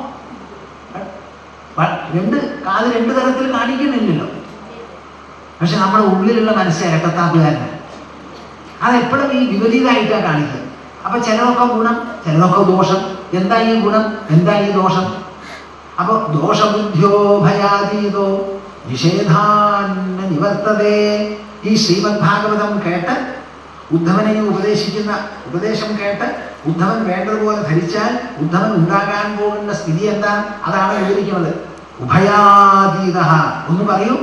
വ- രണ്ട് കാത് രണ്ട് തരത്തിൽ കാണിക്കുന്നില്ലല്ലോ പക്ഷെ നമ്മുടെ ഉള്ളിലുള്ള മനസ്സ് ഇരട്ടത്താപ്പുകാരനാണ് അതെപ്പോഴും ഈ വിപരീതമായിട്ടാണ് കാണിക്കുന്നത് അപ്പൊ ചിലതൊക്കെ ഗുണം ചിലതൊക്കെ ദോഷം എന്താ ഈ ഗുണം എന്താ ഈ ദോഷം അപ്പൊ ദോഷബുദ്ധ്യോ ഭയാതീതോ നിഷേധാന്ന നിവർത്തതേ ഈ ശ്രീമദ് ഭാഗവതം കേട്ട് ഉദ്ധവനെ ഉപദേശിക്കുന്ന ഉപദേശം കേട്ട് ഉദ്ധവൻ വേണ്ടതുപോലെ ധരിച്ചാൽ ഉദ്ധവൻ ഉണ്ടാകാൻ പോകുന്ന സ്ഥിതി എന്താ അതാണ് വിവരിക്കുന്നത് ഉഭയാതീത ഒന്ന് പറയൂ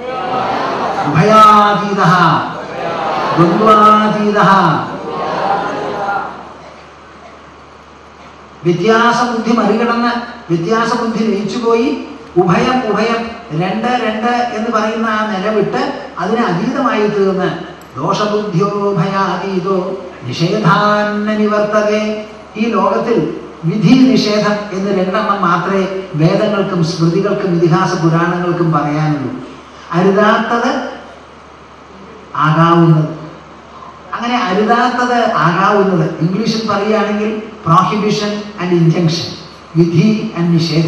ഉഭയാതീത ദ്വന്ദ്വാതീത വ്യത്യാസബുദ്ധി മറികടന്ന് വ്യത്യാസബുദ്ധി ലയിച്ചുപോയി ഉഭയം ഉഭയം രണ്ട് രണ്ട് എന്ന് പറയുന്ന ആ നില വിട്ട് അതിന് അതീതമായി തീർന്ന് ദോഷബുദ്ധിയോ ഭയാതീതോ നിഷേധാന്ന നിവർത്തതേ ഈ ലോകത്തിൽ വിധി നിഷേധം എന്ന് രണ്ടെണ്ണം മാത്രമേ വേദങ്ങൾക്കും സ്മൃതികൾക്കും ഇതിഹാസ പുരാണങ്ങൾക്കും പറയാനുള്ളൂ അരുതാത്തത് ആകാവുന്നത് അങ്ങനെ അരുതാത്തത് ആകാവുന്നത് ഇംഗ്ലീഷിൽ പറയുകയാണെങ്കിൽ പ്രോഹിബിഷൻ ആൻഡ് ഇൻജങ്ഷൻ വിധി ആൻഡ് നിഷേധ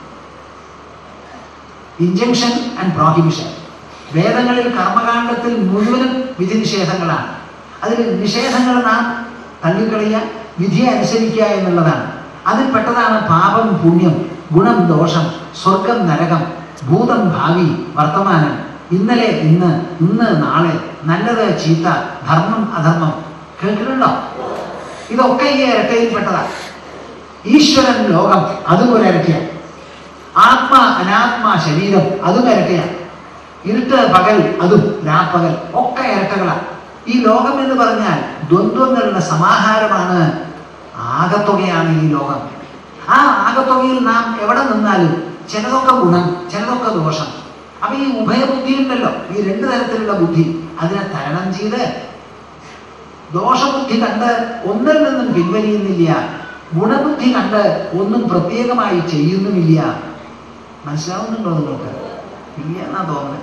ഇൻജങ്ഷൻ ആൻഡ് പ്രോഹിബിഷൻ വേദങ്ങളിൽ കർമ്മകാണ്ഡത്തിൽ മുഴുവനും വിധി നിഷേധങ്ങളാണ് അതിൽ നിഷേധങ്ങൾ നാം തള്ളിക്കളയുക വിധിയെ അനുസരിക്കുക എന്നുള്ളതാണ് അതിൽ പെട്ടതാണ് പാപം പുണ്യം ഗുണം ദോഷം സ്വർഗം നരകം ഭൂതം ഭാവി വർത്തമാനം ഇന്നലെ ഇന്ന് ഇന്ന് നാളെ നല്ലത് ചീത്ത ധർമ്മം അധർമ്മം കേൾക്കുന്നുണ്ടോ ഇതൊക്കെ ഈ ഇരട്ടയിൽപ്പെട്ടതാണ് ഈശ്വരൻ ലോകം അതും ഒരു ഇരട്ടയാണ് ആത്മ അനാത്മ ശരീരം അതും ഇരട്ടയാണ് ഇരുട്ട് പകൽ അതും രാപ്പകൽ ഒക്കെ ഇരട്ടകളാണ് ഈ ലോകം എന്ന് പറഞ്ഞാൽ ദ്വന്ദ്വങ്ങളുടെ സമാഹാരമാണ് ആകത്തുകയാണ് ഈ ലോകം ആ ആകത്തുകയിൽ നാം എവിടെ നിന്നാലും ചിലതൊക്കെ ഗുണം ചിലതൊക്കെ ദോഷം അപ്പൊ ഈ ഉഭയബുദ്ധി ഉണ്ടല്ലോ ഈ രണ്ട് തരത്തിലുള്ള ബുദ്ധി അതിനെ തരണം ചെയ്ത് ദോഷബുദ്ധി കണ്ട് ഒന്നിൽ നിന്നും പിൻവലിയുന്നില്ല ഗുണബുദ്ധി കണ്ട് ഒന്നും പ്രത്യേകമായി ചെയ്യുന്നുമില്ല മനസ്സിലാവുന്നുണ്ടോ നിങ്ങൾക്ക് ഇല്ല എന്നാ തോന്നുന്നത്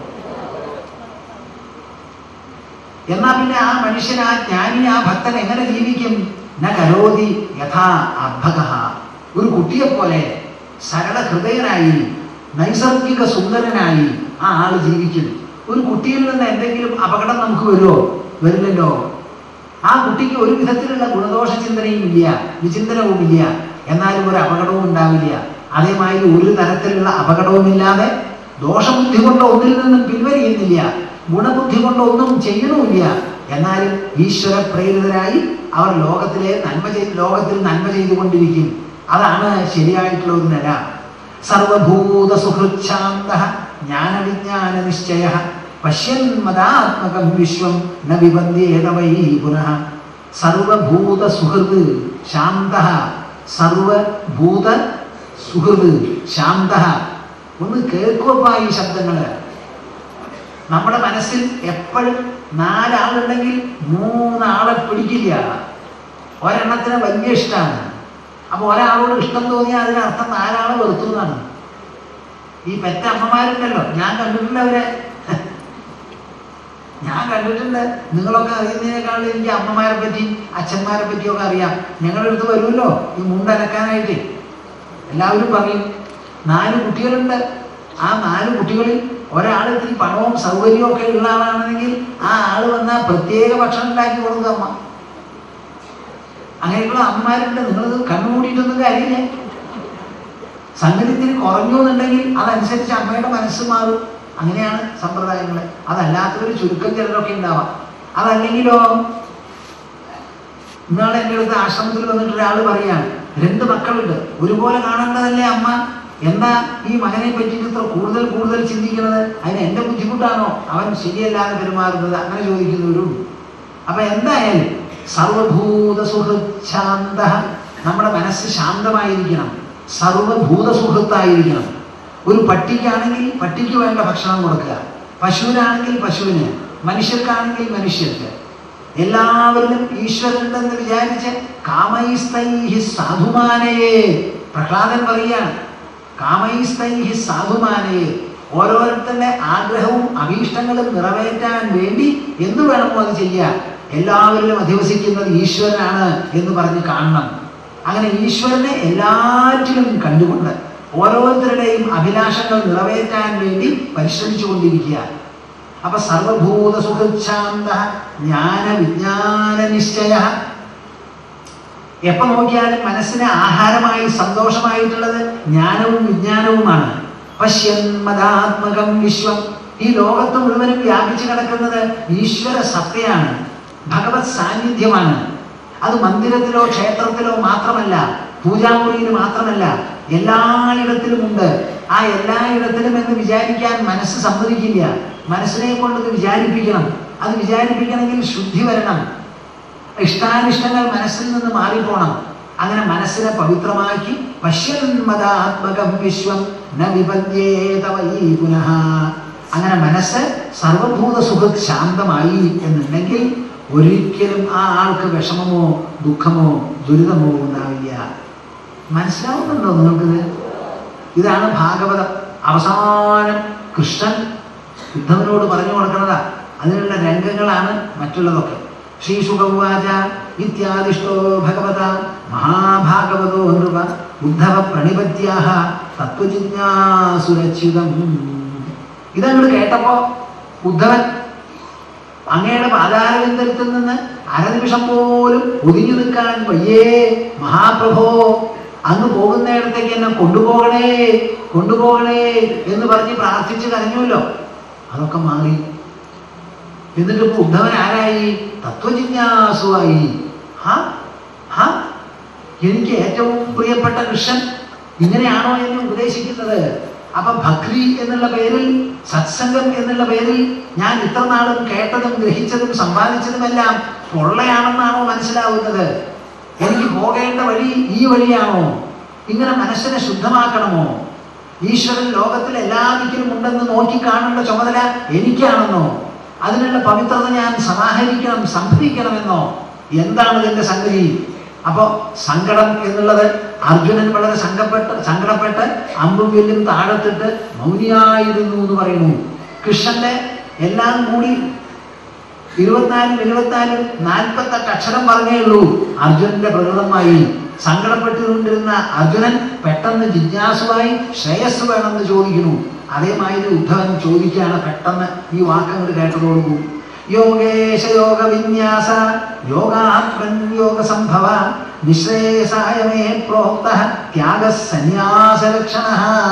എന്നാ പിന്നെ ആ മനുഷ്യൻ ആ ജ്ഞാനി ആ ഭക്തൻ എങ്ങനെ ജീവിക്കും ന കരോതി യഥാ അർഭക ഒരു കുട്ടിയെ പോലെ സരള ഹൃദയനായി നൈസർഗിക സുന്ദരനായി ആ ആള് ജീവിക്കും ഒരു കുട്ടിയിൽ നിന്ന് എന്തെങ്കിലും അപകടം നമുക്ക് വരുമോ വരില്ലല്ലോ ആ കുട്ടിക്ക് ഒരു വിധത്തിലുള്ള ഗുണദോഷ ചിന്തനയും ഇല്ല വിചിന്തനവും ഇല്ല എന്നാലും ഒരു അപകടവും ഉണ്ടാവില്ല അതേമാതിരി ഒരു തരത്തിലുള്ള അപകടവുമില്ലാതെ ദോഷബുദ്ധി കൊണ്ട് ഒന്നിൽ നിന്നും പിൻവലിയുന്നില്ല ഗുണബുദ്ധി കൊണ്ട് ഒന്നും ചെയ്യണമില്ല എന്നാലും ഈശ്വര പ്രേരിതരായി അവർ ലോകത്തിലെ നന്മ ചെയ്ത് ലോകത്തിൽ നന്മ ചെയ്തുകൊണ്ടിരിക്കും അതാണ് ശരിയായിട്ടുള്ള ഒരു നില സർവഭൂത സുഹൃച്ഛാന്ത ജ്ഞാനവിജ്ഞാന നിശ്ചയ പശ്യന്മതാത്മകം വിശ്വം ന വിബന്ധ്യേത വൈ പുനഃ സർവഭൂത സുഹൃത് ശാന്ത സർവഭൂത സുഹൃത് ശാന്ത ഒന്ന് കേൾക്കുവപ്പ ഈ ശബ്ദങ്ങള് നമ്മുടെ മനസ്സിൽ എപ്പോഴും നാലാളുണ്ടെങ്കിൽ മൂന്നാളെ പിടിക്കില്ല ഒരെണ്ണത്തിന് വലിയ ഇഷ്ടമാണ് അപ്പൊ ഒരാളോട് ഇഷ്ടം തോന്നിയാൽ അതിനർത്ഥം നാലാളെ വെറുത്തു എന്നാണ് ഈ പെറ്റ അമ്മമാരുണ്ടല്ലോ ഞാൻ കണ്ടിട്ടുണ്ട് അവരെ ഞാൻ കണ്ടിട്ടുണ്ട് നിങ്ങളൊക്കെ അറിയുന്നതിനേക്കാൾ എനിക്ക് അമ്മമാരെ പറ്റി അച്ഛന്മാരെ പറ്റിയൊക്കെ അറിയാം ഞങ്ങളുടെ അടുത്ത് വരുമല്ലോ ഈ മുണ്ടനക്കാനായിട്ട് എല്ലാവരും പറയും നാല് കുട്ടികളുണ്ട് ആ നാല് കുട്ടികളിൽ ഒരാൾ ഇത്തിരി പണവും സൗകര്യവും ഒക്കെ ഉള്ള ആളാണെങ്കിൽ ആ ആള് വന്നാൽ പ്രത്യേക ഭക്ഷണം ഉണ്ടാക്കി കൊടുക്കുക അമ്മ അങ്ങനെയുള്ള അമ്മമാരുണ്ട് നിങ്ങളിത് കണ്ണുമൂടിയിട്ടൊന്നും കാര്യമില്ല സംഗതി ഇത്തിരി കുറഞ്ഞു എന്നുണ്ടെങ്കിൽ അതനുസരിച്ച് അമ്മയുടെ മനസ്സ് മാറും അങ്ങനെയാണ് സമ്പ്രദായങ്ങൾ അതല്ലാത്തവർ ചുരുക്കം ചിലരൊക്കെ ഉണ്ടാവാം അതല്ലെങ്കിലോ ഇന്നാളെ എൻ്റെ അടുത്ത് ആശ്രമത്തിൽ വന്നിട്ട് ഒരാൾ പറയാണ് രണ്ട് മക്കളുണ്ട് ഒരുപോലെ കാണേണ്ടതല്ലേ അമ്മ എന്താ ഈ മകനെ പറ്റിയിട്ട് ഇത്ര കൂടുതൽ കൂടുതൽ ചിന്തിക്കുന്നത് അതിന് എൻ്റെ ബുദ്ധിമുട്ടാണോ അവൻ ശരിയല്ലാതെ പെരുമാറുന്നത് അങ്ങനെ ചോദിക്കുന്നവരുണ്ട് അപ്പൊ എന്തായാലും സർവഭൂത സുഹൃശാന്ത നമ്മുടെ മനസ്സ് ശാന്തമായിരിക്കണം സർവഭൂത സുഹൃത്തായിരിക്കണം ഒരു പട്ടിക്കാണെങ്കിൽ പട്ടിക്ക് വേണ്ട ഭക്ഷണം കൊടുക്കുക പശുവിനാണെങ്കിൽ പശുവിന് മനുഷ്യർക്കാണെങ്കിൽ മനുഷ്യർക്ക് എല്ലാവരിലും ഈശ്വരനുണ്ടെന്ന് വിചാരിച്ച് കാമൈസ്തൈഹി സാധുമാനയെ പ്രഹ്ലാദൻ പറയാണ് കാമൈസ്തൈഹി സാധുമാനയെ ഓരോരുത്തരുടെ ആഗ്രഹവും അഭീഷ്ടങ്ങളും നിറവേറ്റാൻ വേണ്ടി എന്തു വേണമോ അത് ചെയ്യാൻ എല്ലാവരിലും അധിവസിക്കുന്നത് ഈശ്വരനാണ് എന്ന് പറഞ്ഞ് കാണണം അങ്ങനെ ഈശ്വരനെ എല്ലാറ്റിലും കണ്ടുകൊണ്ട് ഓരോരുത്തരുടെയും അഭിലാഷങ്ങൾ നിറവേറ്റാൻ വേണ്ടി പരിശ്രമിച്ചു കൊണ്ടിരിക്കുക അപ്പൊ സർവഭൂത സുഖശാന്ത ജ്ഞാന വിജ്ഞാന നിശ്ചയ എപ്പോ നോക്കിയാലും മനസ്സിന് ആഹാരമായി സന്തോഷമായിട്ടുള്ളത് ജ്ഞാനവും വിജ്ഞാനവുമാണ് പശ്യന്മതാത്മകം വിശ്വം ഈ ലോകത്ത് മുഴുവനും വ്യാപിച്ചു കിടക്കുന്നത് ഈശ്വര സത്തയാണ് ഭഗവത് സാന്നിധ്യമാണ് അത് മന്ദിരത്തിലോ ക്ഷേത്രത്തിലോ മാത്രമല്ല പൂജാമുറിയിൽ മാത്രമല്ല എല്ലായിടത്തിലുമുണ്ട് ആ എല്ലായിടത്തിലും എന്ന് വിചാരിക്കാൻ മനസ്സ് സമ്മതിക്കില്ല മനസ്സിനെ കൊണ്ട് ഇത് വിചാരിപ്പിക്കണം അത് വിചാരിപ്പിക്കണമെങ്കിൽ ശുദ്ധി വരണം ഇഷ്ടാനിഷ്ടങ്ങൾ മനസ്സിൽ നിന്ന് മാറിപ്പോണം അങ്ങനെ മനസ്സിനെ പവിത്രമാക്കി പശ്യന്മതാത്മകം വിശ്വം ന വിപദ്യേതവൈ പുനഃ അങ്ങനെ മനസ്സ് സർവഭൂത സുഖ ശാന്തമായി എന്നുണ്ടെങ്കിൽ ഒരിക്കലും ആ ആൾക്ക് വിഷമമോ ദുഃഖമോ ദുരിതമോ ഉണ്ടാവില്ല മനസ്സിലാവുന്നുണ്ടോ നിങ്ങൾക്കിത് ഇതാണ് ഭാഗവതം അവസാനം കൃഷ്ണൻ യുദ്ധവനോട് പറഞ്ഞു കൊടുക്കുന്നതാ അതിനുള്ള രംഗങ്ങളാണ് മറ്റുള്ളതൊക്കെ ശ്രീശുഖവാച ഇത്യാദിഷ്ടോ ഭഗവത മഹാഭാഗവതോ നൃപ ഉദ്ധവ പ്രണിപത്യാഹ തത്വജിജ്ഞാസുരച്യുതം ഇതങ്ങോട്ട് കേട്ടപ്പോ ഉദ്ധവൻ അങ്ങയുടെ പാതാരവിന്ദരത്തിൽ നിന്ന് അരനിമിഷം പോലും ഒതുങ്ങി നിൽക്കാൻ വയ്യേ മഹാപ്രഭോ അങ്ങ് പോകുന്നിടത്തേക്ക് എന്നെ കൊണ്ടുപോകണേ കൊണ്ടുപോകണേ എന്ന് പറഞ്ഞ് പ്രാർത്ഥിച്ച് കരഞ്ഞുവല്ലോ അതൊക്കെ മാറി എന്നിട്ട് ഇപ്പൊ ഉദ്ധവൻ ആരായി തത്വജിജ്ഞാസുവായി ഹാ ഹാ എനിക്ക് ഏറ്റവും പ്രിയപ്പെട്ട കൃഷ്ണൻ ഇങ്ങനെയാണോ എന്നെ ഉപദേശിക്കുന്നത് അപ്പൊ ഭക്തി എന്നുള്ള പേരിൽ സത്സംഗം എന്നുള്ള പേരിൽ ഞാൻ ഇത്ര നാളും കേട്ടതും ഗ്രഹിച്ചതും സമ്പാദിച്ചതുമെല്ലാം പൊള്ളയാണെന്നാണോ മനസ്സിലാവുന്നത് എനിക്ക് പോകേണ്ട വഴി ഈ വഴിയാണോ ഇങ്ങനെ മനസ്സിനെ ശുദ്ധമാക്കണമോ ഈശ്വരൻ ലോകത്തിൽ എല്ലാ ദിക്കിലും ഉണ്ടെന്ന് നോക്കി കാണേണ്ട ചുമതല എനിക്കാണെന്നോ അതിനുള്ള പവിത്രത ഞാൻ സമാഹരിക്കണം സംഭരിക്കണമെന്നോ എന്താണ് ഇതിന്റെ സംഗതി അപ്പോ സങ്കടം എന്നുള്ളത് അർജുനൻ വളരെ സങ്കപ്പെട്ട് സങ്കടപ്പെട്ട് അമ്പും വില്ലും താഴത്തിട്ട് മൗനിയായിരുന്നു എന്ന് പറയുന്നു കൃഷ്ണന്റെ എല്ലാം കൂടി ഇരുപത്തിനാലും ഇരുപത്തിനാലും നാൽപ്പത്തെട്ട് അക്ഷരം പറഞ്ഞേ ഉള്ളൂ അർജുനന്റെ പ്രകൃതമായി സങ്കടപ്പെട്ടുകൊണ്ടിരുന്ന അർജുനൻ പെട്ടെന്ന് ജിജ്ഞാസുവായി ശ്രേയസ് വേണമെന്ന് ചോദിക്കുന്നു അതേമാതിരി ഉദ്ധവൻ ചോദിക്കുകയാണ് പെട്ടെന്ന് ഈ വാക്കങ്ങൾ കേട്ടതോടുകൂടി യോഗേശ യോഗ വിന്യാസ യോഗാത്മൻ യോഗ സംഭവ നിശ്രേയസായ മേ പ്രോക്ത ത്യാഗ സന്യാസ ലക്ഷണ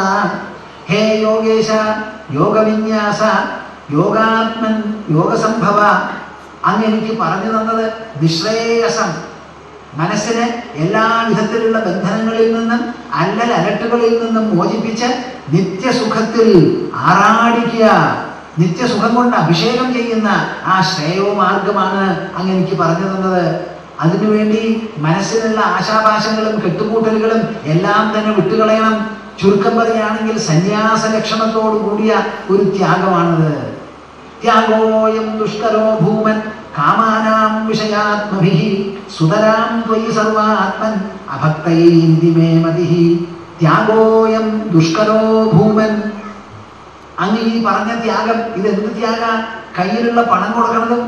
ഹേ യോഗേശ യോഗ വിന്യാസ യോഗാത്മൻ യോഗസംഭവ അങ്ങ് എനിക്ക് പറഞ്ഞു തന്നത് നിശ്രേയസം മനസ്സിനെ എല്ലാ വിധത്തിലുള്ള ബന്ധനങ്ങളിൽ നിന്നും അല്ലൽ അലട്ടുകളിൽ നിന്നും മോചിപ്പിച്ച് നിത്യസുഖത്തിൽ ആറാടിക്കുക നിത്യസുഖം കൊണ്ട് അഭിഷേകം ചെയ്യുന്ന ആ ശ്രേയോ മാർഗമാണ് അങ്ങ് എനിക്ക് പറഞ്ഞു തന്നത് അതിനുവേണ്ടി മനസ്സിലുള്ള ആശാപാശങ്ങളും കെട്ടുകൂട്ടലുകളും എല്ലാം തന്നെ വിട്ടുകളയണം ചുരുക്കം പറയുകയാണെങ്കിൽ സന്യാസ ലക്ഷണത്തോടു കൂടിയ ഒരു ത്യാഗമാണത് ത്യാഗോയം ദുഷ്കരോ ഭൂമൻ കാമാനാം വിഷയാത്മഭി സുതരാം ത്വയി സർവാത്മൻ അഭക്തൈന്തി മേ മതിഹി ത്യാഗോയം ദുഷ്കരോ ഭൂമൻ അങ്ങ് ഈ പറഞ്ഞ ത്യാഗം ഇതെന്ത് ത്യാഗ കയ്യിലുള്ള പണം കൊടുക്കണതും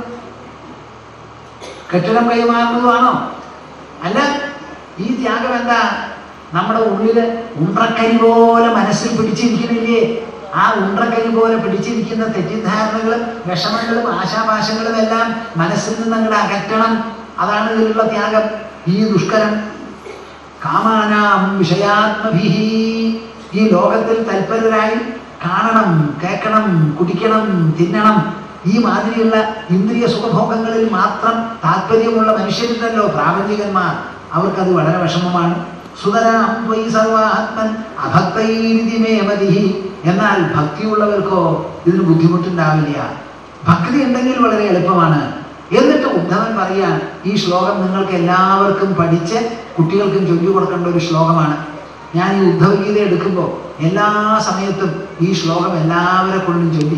കെട്ടിടം കൈമാറുന്നതുമാണോ അല്ല ഈ ത്യാഗം എന്താ നമ്മുടെ ഉള്ളില് ഉണ്ടക്കരി പോലെ മനസ്സിൽ പിടിച്ചിരിക്കുന്നില്ലേ ആ ഉണ്ടക്കരി പോലെ പിടിച്ചിരിക്കുന്ന തെറ്റിദ്ധാരണകളും വിഷമങ്ങളും ആശാപാശങ്ങളും എല്ലാം മനസ്സിൽ നിന്ന് അങ്ങോട്ട് അകറ്റണം അതാണ് ഇതിലുള്ള ത്യാഗം ഈ ദുഷ്കരം കാമാനാം വിഷയാത്മഭിഹി ഈ ലോകത്തിൽ തൽപരരായി കാണണം കേൾക്കണം കുടിക്കണം തിന്നണം ഈ മാതിരിയുള്ള ഇന്ദ്രിയ സുഖഭോഗങ്ങളിൽ മാത്രം താല്പര്യമുള്ള മനുഷ്യരുണ്ടല്ലോ പ്രാപഞ്ചികന്മാർ അവർക്കത് വളരെ വിഷമമാണ് സുതരാം ത്വയി സർവാത്മൻ അഭക്തൈരിതി മേ മതിഹി എന്നാൽ ഭക്തിയുള്ളവർക്കോ ഇതിന് ബുദ്ധിമുട്ടുണ്ടാവില്ല ഭക്തി ഉണ്ടെങ്കിൽ വളരെ എളുപ്പമാണ് എന്നിട്ട് ഉദ്ധവൻ പറയാൻ ഈ ശ്ലോകം നിങ്ങൾക്ക് എല്ലാവർക്കും പഠിച്ച് കുട്ടികൾക്കും ചൊല്ലി കൊടുക്കേണ്ട ഒരു ശ്ലോകമാണ് ഞാൻ ഈ ഉദ്ധവഗീത എടുക്കുമ്പോൾ എല്ലാ സമയത്തും ഈ ശ്ലോകം എല്ലാവരെ കൊണ്ടും ചൊല്ലി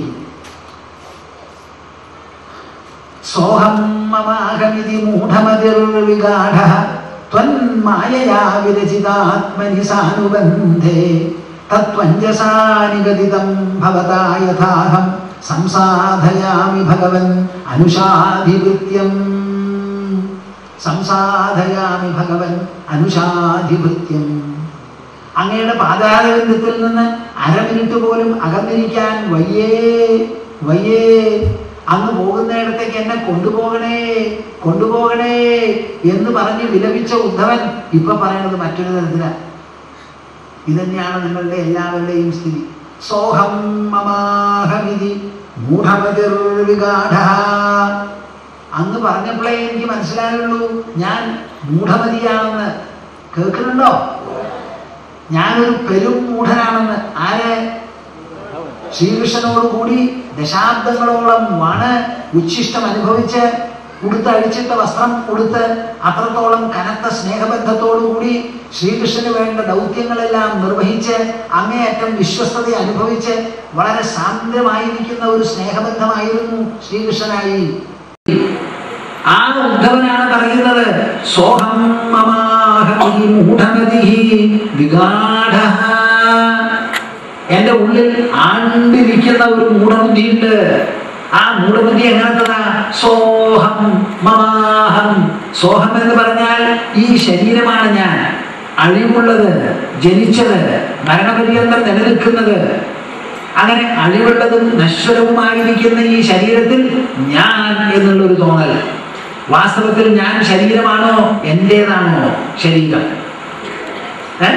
സോഹം മമാഹമിതി മൂഢമതിർവിഗാഢ ത്വന്മായയാ വിരചിതാത്മനി സാനുബന്ധേ തത്വഞ്ജസാ നിഗദിതം ഭവതാ യഥാഹം സംസാധയാമി ഭഗവൻ അനുഷാധിപത്യം സംസാധയാമി ഭഗവൻ അനുഷാധിപത്യം അങ്ങയുടെ പാതാരബന്ധത്തിൽ നിന്ന് അരമിനിറ്റ് പോലും അകന്നിരിക്കാൻ വയ്യേ വയ്യേ അങ്ങ് പോകുന്നിടത്തേക്ക് എന്നെ കൊണ്ടുപോകണേ കൊണ്ടുപോകണേ എന്ന് പറഞ്ഞ് വിലപിച്ച ഉദ്ധവൻ ഇപ്പൊ പറയണത് മറ്റൊരു തരത്തിലാണ് ഇതന്നെയാണ് നിങ്ങളുടെ എല്ലാവരുടെയും സ്ഥിതി സോഹം മമാഹമിതി മൂഢമതിർവിഗാഢ അങ്ങ് പറഞ്ഞപ്പോഴേ എനിക്ക് മനസ്സിലായുള്ളൂ ഞാൻ മൂഢമതിയാണെന്ന് കേൾക്കുന്നുണ്ടോ ഞാനൊരു പെരും മൂഢനാണെന്ന് ആരെ ശ്രീകൃഷ്ണനോട് കൂടി ദശാബ്ദങ്ങളോളം വണ് ഉച്ഛിഷ്ടം അനുഭവിച്ച് ഉടുത്തഴിച്ചിട്ട വസ്ത്രം ഉടുത്ത് അത്രത്തോളം കനത്ത സ്നേഹബന്ധത്തോടുകൂടി ശ്രീകൃഷ്ണന് വേണ്ട ദൗത്യങ്ങളെല്ലാം നിർവഹിച്ച് അങ്ങേയറ്റം വിശ്വസ്തത അനുഭവിച്ച് വളരെ സാന്ദ്രമായിരിക്കുന്ന ഒരു സ്നേഹബന്ധമായിരുന്നു ശ്രീകൃഷ്ണനായി ആ ഉദ്ധവനാണ് പറയുന്നത് സോഹം മമാഹമി മൂഢമതി വിഗാഢ എന്റെ ഉള്ളിൽ ആണ്ടിരിക്കുന്ന ഒരു മൂഢബുദ്ധിയുണ്ട് ആ മൂഢബുദ്ധി എങ്ങനത്തതാ സോഹം മമാഹം സോഹം എന്ന് പറഞ്ഞാൽ ഈ ശരീരമാണ് ഞാൻ അഴിവുള്ളത് ജനിച്ചത് മരണപര്യന്തം നിലനിൽക്കുന്നത് അങ്ങനെ അഴിവുള്ളതും നശ്വരവുമായിരിക്കുന്ന ഈ ശരീരത്തിൽ ഞാൻ എന്നുള്ളൊരു തോന്നൽ വാസ്തവത്തിൽ ഞാൻ ശരീരമാണോ എൻ്റേതാണോ ശരീരം ഏ?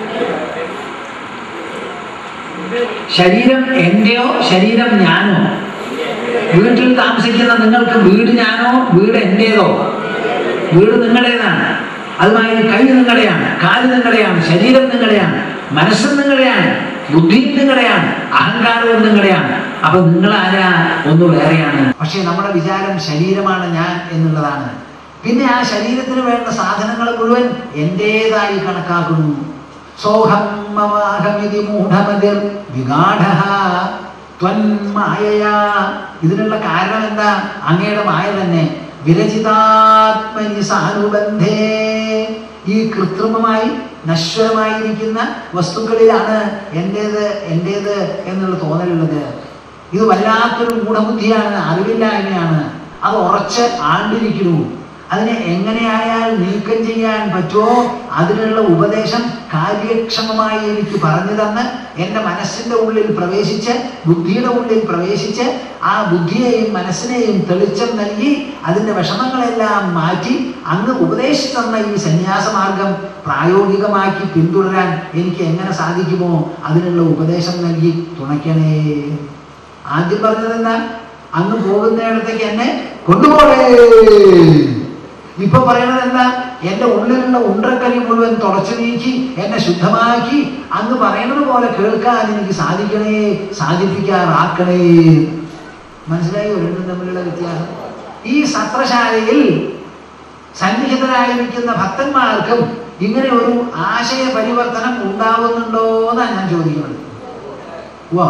ശരീരം എൻ്റെയോ ശരീരം ഞാനോ വീട്ടിൽ താമസിക്കുന്ന നിങ്ങൾക്ക് വീട് ഞാനോ വീട് എൻ്റേതോ വീട് നിങ്ങളുടേതാണ് അതുമായി കൈ നിങ്ങളുടെയാണ് കാല് നിങ്ങളുടെയാണ് ശരീരം നിങ്ങളുടെയാണ് മനസ്സും നിങ്ങളുടെയാണ് ബുദ്ധിയും നിങ്ങളുടെയാണ് അഹങ്കാരവും നിങ്ങളുടെയാണ് അപ്പൊ നിങ്ങൾ ആരാ ഒന്ന് വേറെയാണ് പക്ഷെ നമ്മുടെ വിചാരം ശരീരമാണ് ഞാൻ എന്നുള്ളതാണ് പിന്നെ ആ ശരീരത്തിന് വേണ്ട സാധനങ്ങൾ മുഴുവൻ എൻ്റേതായി കണക്കാക്കുന്നു സോഹം മമാഹമിതി മൂഢമതിർ വിഗാഢഃ ത്വന്മായയാ ഇതിനുള്ള കാരണം എന്താ അങ്ങയുടെ മായ തന്നെ വിരചിതാത്മനി സാനുബന്ധേ ഈ കൃത്രിമമായി നശ്വരമായിരിക്കുന്ന വസ്തുക്കളിലാണ് എൻ്റേത് എൻ്റേത് എന്നുള്ള തോന്നലുള്ളത് ഇത് വല്ലാത്തൊരു മൂഢബുദ്ധിയാണ് അറിവില്ലായ്മയാണ് അത് ഉറച്ച് ആണ്ടിരിക്കുന്നു അതിനെ എങ്ങനെയായാൽ നീക്കം ചെയ്യാൻ പറ്റുമോ അതിനുള്ള ഉപദേശം കാര്യക്ഷമമായി എനിക്ക് പറഞ്ഞു തന്ന് എൻ്റെ മനസ്സിൻ്റെ ഉള്ളിൽ പ്രവേശിച്ച് ബുദ്ധിയുടെ ഉള്ളിൽ പ്രവേശിച്ച് ആ ബുദ്ധിയെയും മനസ്സിനെയും തെളിച്ചം നൽകി അതിൻ്റെ വിഷമങ്ങളെല്ലാം മാറ്റി അങ്ങ് ഉപദേശിച്ചു തന്ന ഈ സന്യാസമാർഗം പ്രായോഗികമാക്കി പിന്തുടരാൻ എനിക്ക് എങ്ങനെ സാധിക്കുമോ അതിനുള്ള ഉപദേശം നൽകി തുണയ്ക്കണേ ആദ്യം പറഞ്ഞത് എന്താ അങ്ങ് പോകുന്നിടത്തേക്ക് എന്നെ കൊണ്ടുപോകേ ഇപ്പൊ പറയണത് എന്താ എന്റെ ഉള്ളിലുള്ള ഉണ്ടക്കലി മുഴുവൻ തുടച്ചു നീക്കി എന്നെ ശുദ്ധമാക്കി അങ്ങ് പറയണത് പോലെ കേൾക്കാൻ എനിക്ക് സാധിക്കണേ സാധിപ്പിക്കാറാക്കണേ മനസ്സിലായോ രണ്ടും തമ്മിലുള്ള വ്യത്യാസം ഈ സത്രശാലയിൽ സന്നിഹിതരായിരിക്കുന്ന ഭക്തന്മാർക്കും ഇങ്ങനെ ഒരു ആശയ പരിവർത്തനം ഉണ്ടാവുന്നുണ്ടോ എന്നാണ് ഞാൻ ചോദിക്കുന്നത് വാ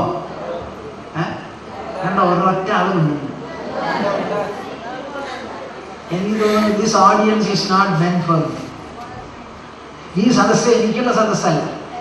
കണ്ടോ ഒരൊറ്റ ആളുണ്ട് എനിക്ക് തോന്നുന്നു this audience is not meant for ഈ സദസ്സ് എനിക്കുള്ള സദസ്സല്ല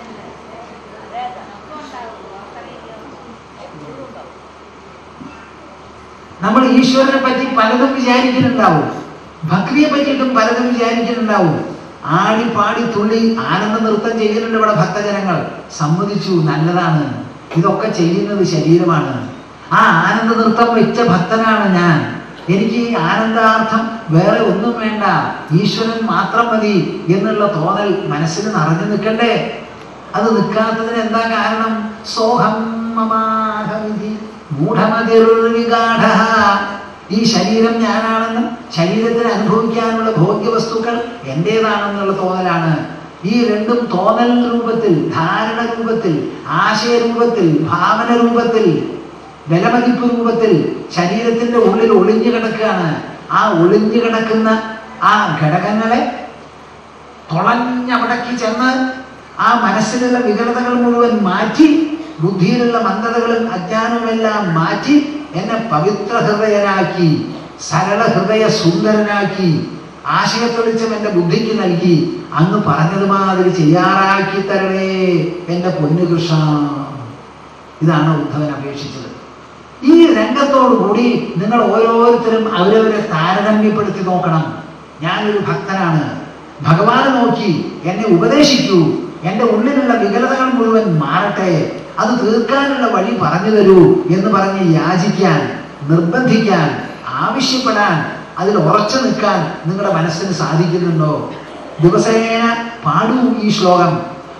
നമ്മൾ ഈശ്വരനെ പറ്റി പലതും വിചാരിക്കുന്നുണ്ടാവും ഭക്തിയെ പറ്റിയിട്ടും പലതും വിചാരിക്കുന്നുണ്ടാവും ആടി പാടി തുള്ളി ആനന്ദ നൃത്തം ചെയ്യുന്നുണ്ട് ഇവിടെ ഭക്തജനങ്ങൾ സമ്മതിച്ചു നല്ലതാണ് ഇതൊക്കെ ചെയ്യുന്നത് ശരീരമാണ് ആ ആനന്ദ നൃത്തം വെച്ച ഭക്തനാണ് ഞാൻ എനിക്ക് ഈ ആനന്ദാർത്ഥം വേറെ ഒന്നും വേണ്ട ഈശ്വരൻ മാത്രം മതി എന്നുള്ള തോന്നൽ മനസ്സിൽ നിറഞ്ഞു നിൽക്കണ്ടേ അത് നിൽക്കാത്തതിന് എന്താ കാരണം സോഹം മമാഹമിതി മൂഢമതിർവിഗാഢ ഈ ശരീരം ഞാനാണെന്നും ശരീരത്തിന് അനുഭവിക്കാനുള്ള ഭോഗ്യവസ്തുക്കൾ എൻ്റേതാണെന്നുള്ള തോന്നലാണ് ഈ രണ്ടും തോന്നൽ രൂപത്തിൽ ധാരണ രൂപത്തിൽ ആശയ രൂപത്തിൽ ഭാവന രൂപത്തിൽ വിലമതിപ്പ് രൂപത്തിൽ ശരീരത്തിന്റെ ഉള്ളിൽ ഒളിഞ്ഞു കിടക്കുകയാണ് ആ ഒളിഞ്ഞു കിടക്കുന്ന ആ ഘടകങ്ങളെ തുളഞ്ഞവിടക്കി ചെന്ന് ആ മനസ്സിലുള്ള വികലതകൾ മുഴുവൻ മാറ്റി ബുദ്ധിയിലുള്ള മന്ദതകളും അജ്ഞാനവുമെല്ലാം മാറ്റി എന്നെ പവിത്ര ഹൃദയനാക്കി സരള ഹൃദയ സുന്ദരനാക്കി ആശയത്തെളിച്ചം എൻ്റെ ബുദ്ധിക്ക് നൽകി അങ്ങ് പറഞ്ഞതുമാതിരി ചെയ്യാറാക്കി തരണേ എൻ്റെ പൊന്നുകൃഷ്ണ ഇതാണ് ഉദ്ധവൻ അപേക്ഷിച്ചത് ഈ രംഗത്തോടു കൂടി നിങ്ങൾ ഓരോരുത്തരും അവരവരെ താരതമ്യപ്പെടുത്തി നോക്കണം ഞാനൊരു ഭക്തനാണ് ഭഗവാനെ നോക്കി എന്നെ ഉപദേശിക്കൂ എൻ്റെ ഉള്ളിലുള്ള വികലതകൾ മുഴുവൻ മാറട്ടെ അത് തീർക്കാനുള്ള വഴി പറഞ്ഞു തരൂ എന്ന് പറഞ്ഞ് യാചിക്കാൻ നിർബന്ധിക്കാൻ ആവശ്യപ്പെടാൻ അതിൽ ഉറച്ചു നിൽക്കാൻ നിങ്ങളുടെ മനസ്സിന് സാധിക്കുന്നുണ്ടോ ദിവസേന പാടൂ ഈ ശ്ലോകം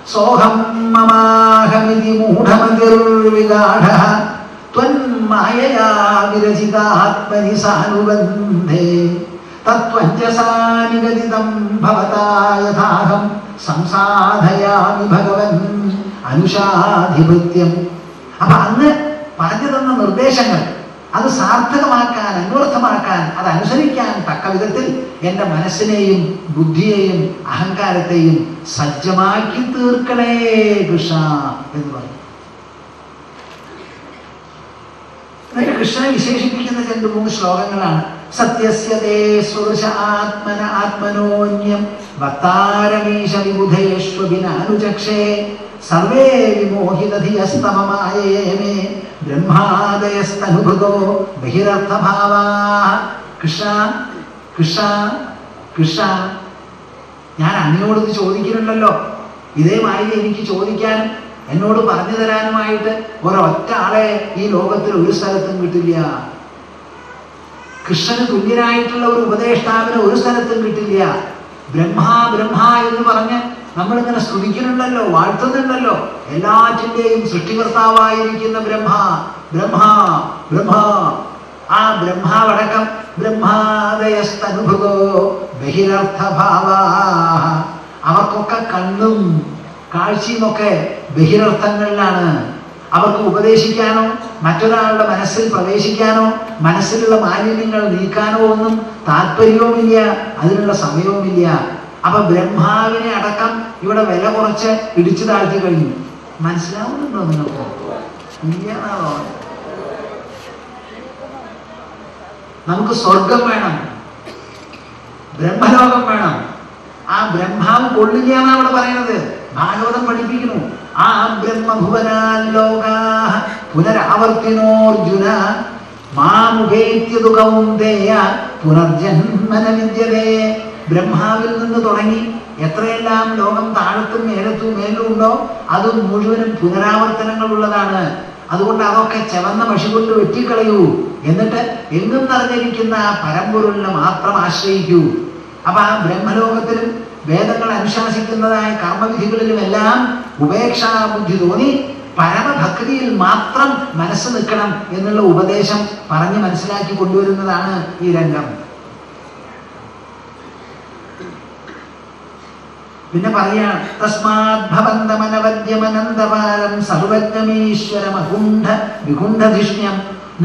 സോഹം മമാഹമിതി മൂഢമതിർവിഗാഢ ത്വന്മായയാ വിരചിതാത്മനി സാനുബന്ധേ തത്വഞ്ജസാ നിഗദിതം ഭവതാ യഥാഹം സംസാധയാമി ഭഗവൻ അനുഷാധിപത്യം അപ്പൊ അന്ന് പറഞ്ഞു തന്ന നിർദ്ദേശങ്ങൾ അത് സാർത്ഥകമാക്കാൻ അന്വർത്ഥമാക്കാൻ അത് അനുസരിക്കാൻ തക്ക വിധത്തിൽ എൻ്റെ മനസ്സിനെയും ബുദ്ധിയെയും അഹങ്കാരത്തെയും സജ്ജമാക്കി തീർക്കണേ കൃഷ്ണ എന്ന് പറഞ്ഞു എന്നിട്ട് കൃഷ്ണനെ വിശേഷിപ്പിക്കുന്ന രണ്ട് മൂന്ന് ശ്ലോകങ്ങളാണ് സത്യസ്യതേ സ്വദൃശ ആത്മന ആത്മനോന്യം വക്താരമീശ വിബുധേഷ്വഭിനാനുചക്ഷേ സർവേ വിമോഹിതധിയസ്തമമായേ മേ ബ്രഹ്മാദയസ്തനുഭൃതോ ബഹിരർത്ഥഭാവാ കൃഷ്ണ കൃഷ്ണ കൃഷ്ണ ഞാൻ അങ്ങയോട് ഇത് ചോദിക്കുന്നുണ്ടല്ലോ ഇതേമാതിരി എനിക്ക് ചോദിക്കാനും എന്നോട് പറഞ്ഞു തരാനുമായിട്ട് ഒരൊറ്റ ആളെ ഈ ലോകത്തിൽ ഒരു സ്ഥലത്തും കിട്ടില്ല കൃഷ്ണന് തുല്യനായിട്ടുള്ള ഒരു ഉപദേഷ്ടാവിന് ഒരു സ്ഥലത്തും കിട്ടില്ല ബ്രഹ്മ ബ്രഹ്മ എന്ന് പറഞ്ഞ് നമ്മളിങ്ങനെ സ്തുതിക്കുന്നുണ്ടല്ലോ വാഴ്ത്തുന്നുണ്ടല്ലോ എല്ലാറ്റിൻ്റെയും സൃഷ്ടികർത്താവായിരിക്കുന്ന ബ്രഹ്മ ബ്രഹ്മ ബ്രഹ്മ ആ ബ്രഹ്മാവടക്കം ബ്രഹ്മാദയസ്തനുഭവോ ബഹിരർത്ഥഭാവ അവർക്കൊക്കെ കണ്ണും കാഴ്ചയുമൊക്കെ ബഹിരർത്ഥങ്ങളിലാണ് അവർക്ക് ഉപദേശിക്കാനോ മറ്റൊരാളുടെ മനസ്സിൽ പ്രവേശിക്കാനോ മനസ്സിലുള്ള മാലിന്യങ്ങൾ നീക്കാനോ ഒന്നും താല്പര്യവുമില്ല അതിനുള്ള സമയവുമില്ല അപ്പൊ ബ്രഹ്മാവിനെ അടക്കം ഇവിടെ വില കുറച്ച് ഇടിച്ചു താഴ്ത്തി കഴിഞ്ഞു മനസ്സിലാവുന്നുണ്ടോ നിങ്ങൾക്ക് ഇല്ലാതാണോ നമുക്ക് സ്വർഗം വേണം ബ്രഹ്മലോകം വേണം ആ ബ്രഹ്മാവ് കൊള്ളില്ല എന്നാണ് അവിടെ പറയുന്നത് ഭാഗവതം പഠിപ്പിക്കുന്നു ആ ബ്രഹ്മഭുവനാലോകാ പുനരാവർത്തിനോർജുന മാമുഖേത്യതു കൗന്ദേയ പുനർജന്മന വിദ്യതേ ബ്രഹ്മാവിൽ നിന്ന് തുടങ്ങി എത്രയെല്ലാം ലോകം താഴത്തും മേലത്തും മേലും ഉണ്ടോ അത് മുഴുവനും പുനരാവർത്തനങ്ങൾ ഉള്ളതാണ് അതുകൊണ്ട് അതൊക്കെ ചെവന്ന മഷി കൊണ്ട് വെട്ടിക്കളയൂ എന്നിട്ട് എങ്ങും നിറഞ്ഞിരിക്കുന്ന ആ പരമ്പൊരുളിനെ മാത്രം ആശ്രയിക്കൂ അപ്പൊ ആ ബ്രഹ്മലോകത്തിലും വേദങ്ങൾ അനുശാസിക്കുന്നതായ കർമ്മവിധികളിലുമെല്ലാം ഉപേക്ഷാ ബുദ്ധി തോന്നി പരമഭക്തിയിൽ മാത്രം മനസ്സ് നിൽക്കണം എന്നുള്ള ഉപദേശം പറഞ്ഞ് മനസ്സിലാക്കി കൊണ്ടുവരുന്നതാണ് ഈ രംഗം പിന്നെ പറയാണ് തസ്മാത് ഭവന്തമനവദ്യമനന്തപാരം സർവജ്ഞമീശ്വരമകുണ്ഠ വികുണ്ഠധിഷ്ണ്യം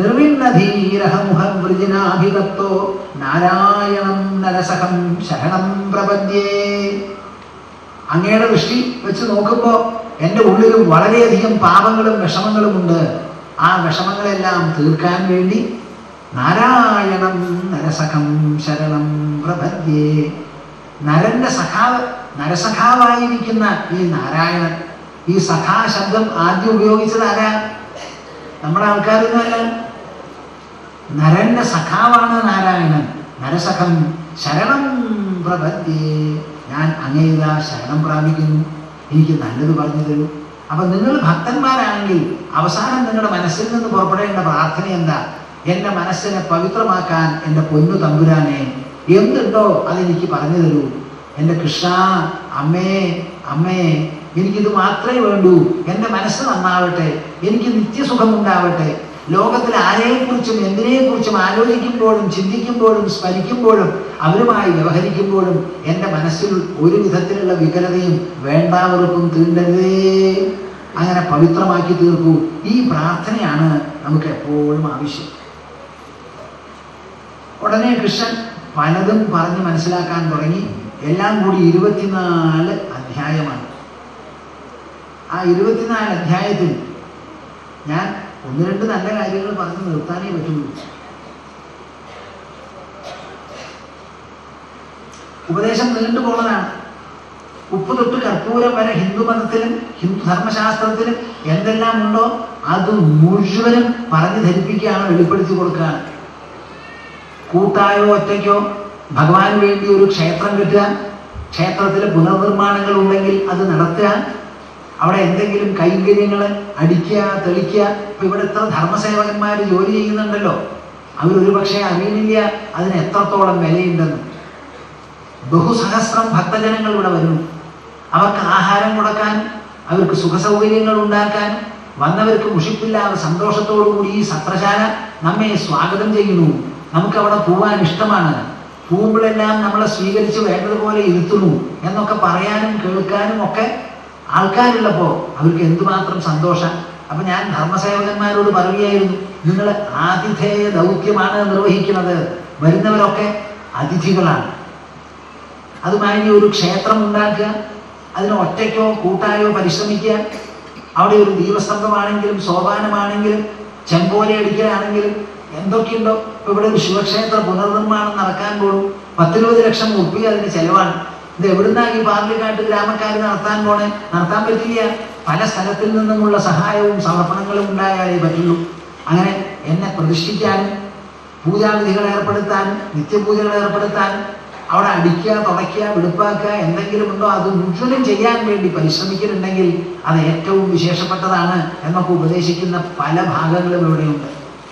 നിർവിണ്ണധീരഹമുഹവൃജിനാഭിഗത്തോ നാരായണം നരസഹം ശരണം പ്രപദ്യേ അങ്ങയുടെ ദൃഷ്ടി വെച്ച് നോക്കുമ്പോൾ എൻ്റെ ഉള്ളിലും വളരെയധികം പാപങ്ങളും വിഷമങ്ങളും ഉണ്ട് ആ വിഷമങ്ങളെല്ലാം തീർക്കാൻ വേണ്ടി നാരായണം നരസഖം ശരണം പ്രപദ്യേ നരന്റെ സഖാവ് നരസഖാവായിരിക്കുന്ന ഈ നാരായണൻ ഈ സഖാ ശബ്ദം ആദ്യം ഉപയോഗിച്ചത് ആരാ നമ്മുടെ ആൾക്കാരൊന്നുമല്ല നരന്റെ സഖാവാണ് നാരായണൻ നരസഖം ശരണം പ്രപദ്യേ ഞാൻ അങ്ങേത ശരണം പ്രാപിക്കുന്നു എനിക്ക് നല്ലത് പറഞ്ഞു തരൂ അപ്പൊ നിങ്ങൾ ഭക്തന്മാരാണെങ്കിൽ അവസാനം നിങ്ങളുടെ മനസ്സിൽ നിന്ന് പുറപ്പെടേണ്ട പ്രാർത്ഥന എന്താ എൻ്റെ മനസ്സിനെ പവിത്രമാക്കാൻ എൻ്റെ പൊന്നു തമ്പുരാനെ എന്തുണ്ടോ അതെനിക്ക് പറഞ്ഞു തരൂ എൻ്റെ കൃഷ്ണ അമ്മേ അമ്മേ എനിക്കിത് മാത്രമേ വേണ്ടൂ എൻ്റെ മനസ്സ് നന്നാവട്ടെ എനിക്ക് നിത്യസുഖം ഉണ്ടാവട്ടെ ലോകത്തിൽ ആരെയെക്കുറിച്ചും എന്തിനെക്കുറിച്ചും ആലോചിക്കുമ്പോഴും ചിന്തിക്കുമ്പോഴും സ്മരിക്കുമ്പോഴും അവരുമായി വ്യവഹരിക്കുമ്പോഴും എൻ്റെ മനസ്സിൽ ഒരു വിധത്തിലുള്ള വികലതയും വേണ്ടാവർക്കും തീണ്ടരുതേ അങ്ങനെ പവിത്രമാക്കി തീർക്കൂ ഈ പ്രാർത്ഥനയാണ് നമുക്ക് എപ്പോഴും ആവശ്യം ഉടനെ കൃഷ്ണൻ പലതും പറഞ്ഞ് മനസ്സിലാക്കാൻ തുടങ്ങി എല്ലാം കൂടി ഇരുപത്തിനാല് അധ്യായമാണ് ആ ഇരുപത്തിനാല് അധ്യായത്തിൽ ഞാൻ ഒന്ന് രണ്ട് നല്ല കാര്യങ്ങൾ പറഞ്ഞ് നിർത്താനേ പറ്റുള്ളൂ ഉപദേശം നീണ്ടു പോകുന്നതാണ് ഉപ്പ് തൊട്ട് കർപ്പൂരം വരെ ഹിന്ദു മതത്തിലും ഹിന്ദു ധർമ്മശാസ്ത്രത്തിലും എന്തെല്ലാം ഉണ്ടോ അത് മുഴുവനും പറഞ്ഞു ധരിപ്പിക്കുകയാണ് വെളിപ്പെടുത്തി കൊടുക്കുകയാണ് കൂട്ടായോ ഒറ്റയ്ക്കോ ഭഗവാന് വേണ്ടി ഒരു ക്ഷേത്രം കെട്ടുക ക്ഷേത്രത്തിൽ പുനർനിർമ്മാണങ്ങൾ ഉണ്ടെങ്കിൽ അത് നടത്തുക അവിടെ എന്തെങ്കിലും കൈങ്കര്യങ്ങൾ അടിക്കുക തെളിക്കുക ഇപ്പൊ ഇവിടെ എത്ര ധർമ്മസേവകന്മാർ ജോലി ചെയ്യുന്നുണ്ടല്ലോ അവരൊരു പക്ഷേ അറിയുന്നില്ല അതിന് എത്രത്തോളം വിലയുണ്ടെന്ന് ബഹുസഹസ്രം ഭക്തജനങ്ങൾ ഇവിടെ വരുന്നു അവർക്ക് ആഹാരം കൊടുക്കാൻ അവർക്ക് സുഖസൗകര്യങ്ങൾ ഉണ്ടാക്കാൻ വന്നവർക്ക് മുഷിപ്പില്ലാതെ സന്തോഷത്തോടു കൂടി ഈ സത്രശാല നമ്മെ സ്വാഗതം ചെയ്യുന്നു നമുക്ക് അവിടെ പോവാൻ ഇഷ്ടമാണ് പോകുമ്പോഴെല്ലാം നമ്മളെ സ്വീകരിച്ച് വേണ്ടതുപോലെ ഇരുത്തുന്നു എന്നൊക്കെ പറയാനും കേൾക്കാനും ഒക്കെ ആൾക്കാരുള്ളപ്പോൾ അവർക്ക് എന്തുമാത്രം സന്തോഷം അപ്പൊ ഞാൻ ധർമ്മസേവകന്മാരോട് പറയുകയായിരുന്നു നിങ്ങൾ ആതിഥേയ ദൗത്യമാണ് നിർവഹിക്കുന്നത് വരുന്നവരൊക്കെ അതിഥികളാണ് അതുമായി ഒരു ക്ഷേത്രം ഉണ്ടാക്കുക അതിന് ഒറ്റയ്ക്കോ കൂട്ടായോ പരിശ്രമിക്കുക അവിടെ ഒരു ദീപസ്തംഭമാണെങ്കിലും സോപാനമാണെങ്കിലും ചെമ്പോല അടിക്കലാണെങ്കിലും എന്തൊക്കെയുണ്ടോ ഇപ്പൊ ഇവിടെ ഒരു ശിവക്ഷേത്ര പുനർനിർമ്മാണം നടക്കാൻ പോലും പത്തിരുപത് ലക്ഷം ഉറുപ്പിക അതിന് ചെലവാണ് ഇത് എവിടുന്നാ ഈ പാർലിക്കാട്ട് ഗ്രാമക്കാർ നടത്താൻ പോണേ നടത്താൻ പറ്റില്ല പല സ്ഥലത്തിൽ നിന്നുമുള്ള സഹായവും സമർപ്പണങ്ങളും ഉണ്ടായാലേ പറ്റുള്ളൂ അങ്ങനെ എന്നെ പ്രതിഷ്ഠിക്കാനും പൂജാവിധികൾ ഏർപ്പെടുത്താനും നിത്യപൂജകൾ ഏർപ്പെടുത്താനും അവിടെ അടിക്കുക തുടയ്ക്കുക വെളുപ്പാക്കുക എന്തെങ്കിലും ഉണ്ടോ അത് മുഴുവനും ചെയ്യാൻ വേണ്ടി പരിശ്രമിക്കുന്നുണ്ടെങ്കിൽ അത് ഏറ്റവും വിശേഷപ്പെട്ടതാണ് എന്നൊക്കെ ഉപദേശിക്കുന്ന പല ഭാഗങ്ങളും ഇവിടെയുണ്ട്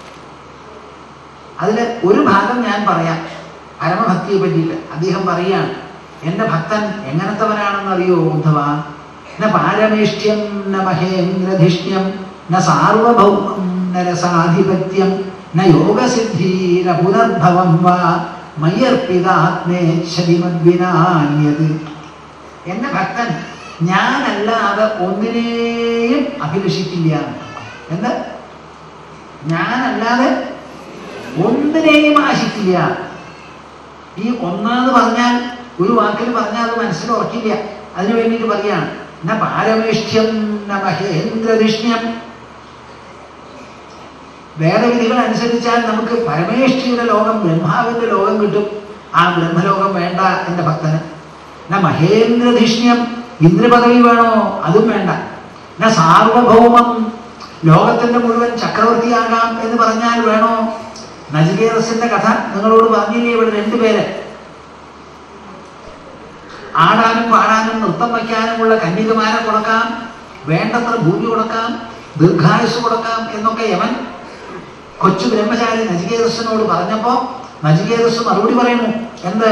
അതിൽ ഒരു ഭാഗം ഞാൻ പറയാം പരമഭക്തിയെ പറ്റിയിട്ട് അദ്ദേഹം പറയുകയാണ് എൻ്റെ ഭക്തൻ എങ്ങനത്തവനാണെന്ന് അറിയോ ഉദ്ധവ ന പാരമേഷ്ട്യം ന മഹേന്ദ്രധിഷ്ണ്യം ന സാർവഭൗമം ന രസാധിപത്യം ന യോഗസിദ്ധീര പുനർഭവം വാ മയ്യർപ്പിതാത്മേശ്വരിമദ്വിനാന്യത് എന്റെ ഭക്തൻ ഞാനല്ലാതെ ഒന്നിനെയും അഭിലഷിക്കില്ല എന്ത് ഞാനല്ലാതെ ഒന്നിനെയും ആശിക്കില്ല ഈ ഒന്നാന്ന് പറഞ്ഞാൽ ഒരു വാക്കിൽ പറഞ്ഞാൽ അത് മനസ്സിൽ ഉറക്കില്ല അതിനു വേണ്ടിയിട്ട് പറയാണ് ന പാരമേഷ്ട്യം ന മഹേന്ദ്രധിഷ്ണ്യം വേദവിധികൾ അനുസരിച്ചാൽ നമുക്ക് പരമേഷ്ഠിയുടെ ലോകം ബ്രഹ്മാവിന്റെ ലോകം കിട്ടും ആ ബ്രഹ്മലോകം വേണ്ട എൻ്റെ ഭക്തന് ന മഹേന്ദ്രധിഷ്ണ്യം ഇന്ദ്രപദവി വേണോ അതും വേണ്ട ന സാർവഭൗമം ലോകത്തിന്റെ മുഴുവൻ ചക്രവർത്തിയാകാം എന്ന് പറഞ്ഞാൽ വേണോ നജികേതസിന്റെ കഥ നിങ്ങളോട് പറഞ്ഞില്ലേ ഇവിടെ രണ്ടുപേര് ആടാനും പാടാനും നൃത്തം വയ്ക്കാനുമുള്ള കന്യകമാരെ കൊടുക്കാം വേണ്ടത്ര ഭൂമി കൊടുക്കാം ദീർഘായുസ് കൊടുക്കാം എന്നൊക്കെ യമൻ കൊച്ചു ബ്രഹ്മചാരി നജികേതസിനോട് പറഞ്ഞപ്പോ നജികേതസ് മറുപടി പറയുന്നു എന്ത്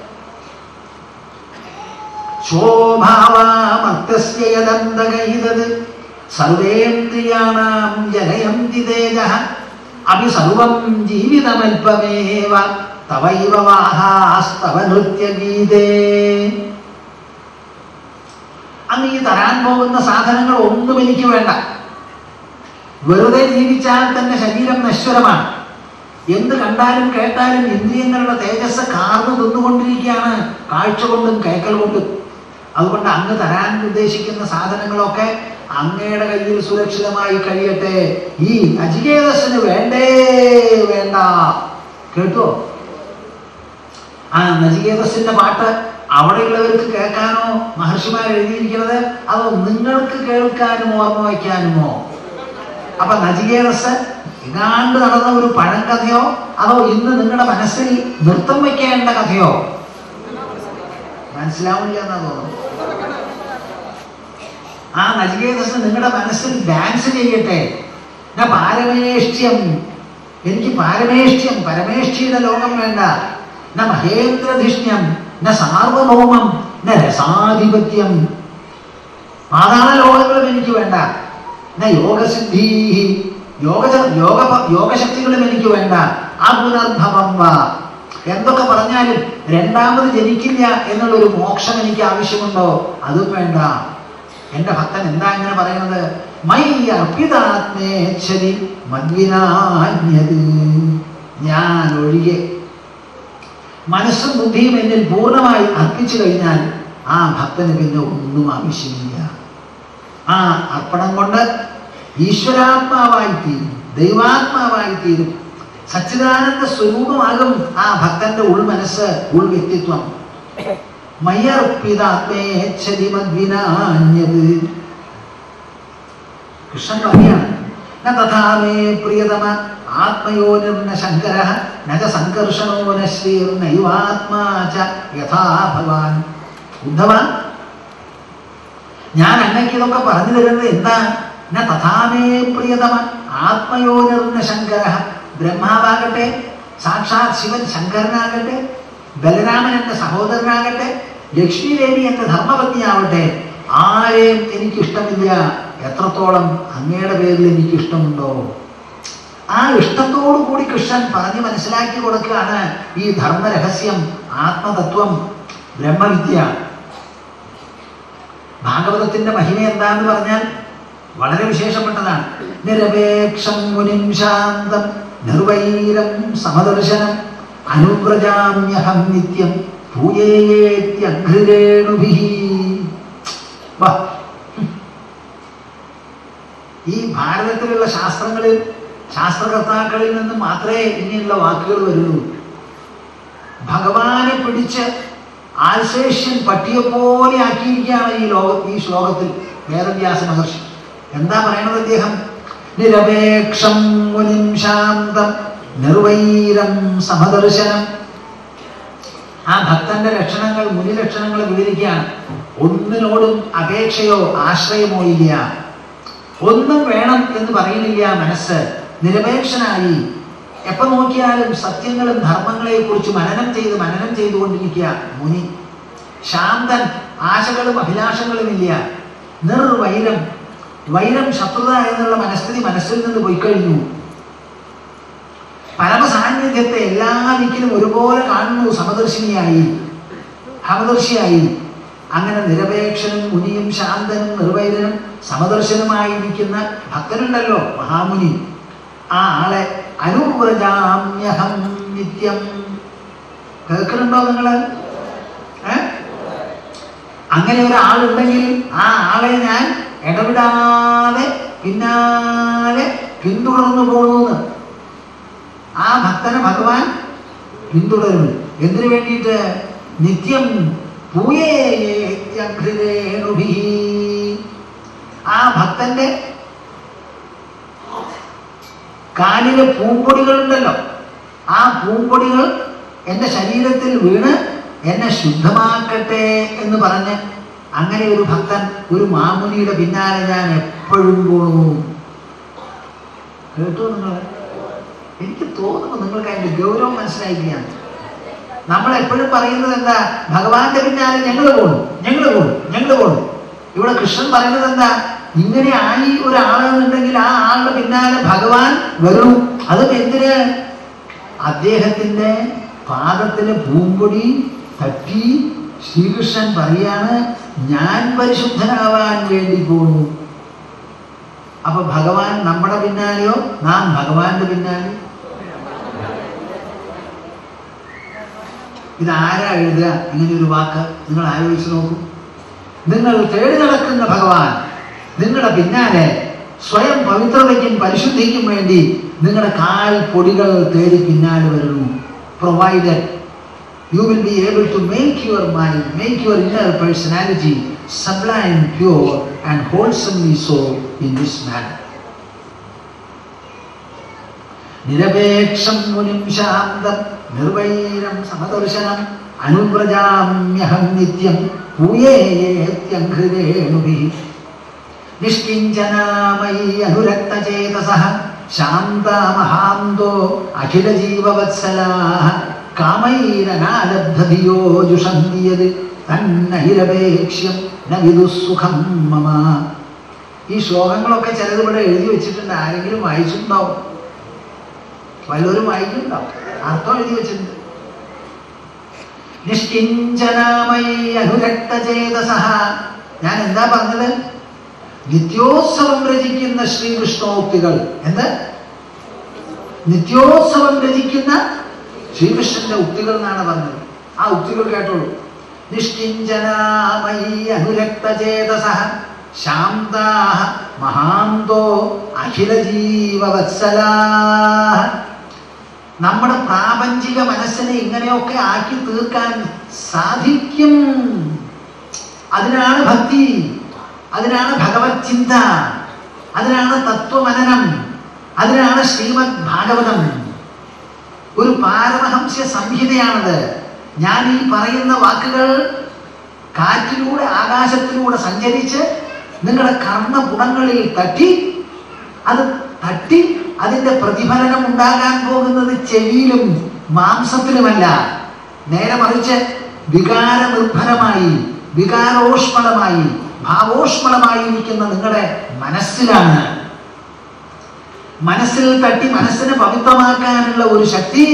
ശോഭാവാമർത്തസ്യദന്തകൈതത് സർവേന്ദ്രിയാണാം ജനയന്തി തേജ അഭി സർവം ജീവിതമൽപമേവ തവൈവ വാഹാസ്തവ നൃത്യഗീതേ അങ്ങ് ഈ തരാൻ പോകുന്ന സാധനങ്ങൾ ഒന്നും എനിക്ക് വേണ്ട വെറുതെ ജീവിച്ചാൽ തന്നെ ശരീരം നശ്വരമാണ് എന്ത് കണ്ടാലും കേട്ടാലും ഇന്ദ്രിയങ്ങളുടെ തേജസ് കാർന്നു തിന്നുകൊണ്ടിരിക്കുകയാണ് കാഴ്ച കൊണ്ടും കേക്കൽ കൊണ്ടും അതുകൊണ്ട് അങ്ങ് തരാൻ ഉദ്ദേശിക്കുന്ന സാധനങ്ങളൊക്കെ അങ്ങയുടെ കയ്യിൽ സുരക്ഷിതമായി കഴിയട്ടെ ഈ അജികേതസിന് വേണ്ടേ വേണ്ട കേട്ടോ ആ നജികേതസിന്റെ പാട്ട് അവിടെയുള്ളവർക്ക് കേൾക്കാനോ മഹർഷിമാർ എഴുതിയിരിക്കുന്നത് അതോ നിങ്ങൾക്ക് കേൾക്കാനും ഓർമ്മ വയ്ക്കാനുമോ അപ്പൊ നജികേതസ് ഇതാണ്ട് നടന്ന ഒരു പഴങ്കഥയോ അതോ ഇന്ന് നിങ്ങളുടെ മനസ്സിൽ നൃത്തം വെക്കേണ്ട കഥയോ മനസ്സിലാവില്ല എന്നാ തോന്നുന്നു ആ നജികേതസ് നിങ്ങളുടെ മനസ്സിൽ ഡാൻസ് ചെയ്യട്ടെ ന പാരമേഷ്ട്യം എനിക്ക് പാരമേഷ്ട്യം പരമേഷ്ഠിയുടെ ലോകം വേണ്ട ന മഹേന്ദ്രധിഷ്ണ്യം ന സാർവഭൗമം ന രസാധിപത്യം പാതാള ലോകങ്ങളും എനിക്ക് വേണ്ട ന യോഗസിദ്ധി യോഗ യോഗ യോഗശക്തികളും എനിക്ക് വേണ്ട ആ പുനർഭവം വാ എന്തൊക്കെ പറഞ്ഞാലും രണ്ടാമത് ജനിക്കില്ല എന്നുള്ളൊരു മോക്ഷം എനിക്ക് ആവശ്യമുണ്ടോ അതും വേണ്ട എന്റെ ഭക്തൻ എന്താ ഇങ്ങനെ പറയുന്നത് മൈ അർപ്പിതാത്മേച്ഛതി മദ്വിനാന്യത് ഞാൻ ഒഴികെ മനസ്സും ബുദ്ധിയും എന്നിൽ പൂർണ്ണമായി അർപ്പിച്ചു കഴിഞ്ഞാൽ ആ ഭക്തന് പിന്നെ ഒന്നും ആവശ്യമില്ല ആ അർപ്പണം കൊണ്ട് ഈശ്വരാത്മാവായി തീരും ദൈവാത്മാവായി തീരും സച്ചിദാനന്ദ സ്വരൂപമാകും ആ ഭക്തന്റെ ഉൾമനസ്സ് ഉൾ വ്യക്തിത്വം മയ്യർപ്പിതാത്മേച്ഛതി മദ്വിനാന്യത് കൃഷ്ണൻ പറയാണ് ന തഥാ മേ പ്രിയതമ ആത്മയോനിർന ശങ്കര നജ സംകർഷണോ ന ശ്രീർനൈവാത്മാ ച യഥാ ഭവാൻ ഉദ്ധവ ഞാൻ അങ്ങക്ക് ഇതൊക്കെ പറഞ്ഞു തരുന്നത് എന്താ ന തഥാമേ പ്രിയതമ ആത്മയോനിർന ശങ്കര ബ്രഹ്മാവാകട്ടെ സാക്ഷാത് ശിവൻ ശങ്കരനാകട്ടെ ബലരാമൻ എന്റെ സഹോദരനാകട്ടെ ലക്ഷ്മി ദേവി എന്റെ ധർമ്മപത്നിയാവട്ടെ ആരെയും എനിക്കിഷ്ടമില്ല എത്രത്തോളം അങ്ങയുടെ പേരിൽ എനിക്ക് ഇഷ്ടമുണ്ടോ ആ ഇഷ്ടത്തോടു കൂടി കൃഷ്ണൻ പറഞ്ഞ് മനസ്സിലാക്കി കൊടുക്കുകയാണ് ഈ ധർമ്മരഹസ്യം ആത്മതത്വം ബ്രഹ്മവിദ്യ ഭാഗവതത്തിന്റെ മഹിമ എന്താന്ന് പറഞ്ഞാൽ വളരെ വിശേഷപ്പെട്ടതാണ് നിരപേക്ഷം മുനിം ശാന്തം നിർവൈരം സമദർശനം അനുവ്രജാമ്യഹം നിത്യം പൂയേത്യഘൃരേണുഭി വാ ഈ ഭാരതത്തിലുള്ള ശാസ്ത്രങ്ങളിൽ ശാസ്ത്രകർത്താക്കളിൽ നിന്ന് മാത്രമേ ഇങ്ങനെയുള്ള വാക്കുകൾ വരുള്ളൂ ഭഗവാനെ പിടിച്ച് ആൽസേഷ്യൻ പട്ടിയെ പോലെ ആക്കിയിരിക്കുകയാണ് ഈ ലോക ഈ ശ്ലോകത്തിൽ വേദവ്യാസ മഹർഷി എന്താ പറയണത് അദ്ദേഹം നിരപേക്ഷം മുനിം ശാന്തം നിർവൈരം സമദർശനം ആ ഭക്തന്റെ ലക്ഷണങ്ങൾ മുനി ലക്ഷണങ്ങൾ വിവരിക്കുകയാണ് ഒന്നിനോടും അപേക്ഷയോ ആശ്രയമോ ഇല്ല ഒന്നും വേണം എന്ന് പറയുന്നില്ല മനസ്സ് നിരപേക്ഷനായി എപ്പോ നോക്കിയാലും സത്യങ്ങളും ധർമ്മങ്ങളെ കുറിച്ച് മനനം ചെയ്ത് മനനം ചെയ്തുകൊണ്ടിരിക്കുക മുനി ശാന്തൻ ആശകളും അഭിലാഷങ്ങളും ഇല്ല നിർവൈരം വൈരം ശത്രുത എന്നുള്ള മനസ്ഥിതി മനസ്സിൽ നിന്ന് പോയി കഴിഞ്ഞു പരമസാന്നിധ്യത്തെ എല്ലാ ദിക്കിലും ഒരുപോലെ കാണുന്നു സമദർശിനിയായി സമദർശിയായി അങ്ങനെ നിരപേക്ഷനും മുനിയും ശാന്തനും നിർവൈരനും സമദർശനുമായിരിക്കുന്ന ഭക്തനുണ്ടല്ലോ മഹാമുനി ആ ആളെ അനുവ്രജാമ്യഹം നിത്യം കേൾക്കുന്നുണ്ടോ നിങ്ങള് ഏ അങ്ങനെ ഒരാളുണ്ടെങ്കിൽ ആ ആളെ ഞാൻ ഇടവിടാതെ പിന്നാലെ പിന്തുടർന്നു പോണൂന്ന് ആ ഭക്തനെ ഭഗവാൻ പിന്തുടരും എന്തിനു വേണ്ടിയിട്ട് നിത്യം പൂയേണുഭി ആ ഭക്തന്റെ കാലിലെ പൂമ്പൊടികളുണ്ടല്ലോ ആ പൂമ്പൊടികൾ എൻ്റെ ശരീരത്തിൽ വീണ് എന്നെ ശുദ്ധമാക്കട്ടെ എന്ന് പറഞ്ഞ് അങ്ങനെ ഒരു ഭക്തൻ ഒരു മാമുനിയുടെ പിന്നാലെ ഞാൻ എപ്പോഴും പോണു കേട്ടോ നിങ്ങൾ എനിക്ക് തോന്നുന്നു നിങ്ങൾക്ക് അതിന്റെ ഗൗരവം മനസ്സിലായില്ല നമ്മൾ എപ്പോഴും പറയുന്നത് എന്താ ഭഗവാന്റെ പിന്നാലെ ഞങ്ങൾ പോണു ഞങ്ങൾ പോണു ഞങ്ങൾ പോണു ഇവിടെ കൃഷ്ണൻ പറയുന്നത് എന്താ ഇങ്ങനെ ആയി ഒരാളെന്നുണ്ടെങ്കിൽ ആ ആളുടെ പിന്നാലെ ഭഗവാൻ വരും അതും എന്തിന് അദ്ദേഹത്തിന്റെ പാദത്തിലെ പൂമ്പൊടി തട്ടി ശ്രീകൃഷ്ണൻ പറയാണ് ഞാൻ പരിശുദ്ധനാവാൻ വേണ്ടി പോണു അപ്പൊ ഭഗവാൻ നമ്മുടെ പിന്നാലെയോ നാം ഭഗവാന്റെ പിന്നാലെ ഇതാരാ എഴുതുക ഇങ്ങനെ ഒരു വാക്ക് നിങ്ങൾ ആലോചിച്ച് നോക്കൂ നിങ്ങൾ തേടി നടക്കുന്ന ഭഗവാൻ നിങ്ങളുടെ പിന്നാലെ സ്വയം പവിത്രതയ്ക്കും പരിശുദ്ധിക്കും വേണ്ടി നിങ്ങളുടെ കാൽ പൊടികൾ തേടി പിന്നാലെ വരുന്നു provided you will be able to make your mind, make your inner personality sublime, pure, and wholesomely so in this manner. നിരപേക്ഷം മുനിം ശാന്തം നിർവൈരം സമദർശനം അനുവ്രജാമ്യഹം നിത്യം പൂയേത്യഘൃരേണുഭി നിഷ്കിഞ്ചനാമയി അനുരക്തചേതസ ശാന്താമഹാന്തോ അഖിലജീവവത്സലാः കാമൈരനാലബ്ധധിയോ ജുഷന്തിയത് തന്നഹിരപേക്ഷ്യം ന വിദുസുഖം മമ ഈ ശ്ലോകങ്ങളൊക്കെ ചിലത് ഇവിടെ എഴുതി വെച്ചിട്ടുണ്ട് ആരെങ്കിലും വായിച്ചിട്ടുണ്ടാവും വല്ലവരും വായിക്കുന്നുണ്ടാവും അർത്ഥം എഴുതി വെച്ചിട്ടുണ്ട് നിഷ്കിഞ്ചനാമയി അനുരക്തചേതസ ഞാൻ എന്താ പറഞ്ഞത് നിത്യോത്സവം രചിക്കുന്ന ശ്രീകൃഷ്ണോക്തികൾ എന്ത് നിത്യോത്സവം രചിക്കുന്ന ശ്രീകൃഷ്ണന്റെ ഉക്തികൾ എന്നാണ് പറഞ്ഞത് ആ ഉക്തികൾ കേട്ടോളൂ നിഷ്കിഞ്ചനാമയി അനുരക്തചേതസ ശാന്താ മഹാന്തോ അഖിലജീവവത്സലാ നമ്മുടെ പ്രാപഞ്ചിക മനസ്സിനെ ഇങ്ങനെയൊക്കെ ആക്കി തീർക്കാൻ സാധിക്കും അതിനാണ് ഭക്തി അതിനാണ് ഭഗവത് ചിന്ത അതിനാണ് തത്വമനനം അതിനാണ് ശ്രീമദ് ഭാഗവതം ഒരു പാരമഹംസ്യ സംഹിതയാണത് ഞാൻ ഈ പറയുന്ന വാക്കുകൾ കാറ്റിലൂടെ ആകാശത്തിലൂടെ സഞ്ചരിച്ച് നിങ്ങളുടെ കർണപുടങ്ങളിൽ തട്ടി അത് തട്ടി അതിന്റെ പ്രതിഫലനം ഉണ്ടാകാൻ പോകുന്നത് ചെവിയിലും മാംസത്തിലുമല്ല നേരെ മറിച്ച് വികാരനിർഭരമായി വികാരോഷ്മളമായി ഭാവോഷ്മളമായിരിക്കുന്ന നിങ്ങളുടെ മനസ്സിലാണ് മനസ്സിൽ തട്ടി മനസ്സിനെ പവിത്രമാക്കാനുള്ള ഒരു ശക്തി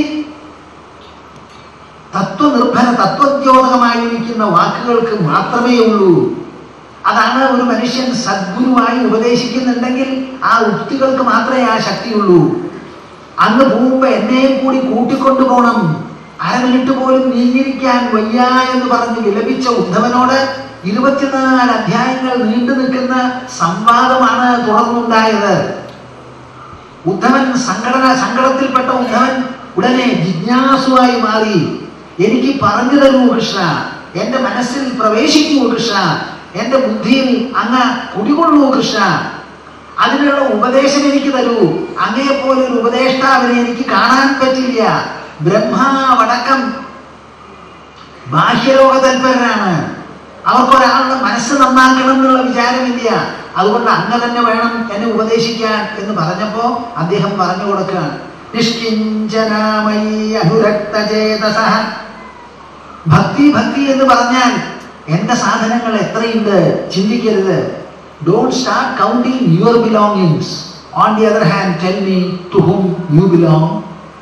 തത്വനിർഭര തത്വദ്യോതകമായിരിക്കുന്ന വാക്കുകൾക്ക് മാത്രമേ ഉള്ളൂ അതാണ് ഒരു മനുഷ്യൻ സദ്ഗുരുവായി ഉപദേശിക്കുന്നുണ്ടെങ്കിൽ ആ ഉക്തികൾക്ക് മാത്രമേ ആ ശക്തിയുള്ളൂ അന്ന് പോകുമ്പോ എന്നെയും കൂടി കൂട്ടിക്കൊണ്ടു പോകണം അര മിനിറ്റ് പോലും നീങ്ങിരിക്കാൻ വയ്യ എന്ന് പറഞ്ഞ് വിലപിച്ച ഉദ്ധവനോട് ഇരുപത്തിനാല് അധ്യായങ്ങൾ നീണ്ടു നിൽക്കുന്ന സംവാദമാണ് തുടർന്നുണ്ടായത് ഉദ്ധവൻ സംഘടന സങ്കടത്തിൽപ്പെട്ട ഉദ്ധവൻ ഉടനെ ജിജ്ഞാസുവായി മാറി എനിക്ക് പറഞ്ഞു തരൂ കൃഷ്ണ എന്റെ മനസ്സിൽ പ്രവേശിക്കൂ കൃഷ്ണ എന്റെ ബുദ്ധിയിൽ അങ്ങ് കുടികൊള്ളൂ കൃഷ്ണ അതിനുള്ള ഉപദേശം എനിക്ക് തരൂ അങ്ങയെപ്പോലെ ഒരു ഉപദേഷ്ടാവിനെ എനിക്ക് കാണാൻ പറ്റില്ല ബ്രഹ്മാവടക്കം ബാഹ്യലോക തൽപരരാണ് അവർക്കൊരാളുടെ മനസ്സ് നന്നാക്കണം എന്നുള്ള വിചാരമില്ല അതുകൊണ്ട് അങ്ങ് തന്നെ വേണം എന്നെ ഉപദേശിക്കാൻ എന്ന് പറഞ്ഞപ്പോ അദ്ദേഹം പറഞ്ഞു കൊടുക്കുകയാണ് നിഷ്കിഞ്ചനാമയി അനുരക്തചേതസ ഭക്തി ഭക്തി എന്ന് പറഞ്ഞാൽ എന്റെ സാധനങ്ങൾ എത്രയുണ്ട് ചിന്തിക്കരുത് don't start counting your belongings on the other hand tell me to whom you belong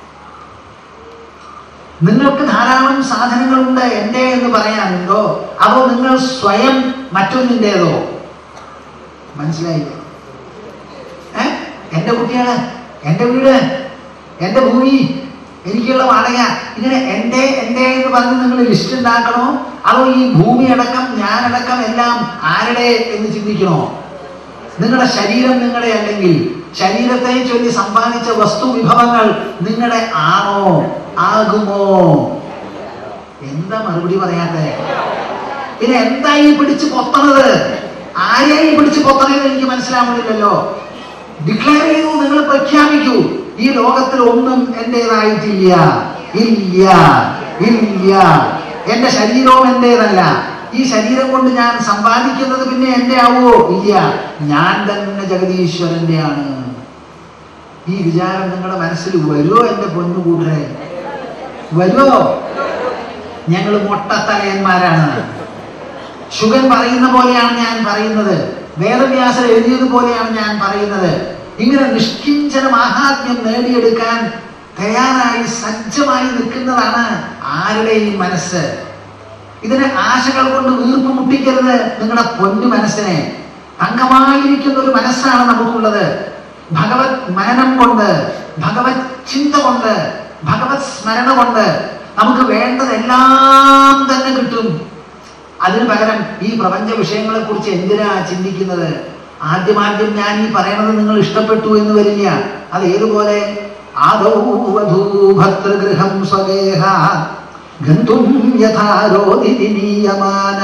നിങ്ങൾക്ക് ധാരാളം സാധനങ്ങളുണ്ട് എൻ്റെ എന്ന് പറയാനുണ്ടോ അതോ നിങ്ങൾ സ്വയം മറ്റൊന്നിൻ്റെതോ മനസ്സിലായില്ലേ ഏ എൻ്റെ കുട്ടികള് എൻ്റെ വീട് എൻ്റെ ഭൂമി എനിക്കുള്ള വാടക ഇങ്ങനെ എൻ്റെ എൻ്റെ എന്ന് പറഞ്ഞ് നിങ്ങൾ ലിസ്റ്റ് ഉണ്ടാക്കണോ അതോ ഈ ഭൂമി അടക്കം ഞാനടക്കം എല്ലാം ആരുടെ എന്ന് ചിന്തിക്കണോ നിങ്ങളുടെ ശരീരം നിങ്ങളുടെ അല്ലെങ്കിൽ ശരീരത്തെ ചൊല്ലി സമ്പാദിച്ച വസ്തു വിഭവങ്ങൾ നിങ്ങളുടെ ആണോ ആകുമോ എന്താ മറുപടി പറയാത്തെ പിന്നെ എന്താ ഈ പിടിച്ച് പൊത്തണത് ആരെയായി പിടിച്ച് പൊത്തണത് എനിക്ക് മനസ്സിലാവുന്നില്ലല്ലോ ഡിക്ലെയർ ചെയ്തു നിങ്ങൾ പ്രഖ്യാപിക്കൂ ഈ ലോകത്തിൽ ഒന്നും എന്റേതായിട്ടില്ല ഇല്ല ഇല്ല എന്റെ ശരീരവും എന്റേതല്ല ഈ ശരീരം കൊണ്ട് ഞാൻ സമ്പാദിക്കുന്നത് പിന്നെ എന്റെ ആവോ ഇല്ല ഞാൻ തന്നെ ജഗദീശ്വരന്റെ ആണ് ഈ വിചാരം നിങ്ങളുടെ മനസ്സിൽ വരുമോ എന്റെ പൊന്നു കൂട്ടരെ വരുമോ ഞങ്ങൾ മൊട്ടത്തലയന്മാരാണ് ശുഗൻ പറയുന്ന പോലെയാണ് ഞാൻ പറയുന്നത് വേദവ്യാസർ എഴുതിയത് പോലെയാണ് ഞാൻ പറയുന്നത് ഇങ്ങനെ നിഷ്കിഞ്ചന മഹാത്മ്യം നേടിയെടുക്കാൻ തയ്യാറായി സജ്ജമായി നിൽക്കുന്നതാണ് ആരുടെയും മനസ്സ് ഇതിന് ആശകൾ കൊണ്ട് വീർപ്പ് മുട്ടിക്കരുത് നിങ്ങളുടെ പൊന്നു മനസ്സിനെ തങ്കമായിരിക്കുന്ന ഒരു മനസ്സാണ് നമുക്കുള്ളത് ഭഗവത് മനനം കൊണ്ട് ഭഗവത് ചിന്ത കൊണ്ട് ഭഗവത് സ്മരണ കൊണ്ട് നമുക്ക് വേണ്ടതെല്ലാം തന്നെ കിട്ടും അതിന് പകരം ഈ പ്രപഞ്ച വിഷയങ്ങളെ കുറിച്ച് എന്തിനാ ചിന്തിക്കുന്നത് ആദ്യമാദ്യം ഞാൻ ഈ പറയണത് നിങ്ങൾ ഇഷ്ടപ്പെട്ടു എന്ന് വരില്ല അത് ഏതുപോലെ ആദൗ വധൂ ഭർതൃഗൃഹം സ്വഗേഹ ഗന്തും യഥാരോധി നീയമാന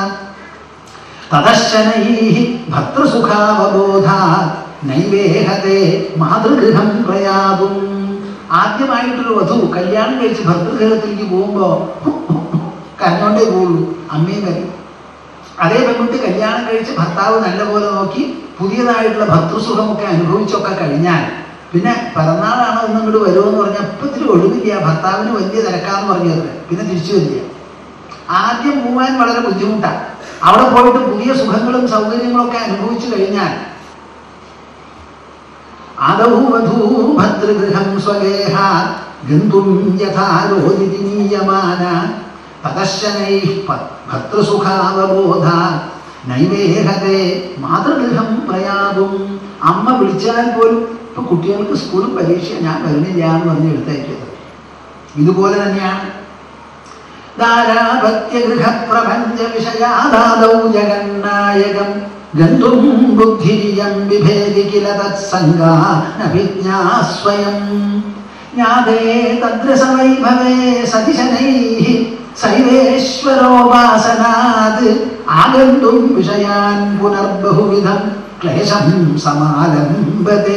തദശനൈः ഭർതൃസുഖാവബോധാ നൈവേഹത്തെ മാതൃഗൃഹം പ്രയാതും ആദ്യമായിട്ടൊരു വധു കല്യാണം കഴിച്ച് ഭർതൃഗൃഹത്തിലേക്ക് പോകുമ്പോ കരഞ്ഞോണ്ടേ പോവുള്ളൂ അമ്മയും വരും അതേ പെൺകുട്ടി കല്യാണം കഴിച്ച് ഭർത്താവ് നല്ലപോലെ നോക്കി പുതിയതായിട്ടുള്ള ഭർത്തൃസുഖമൊക്കെ അനുഭവിച്ചൊക്കെ കഴിഞ്ഞാൽ പിന്നെ പിറന്നാളാണോ ഒന്നും ഇങ്ങോട്ട് വരുമെന്ന് പറഞ്ഞാൽ ഇപ്പത്തിരി ഒഴിവില്ല ഭർത്താവിന് വലിയ തിരക്കാന്ന് പറഞ്ഞത് പിന്നെ തിരിച്ചു വരില്ല ആദ്യം പോവാൻ വളരെ ബുദ്ധിമുട്ടാണ് അവിടെ പോയിട്ട് പുതിയ സുഖങ്ങളും സൗകര്യങ്ങളും ഒക്കെ അനുഭവിച്ചു കഴിഞ്ഞാൽ ആദൗ വധൂ ഭർതൃഗൃഹം സ്വഗേഹ ഗന്തും യഥാരോദിതി നീയമാന തദശനൈഃ പ- ഭർതൃസുഖാവബോധ നൈവേഹത്തെ മാതൃഗൃഹം പ്രയാതും അമ്മ വിളിച്ചാൽ പോലും ഇപ്പൊ കുട്ടികൾക്ക് സ്കൂളും പരീക്ഷ ഞാൻ വരുന്നില്ല എന്ന് പറഞ്ഞ് എടുത്തയച്ചത് ഇതുപോലെ തന്നെയാണ് ധാരാപത്യഗൃഹപ്രപഞ്ച വിഷയാദാദൗ ജഗന്നായകം ഗന്ധും ബുദ്ധിരിയം വിഭേദി കില തത്സംഗാനഭിജ്ഞാസ്വയം ജ്ഞാതേ തദ്രസവൈഭവേ സതിശനൈः സൈവേശ്വരോപാസനാത് ആഗന്തും വിഷയാൻ പുനർബഹുവിധം ക്ലേശം സമാലംബത്തെ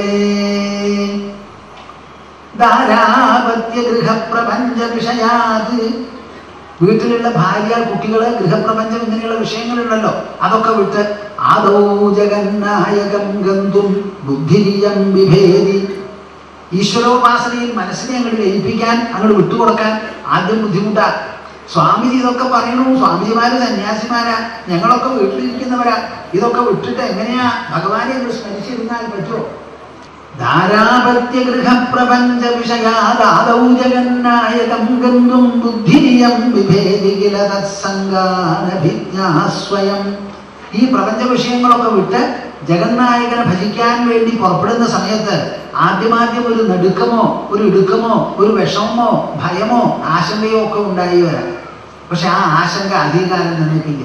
ധാരാപത്യഗൃഹപ്രപഞ്ച വിഷയാത് വീട്ടിലുള്ള ഭാര്യ കുട്ടികള് ഗൃഹപ്രപഞ്ചം ഇങ്ങനെയുള്ള വിഷയങ്ങളുണ്ടല്ലോ അതൊക്കെ വിട്ട് ആദൗ ജഗന്നായകം ഗന്തും ബുദ്ധിരിയം വിഭേദി ഈശ്വരോപാസനയിൽ മനസ്സിനെ അങ്ങോട്ട് ലയിപ്പിക്കാൻ അങ്ങോട്ട് വിട്ടുകൊടുക്കാൻ ആദ്യം ബുദ്ധിമുട്ടാ സ്വാമിജി ഇതൊക്കെ പറയണു സ്വാമിജിമാര് സന്യാസിമാരാ ഞങ്ങളൊക്കെ വീട്ടിലിരിക്കുന്നവരാ ഇതൊക്കെ വിട്ടിട്ട് എങ്ങനെയാ ഭഗവാനെ ഒന്ന് സ്മരിച്ചിരുന്നാൽ പറ്റുമോ ധാരാപത്യഗൃഹപ്രപഞ്ച വിഷയാദാദൗ ജഗന്നായകം ഗന്ധും ബുദ്ധിരിയം വിഭേദികില തത്സംഗാനഭിജ്ഞാസ്വയം ഈ പ്രപഞ്ച വിഷയങ്ങളൊക്കെ വിട്ട് ജഗന്നായകനെ ഭജിക്കാൻ വേണ്ടി പുറപ്പെടുന്ന സമയത്ത് ആദ്യമാദ്യം ഒരു നടുക്കമോ ഒരു ഇടുക്കമോ ഒരു വിഷമമോ ഭയമോ ആശങ്കയോ ഒക്കെ ഉണ്ടായി വരാം പക്ഷെ ആ ആശങ്ക അധികാരം നിങ്ങൾക്കില്ല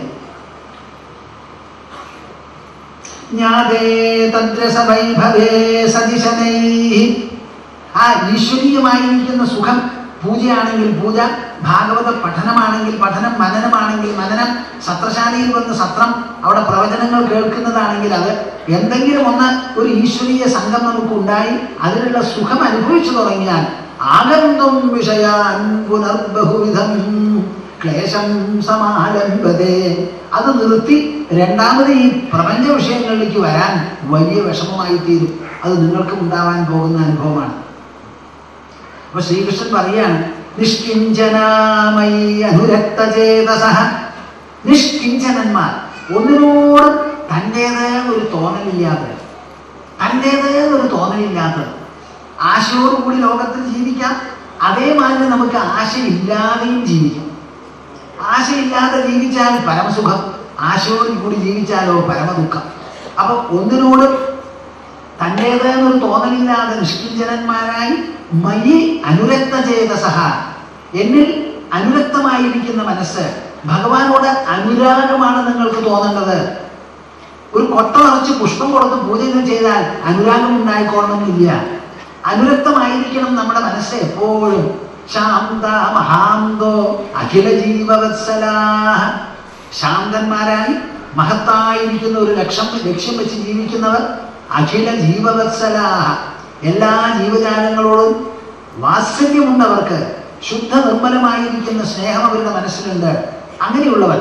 ജ്ഞാതേ തദ്രസവൈഭവേ സതിശനൈ ആ ഈശ്വരീയമായിരിക്കുന്ന സുഖം പൂജയാണെങ്കിൽ പൂജ ഭാഗവത പഠനമാണെങ്കിൽ പഠനം മനനമാണെങ്കിൽ മനനം സത്രശാലയിൽ വന്ന് സത്രം അവിടെ പ്രവചനങ്ങൾ കേൾക്കുന്നതാണെങ്കിൽ അത് എന്തെങ്കിലും ഒന്ന് ഒരു ഈശ്വരീയ സംഘം നമുക്ക് ഉണ്ടായി അതിനുള്ള സുഖം അനുഭവിച്ചു തുടങ്ങിയാൽ ആനന്ദം വിഷയാൻ പുനർബഹുവിധം ക്ലേശം സമാലംബതേ അത് നിർത്തി രണ്ടാമത് ഈ പ്രപഞ്ച വിഷയങ്ങളിലേക്ക് വരാൻ വലിയ വിഷമമായി തീരും അത് നിങ്ങൾക്കും ഉണ്ടാവാൻ പോകുന്ന അനുഭവമാണ് അപ്പൊ ശ്രീകൃഷ്ണൻ പറയാണ് നിഷ്കിഞ്ചനാമയി അനുരക്തചേതസ നിഷ്കിഞ്ചനന്മാർ ഒന്നിനോടും തൻ്റേത് ഒരു തോന്നലില്ലാത്തത് തൻ്റേത് ഒരു തോന്നലില്ലാത്തത് ആശയോടുകൂടി ലോകത്തിൽ ജീവിക്കാം അതേമാതിരി നമുക്ക് ആശയില്ലാതെയും ജീവിക്കാം ആശയില്ലാതെ ജീവിച്ചാൽ പരമസുഖം ആശയോട് കൂടി ജീവിച്ചാലോ പരമദുഃഖം അപ്പൊ ഒന്നിനോട് തൻ്റേത് എന്നൊരു തോന്നലില്ലാതെ നിഷ്കിഞ്ചനന്മാരായി മയി അനുരക്ത ചേതസഹ എന്നിൽ അനുരക്തമായിരിക്കുന്ന മനസ്സ് ഭഗവാനോട് അനുരാഗമാണ് നിങ്ങൾക്ക് തോന്നേണ്ടത് ഒരു കൊട്ട നിറച്ച് പുഷ്പം കൊടുത്ത് പൂജകൾ ചെയ്താൽ അനുരാഗം ഉണ്ടായിക്കൊള്ളണമെന്നില്ല അനുരക്തമായിരിക്കണം നമ്മുടെ മനസ്സ് എപ്പോഴും ശാന്ത മഹാന്തോ അഖില ജീവവത്സലാ ശാന്തന്മാരായി മഹത്തായിരിക്കുന്ന ഒരു ലക്ഷ്യം ലക്ഷ്യം വെച്ച് ജീവിക്കുന്നവർ അഖില ജീവവത്സലാ എല്ലാ ജീവജാലങ്ങളോടും വാത്സല്യമുണ്ടവർക്ക് ശുദ്ധ നിർമ്മലമായിരിക്കുന്ന സ്നേഹം അവരുടെ മനസ്സിലുണ്ട് അങ്ങനെയുള്ളവർ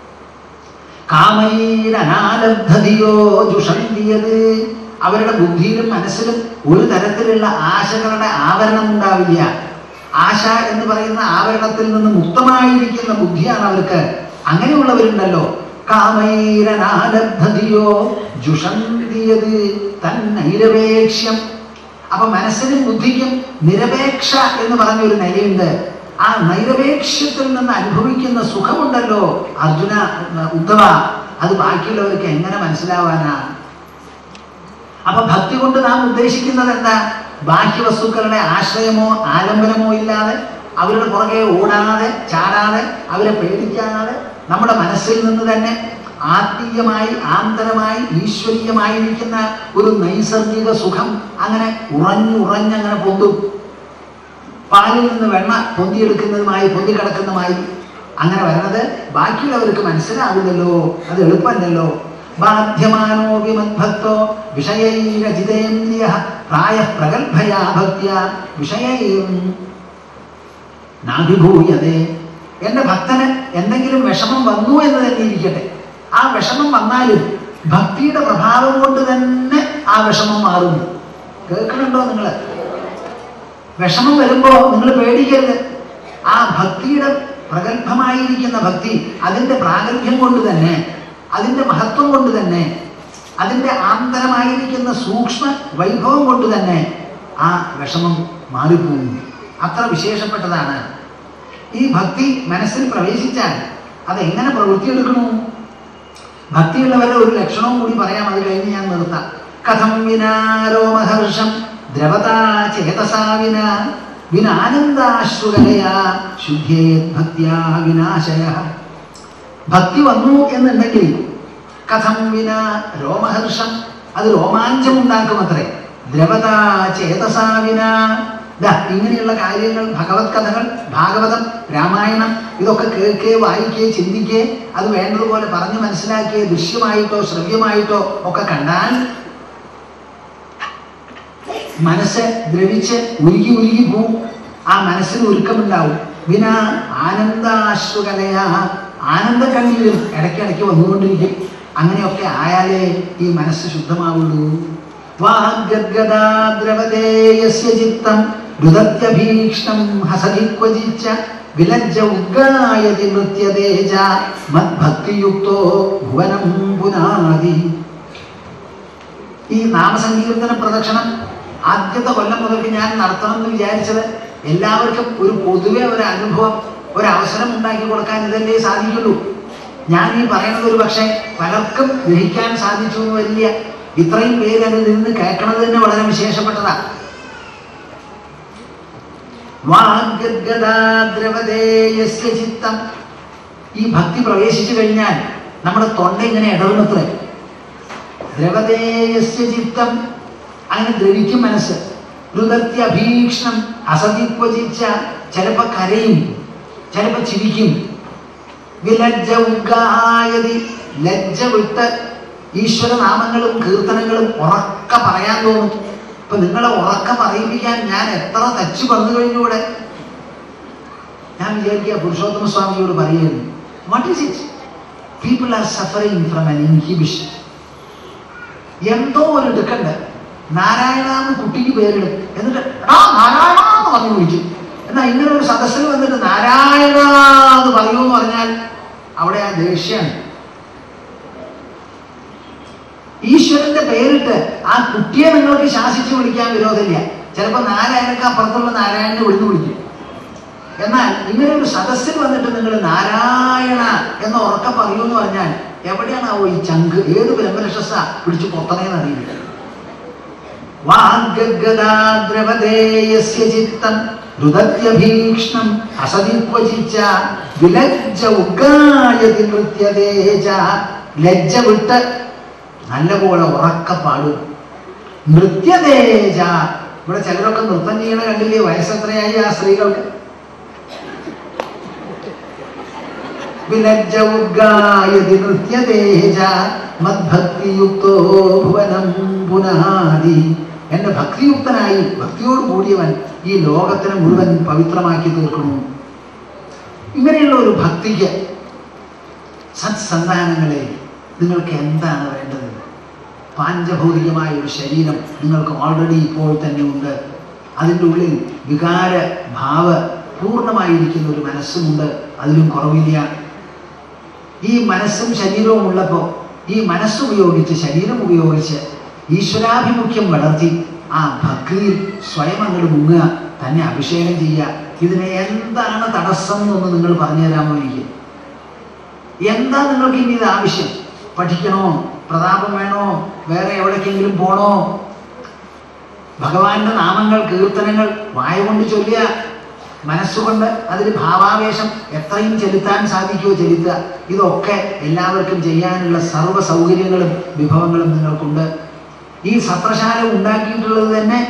കാമൈരനാലബ്ധതിയോ ജുഷന്തിയത് അവരുടെ ബുദ്ധിയിലും മനസ്സിലും ഒരു തരത്തിലുള്ള ആശകളുടെ ആവരണം ഉണ്ടാവില്ല ആശ എന്ന് പറയുന്ന ആവരണത്തിൽ നിന്ന് മുക്തമായിരിക്കുന്ന ബുദ്ധിയാണ് അവർക്ക് അങ്ങനെയുള്ളവരുണ്ടല്ലോ കാമൈരനാലബ്ധതിയോ ജുഷന്തിയത് തന്നൈരപേക്ഷ്യം അപ്പൊ മനസ്സിനും ബുദ്ധിക്കും നിരപേക്ഷ എന്ന് പറഞ്ഞ ഒരു നിലയുണ്ട് ആ നൈരപേക്ഷ്യത്തിൽ നിന്ന് അനുഭവിക്കുന്ന സുഖമുണ്ടല്ലോ അർജുന ഉദ്ധവ അത് ബാക്കിയുള്ളവർക്ക് എങ്ങനെ മനസ്സിലാവാനാ അപ്പൊ ഭക്തി കൊണ്ട് നാം ഉദ്ദേശിക്കുന്നത് എന്താ ബാഹ്യ വസ്തുക്കളുടെ ആശ്രയമോ ആലംബനമോ ഇല്ലാതെ അവരുടെ പുറകെ ഓടാതെ ചാടാതെ അവരെ പേടിക്കാതെ നമ്മുടെ മനസ്സിൽ നിന്ന് തന്നെ ആത്മീയമായി ആന്തരമായി ഈശ്വരീയമായിരിക്കുന്ന ഒരു നൈസർഗിക സുഖം അങ്ങനെ ഉറഞ്ഞുറഞ്ഞ് അങ്ങനെ പൊന്തും പാലിൽ നിന്ന് വെണ്ണ പൊന്തിയെടുക്കുന്നതുമായി പൊന്തിക്കിടക്കുന്നതുമായി അങ്ങനെ വരണത് ബാക്കിയുള്ളവർക്ക് മനസ്സിലാവില്ലല്ലോ അത് എളുപ്പമല്ലല്ലോ ബാധ്യമാനോ വിമദ്ഭക്തോ വിഷയൈരജിതേന്ദ്രിയ പ്രായ പ്രഗത്ഭയാ ഭക്യ വിഷയൈം നാഭിഭൂയതേ എൻ്റെ ഭക്തന് എന്തെങ്കിലും വിഷമം വന്നു എന്ന് തന്നെ ഇരിക്കട്ടെ ആ വിഷമം വന്നാലും ഭക്തിയുടെ പ്രഭാവം കൊണ്ട് തന്നെ ആ വിഷമം മാറുന്നു കേൾക്കണുണ്ടോ നിങ്ങൾ വിഷമം വരുമ്പോ നിങ്ങൾ പേടിക്കരുത് ആ ഭക്തിയുടെ പ്രഗത്ഭമായിരിക്കുന്ന ഭക്തി അതിൻ്റെ പ്രാഗൽഭ്യം കൊണ്ട് തന്നെ അതിൻ്റെ മഹത്വം കൊണ്ട് തന്നെ അതിൻ്റെ ആന്തരമായിരിക്കുന്ന സൂക്ഷ്മ വൈഭവം കൊണ്ട് തന്നെ ആ വിഷമം മാറിപ്പോകുന്നു അത്ര വിശേഷപ്പെട്ടതാണ് ഈ ഭക്തി മനസ്സിൽ പ്രവേശിച്ചാൽ അത് എങ്ങനെ പ്രവൃത്തിയെടുക്കണു ഭക്തിയുള്ളവരുടെ ഒരു ലക്ഷണവും കൂടി പറയാം അത് കഴിഞ്ഞ് ഞാൻ നിർത്താം കഥം വിനാരോമഹർഷം ദ്രവതാ ചേതസാ വിന വിനാനന്ദാശ്രുകലയാ ശുദ്ധേത് ഭക്തിയാ വിനാശയ ഭക്തി വന്നു എന്നുണ്ടെങ്കിൽ കഥം വിന രോമഹർഷം അത് രോമാഞ്ചം ഉണ്ടാക്കുമത്രേ ദ്രവത ചേതസാ വിന ദാ ഇങ്ങനെയുള്ള കാര്യങ്ങൾ ഭഗവത് കഥകൾ ഭാഗവതം രാമായണം ഇതൊക്കെ കേൾക്കേ വായിക്കേ ചിന്തിക്കേ അത് വേണ്ടതുപോലെ പറഞ്ഞ് മനസ്സിലാക്കിയേ ദൃശ്യമായിട്ടോ ശ്രവ്യമായിട്ടോ ഒക്കെ കണ്ടാൽ മനസ്സ് ദ്രവിച്ച് ഉരുകി ഉരുകി പോവും ആ മനസ്സിന് ഒരുക്കമുണ്ടാവും വിന ആനന്ദാശ്രുകലയാ ആനന്ദ കണ്ണീരും ഇടയ്ക്കിടയ്ക്ക് വന്നുകൊണ്ടിരിക്കും അങ്ങനെയൊക്കെ ആയാലേ ഈ മനസ്സ് ശുദ്ധമാവുള്ളൂ വാഗ്ഗദ്ഗദാ ദ്രവതേ യസ്യ ചിത്തം രുദത്യഭീക്ഷ്ണം ഹസതി ക്വചിച്ച വിലജ്ജ ഉഗ്ഗായതി നൃത്യതേജ മദ്ഭക്തിയുക്തോ ഭുവനം പുനാതി ഈ നാമസങ്കീർത്തന പ്രദക്ഷിണം ആദ്യത്തെ കൊല്ലം മുതൽക്ക് ഞാൻ നടത്തണം എന്ന് വിചാരിച്ചത് എല്ലാവർക്കും ഒരു പൊതുവെ ഒരു അനുഭവം ഒരു അവസരം ഉണ്ടാക്കി കൊടുക്കാൻ ഇതല്ലേ സാധിക്കുള്ളൂ ഞാൻ ഈ പറയുന്നത് ഒരു പക്ഷേ പലർക്കും ഗ്രഹിക്കാൻ സാധിച്ചു എന്ന് വലിയ ഇത്രയും പേര് അതിൽ നിന്ന് കേൾക്കണത് തന്നെ വളരെ വിശേഷപ്പെട്ടതാണ് വാഗ്ഗദ്ഗദാദ്രവദേയസ്യ ചിത്തം ഈ ഭക്തി പ്രവേശിച്ചു കഴിഞ്ഞാൽ നമ്മുടെ തൊണ്ട ഇങ്ങനെ ഇടറുന്നത്രേ ദ്രവദേയസ്യ ചിത്തം അങ്ങനെ ദ്രവിക്കും മനസ്സ് ഋതത്യഭീക്ഷണം അസതിത്വചിച്ച ചിലപ്പോ കരയും ചിലപ്പോ ചിരിക്കും വിലജ്ജ ഉഗായതി ലജ്ജ വിട്ട് ഈശ്വരനാമങ്ങളും കീർത്തനങ്ങളും ഉറക്ക പറയാൻ തോന്നും ഇപ്പൊ നിങ്ങളെ ഉറക്ക പറയിപ്പിക്കാൻ ഞാൻ എത്ര തച്ചു പറഞ്ഞു കഴിഞ്ഞൂടെ ഞാൻ വിചാരിക്കുക പുരുഷോത്തമ സ്വാമിയോട് പറയുന്നു what is it people are suffering from an inhibition എന്തോ ഒരു എടുക്കണ്ട് നാരായണ എന്ന് കുട്ടിക്ക് പേരിടും എന്നിട്ട് എടാ നാരായണ എന്ന് പറഞ്ഞു വിളിക്കും എന്നാൽ ഇങ്ങനെ ഒരു സദസ്സിൽ വന്നിട്ട് നാരായണ എന്ന് പറയൂ എന്ന് പറഞ്ഞാൽ അവിടെ ആ ദേഷ്യമാണ് ഈശ്വരന്റെ പേരിട്ട് ആ കുട്ടിയെ നിങ്ങൾക്ക് ശാസിച്ച് വിളിക്കാൻ വിരോധമില്ല ചിലപ്പോൾ നാരായണക്ക് അപ്പുറത്തുള്ള നാരായണനെ വിളിച്ചു വിളിക്കും എന്നാൽ ഇങ്ങനെ ഒരു സദസ്സിൽ വന്നിട്ട് നിങ്ങൾ നാരായണ എന്ന് ഉറക്കം പറയൂ എന്ന് പറഞ്ഞാൽ എവിടെയാണാവോ ഈ ചങ്ക് ഏത് ബ്രഹ്മരക്ഷസ പിടിച്ചു പൊത്തണേന്ന് അറിയില്ല വാഗ്ഗദ്ഗദാദ്രവദേയസ്യ ചിത്തം രുദത്യഭീക്ഷ്ണം അസതിത്വചിച്ച വിലജ്ജ ഉഗ്ഗായതി നൃത്യതേജ ലജ്ജ വിട്ട് നല്ലപോലെ ഉറക്ക പാടും നൃത്യതേജ ഇവിടെ ചിലരൊക്കെ നൃത്തം ചെയ്യണ കണ്ടില്ലേ വയസ്സെത്രയായി ആ സ്ത്രീകൾക്ക് വിലജ്ജ ഉഗ്ഗായതി നൃത്യതേജ മദ്ഭക്തിയുക്തോ ഭുവനം പുനാതി എന്റെ ഭക്തിയുക്തനായി ഭക്തിയോട് കൂടിയവൻ ഈ ലോകത്തിനെ മുഴുവൻ പവിത്രമാക്കി തീർക്കണു ഇങ്ങനെയുള്ള ഒരു ഭക്തിക്ക് സത്സന്താനങ്ങളെ നിങ്ങൾക്ക് എന്താണ് വേണ്ടത് പാഞ്ചഭൗതികമായ ഒരു ശരീരം നിങ്ങൾക്ക് ഓൾറെഡി ഇപ്പോൾ തന്നെ ഉണ്ട് അതിൻ്റെ ഉള്ളിൽ വികാര ഭാവ പൂർണ്ണമായിരിക്കുന്ന ഒരു മനസ്സുമുണ്ട് അതിലും കുറവില്ല ഈ മനസ്സും ശരീരവും ഉള്ളപ്പോൾ ഈ മനസ്സുപയോഗിച്ച് ശരീരം ഉപയോഗിച്ച് ഈശ്വരാഭിമുഖ്യം വളർത്തി ആ ഭക്തിയിൽ സ്വയം അങ്ങോട്ട് മുങ്ങുക തന്നെ അഭിഷേകം ചെയ്യുക ഇതിന് എന്താണ് തടസ്സം എന്നൊന്ന് നിങ്ങൾ പറഞ്ഞു തരാമോ എനിക്ക് എന്താ നിങ്ങൾക്ക് ഇനി ഇത് ആവശ്യം പഠിക്കണോ പ്രതാപം വേണോ വേറെ എവിടേക്കെങ്കിലും പോണോ ഭഗവാന്റെ നാമങ്ങൾ കീർത്തനങ്ങൾ വായ കൊണ്ട് ചൊല്ലുക മനസ്സുകൊണ്ട് അതിൽ ഭാവാവേശം എത്രയും ചെലുത്താൻ സാധിക്കുമോ ചെലുത്തുക ഇതൊക്കെ എല്ലാവർക്കും ചെയ്യാനുള്ള സർവ്വ സൗകര്യങ്ങളും വിഭവങ്ങളും നിങ്ങൾക്കുണ്ട് ഈ സത്രശാല ഉണ്ടാക്കിയിട്ടുള്ളത് തന്നെ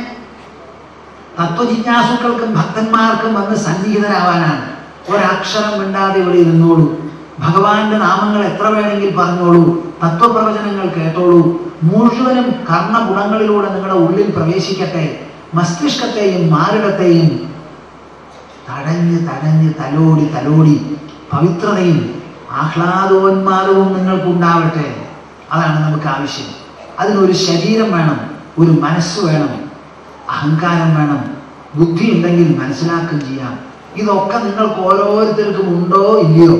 തത്വജിജ്ഞാസുക്കൾക്കും ഭക്തന്മാർക്കും വന്ന് സന്നിഹിതരാവാനാണ് ഒരക്ഷരം മിണ്ടാതെ ഇവിടെ ഇരുന്നോളൂ ഭഗവാന്റെ നാമങ്ങൾ എത്ര വേണമെങ്കിൽ പറഞ്ഞോളൂ തത്വപ്രവചനങ്ങൾ കേട്ടോളൂ മുഴുവനും കർണഗുണങ്ങളിലൂടെ നിങ്ങളുടെ ഉള്ളിൽ പ്രവേശിക്കട്ടെ മസ്തിഷ്കത്തെയും മാറിടത്തെയും തടഞ്ഞ് തടഞ്ഞ് തലോടി തലോടി പവിത്രതയും ആഹ്ലാദോന്മാദവും നിങ്ങൾക്കുണ്ടാവട്ടെ അതാണ് നമുക്ക് ആവശ്യം അതിനൊരു ശരീരം വേണം ഒരു മനസ്സ് വേണം അഹങ്കാരം വേണം ബുദ്ധി ഉണ്ടെങ്കിൽ മനസ്സിലാക്കുകയും ചെയ്യാം ഇതൊക്കെ നിങ്ങൾക്ക് ഓരോരുത്തർക്കും ഉണ്ടോ ഇല്ലയോ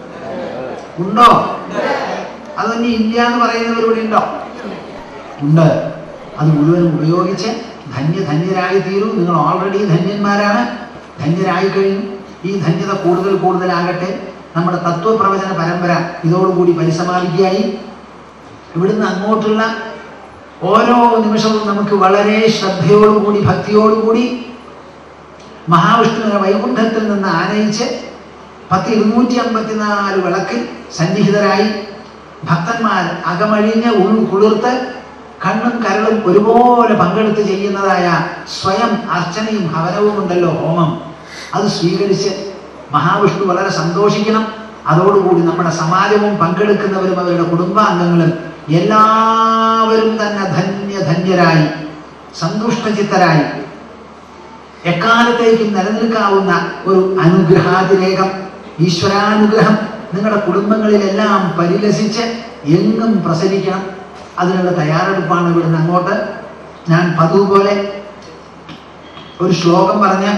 ഉണ്ടോ അതൊന്നും ഇല്ല എന്ന് പറയുന്നവരിവിടെ ഉണ്ടോ ഉണ്ട് അത് മുഴുവൻ ഉപയോഗിച്ച് ധന്യ ധന്യരായി തീരൂ നിങ്ങൾ ഓൾറെഡി ധന്യന്മാരാണ് ധന്യരായി കഴിഞ്ഞു ഈ ധന്യത കൂടുതൽ കൂടുതലാകട്ടെ നമ്മുടെ തത്വപ്രവചന പരമ്പര ഇതോടുകൂടി പരിസമാപിക്കുകയായി ഇവിടുന്ന് അങ്ങോട്ടുള്ള ഓരോ നിമിഷവും നമുക്ക് വളരെ ശ്രദ്ധയോടുകൂടി ഭക്തിയോടുകൂടി മഹാവിഷ്ണുവിനെ വൈകുണ്ഠത്തിൽ നിന്ന് ആനയിച്ച് പത്ത് ഇരുന്നൂറ്റി അമ്പത്തിനാല് വിളക്കിൽ സന്നിഹിതരായി ഭക്തന്മാർ അകമഴിഞ്ഞ് ഉൾ കുളിർത്ത് കണ്ണും കരളും ഒരുപോലെ പങ്കെടുത്ത് ചെയ്യുന്നതായ സ്വയം അർച്ചനയും ഹവനവും ഉണ്ടല്ലോ ഹോമം അത് സ്വീകരിച്ച് മഹാവിഷ്ണു വളരെ സന്തോഷിക്കണം അതോടുകൂടി നമ്മുടെ സമാജവും പങ്കെടുക്കുന്നവരും അവരുടെ കുടുംബാംഗങ്ങളും എല്ലാവരും തന്നെ ധന്യ ധന്യരായി സന്തുഷ്ടചിത്തരായി എക്കാലത്തേക്കും നിലനിൽക്കാവുന്ന ഒരു അനുഗ്രഹാതിരേകം ഈശ്വരാനുഗ്രഹം നിങ്ങളുടെ കുടുംബങ്ങളിലെല്ലാം പരിലസിച്ച് എങ്ങും പ്രസരിക്കണം അതിനുള്ള തയ്യാറെടുപ്പാണ് ഇവിടുന്ന് അങ്ങോട്ട് ഞാൻ പതിവ് പോലെ ഒരു ശ്ലോകം പറഞ്ഞ്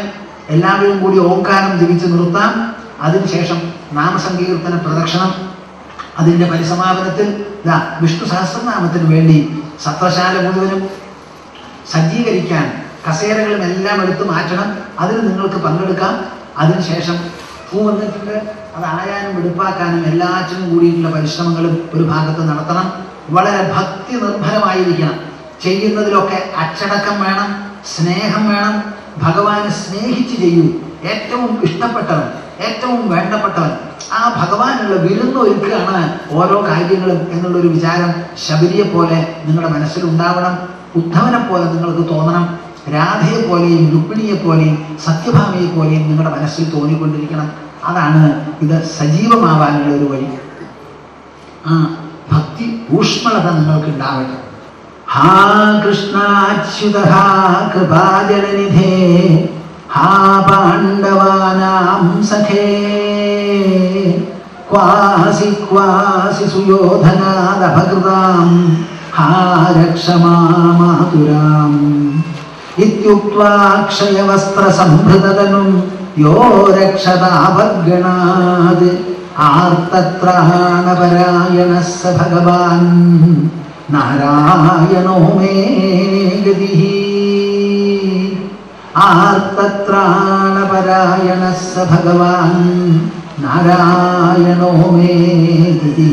എല്ലാവരും കൂടി ഓംകാരം ജപിച്ച് നിർത്താം അതിനുശേഷം നാമസങ്കീർത്തന പ്രദക്ഷിണം അതിൻ്റെ പരിസമാപനത്തിൽ ഇതാ വിഷ്ണു സഹസ്രനാമത്തിന് വേണ്ടി സത്രശാല മുഴുവനും സജ്ജീകരിക്കാൻ കസേരകളും എല്ലാം എടുത്ത് മാറ്റണം അതിന് നിങ്ങൾക്ക് പങ്കെടുക്കാം അതിനുശേഷം പൂ വന്നിട്ടുണ്ട് അത് ആയാനും വെടുപ്പാക്കാനും എല്ലാറ്റിനും കൂടിയിട്ടുള്ള പരിശ്രമങ്ങളും ഒരു ഭാഗത്ത് നടത്തണം വളരെ ഭക്തി നിർഭരമായിരിക്കണം ചെയ്യുന്നതിലൊക്കെ അച്ചടക്കം വേണം സ്നേഹം വേണം ഭഗവാനെ സ്നേഹിച്ച് ചെയ്യൂ ഏറ്റവും ഇഷ്ടപ്പെട്ടവൻ ഏറ്റവും വേണ്ടപ്പെട്ടവൻ ആ ഭഗവാനുള്ള വിരുന്നൊരുക്കുകയാണ് ഓരോ കാര്യങ്ങളും എന്നുള്ളൊരു വിചാരം ശബരിയെ പോലെ നിങ്ങളുടെ മനസ്സിൽ ഉണ്ടാവണം ഉദ്ധവനെ പോലെ നിങ്ങൾക്ക് തോന്നണം രാധയെ പോലെയും രുക്മിണിയെ പോലെയും സത്യഭാമയെ പോലെയും നിങ്ങളുടെ മനസ്സിൽ തോന്നിക്കൊണ്ടിരിക്കണം അതാണ് ഇത് സജീവമാവാനുള്ള ഒരു വഴി ആ ഭക്തി ഊഷ്മളത നിങ്ങൾക്ക് ഉണ്ടാവട്ടെ ഹാ കൃഷ്ണാച്യുത ഹാ കൃപാജലനിധേ ഹാ പാണ്ഡവാനാം സഖേ ക്വാസി ക്വാസി സുയോധനാദഭകൃതാം ഹാ രക്ഷമാതുരാം ഇത്യുക്വാക്ഷയവസ്ത്രസംഭൃതനും യോ രക്ഷതാഭഗണാത് ആർത്തത്രാണപരായണ സ ഭഗവാൻ നാരായണോ മേ ഗതി ആർത്തത്രാണപരായണ സ ഭഗവാൻ നാരായണോ മേ ഗതി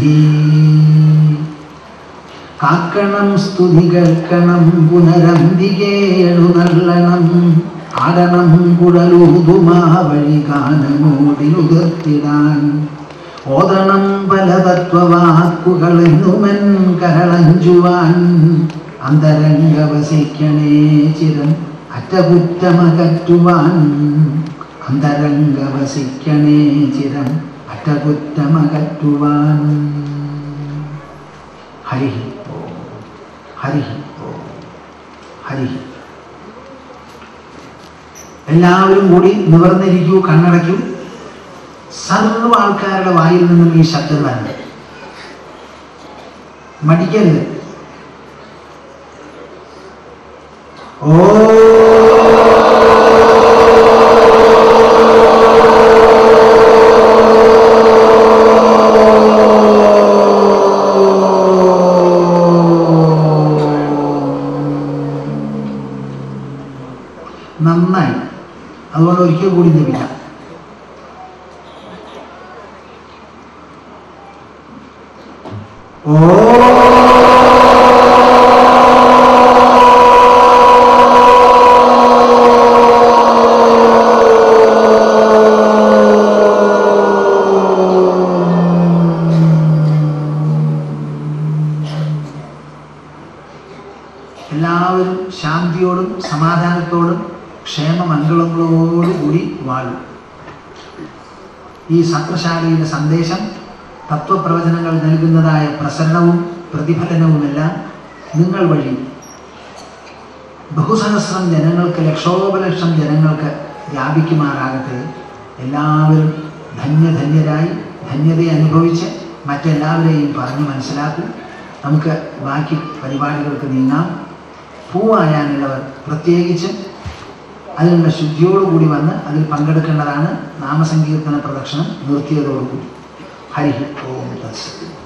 കാക്കണം സ്തുതി കേൾക്കണം പുനരന്തികേഴു നല്ലണം ആടണം കുഴലൂതുമാ വഴി കാനമോടിനുതിർത്തിടാൻ ഓതണം പല തത്വവാക്കുകളെന്നുമൻ കരളഞ്ചുവാൻ അന്തരംഗ വസിക്കണേ ചിരം അറ്റകുറ്റമകറ്റുവാൻ അന്തരംഗ വസിക്കണേ ചിരം അറ്റകുറ്റമകറ്റുവാൻ ഹരി ഓം ഹരി ഓം ഹരി എല്ലാവരും കൂടി നിവർന്നിരിക്കൂ കണ്ണടയ്ക്കൂ സർവ്വ ആൾക്കാരുടെ വായിൽ നിന്നും ഈ ശബ്ദം വരണം മടിക്കരുത് ഓ നന്നായി അതുകൊണ്ട് ഒരിക്കൽ കൂടി ജപിക്കാം ഓ എല്ലാവരും ശാന്തിയോടും സമാധാനത്തോടും ക്ഷേമമംഗളങ്ങളോടും കൂടി വാഴും ഈ സത്രശാലയിലെ സന്ദേശം തത്വപ്രവചനങ്ങൾ നൽകുന്നതായ പ്രസരണവും പ്രതിഫലനവുമെല്ലാം നിങ്ങൾ വഴി ബഹുസഹസ്രം ജനങ്ങൾക്ക് ലക്ഷോപലക്ഷം ജനങ്ങൾക്ക് വ്യാപിക്കുമാറാകട്ടെ എല്ലാവരും ധന്യധന്യരായി ധന്യതയെ അനുഭവിച്ച് മറ്റെല്ലാവരെയും പറഞ്ഞ് മനസ്സിലാക്കും നമുക്ക് ബാക്കി പരിപാടികൾക്ക് നീങ്ങാം പൂവായാനുള്ളവർ പ്രത്യേകിച്ച് അതിനുള്ള ശുദ്ധിയോടുകൂടി വന്ന് അതിൽ പങ്കെടുക്കേണ്ടതാണ് നാമസങ്കീർത്തന പ്രദക്ഷിണം നിർത്തിയതോടുകൂടി ഹരി ഓം തത്സത്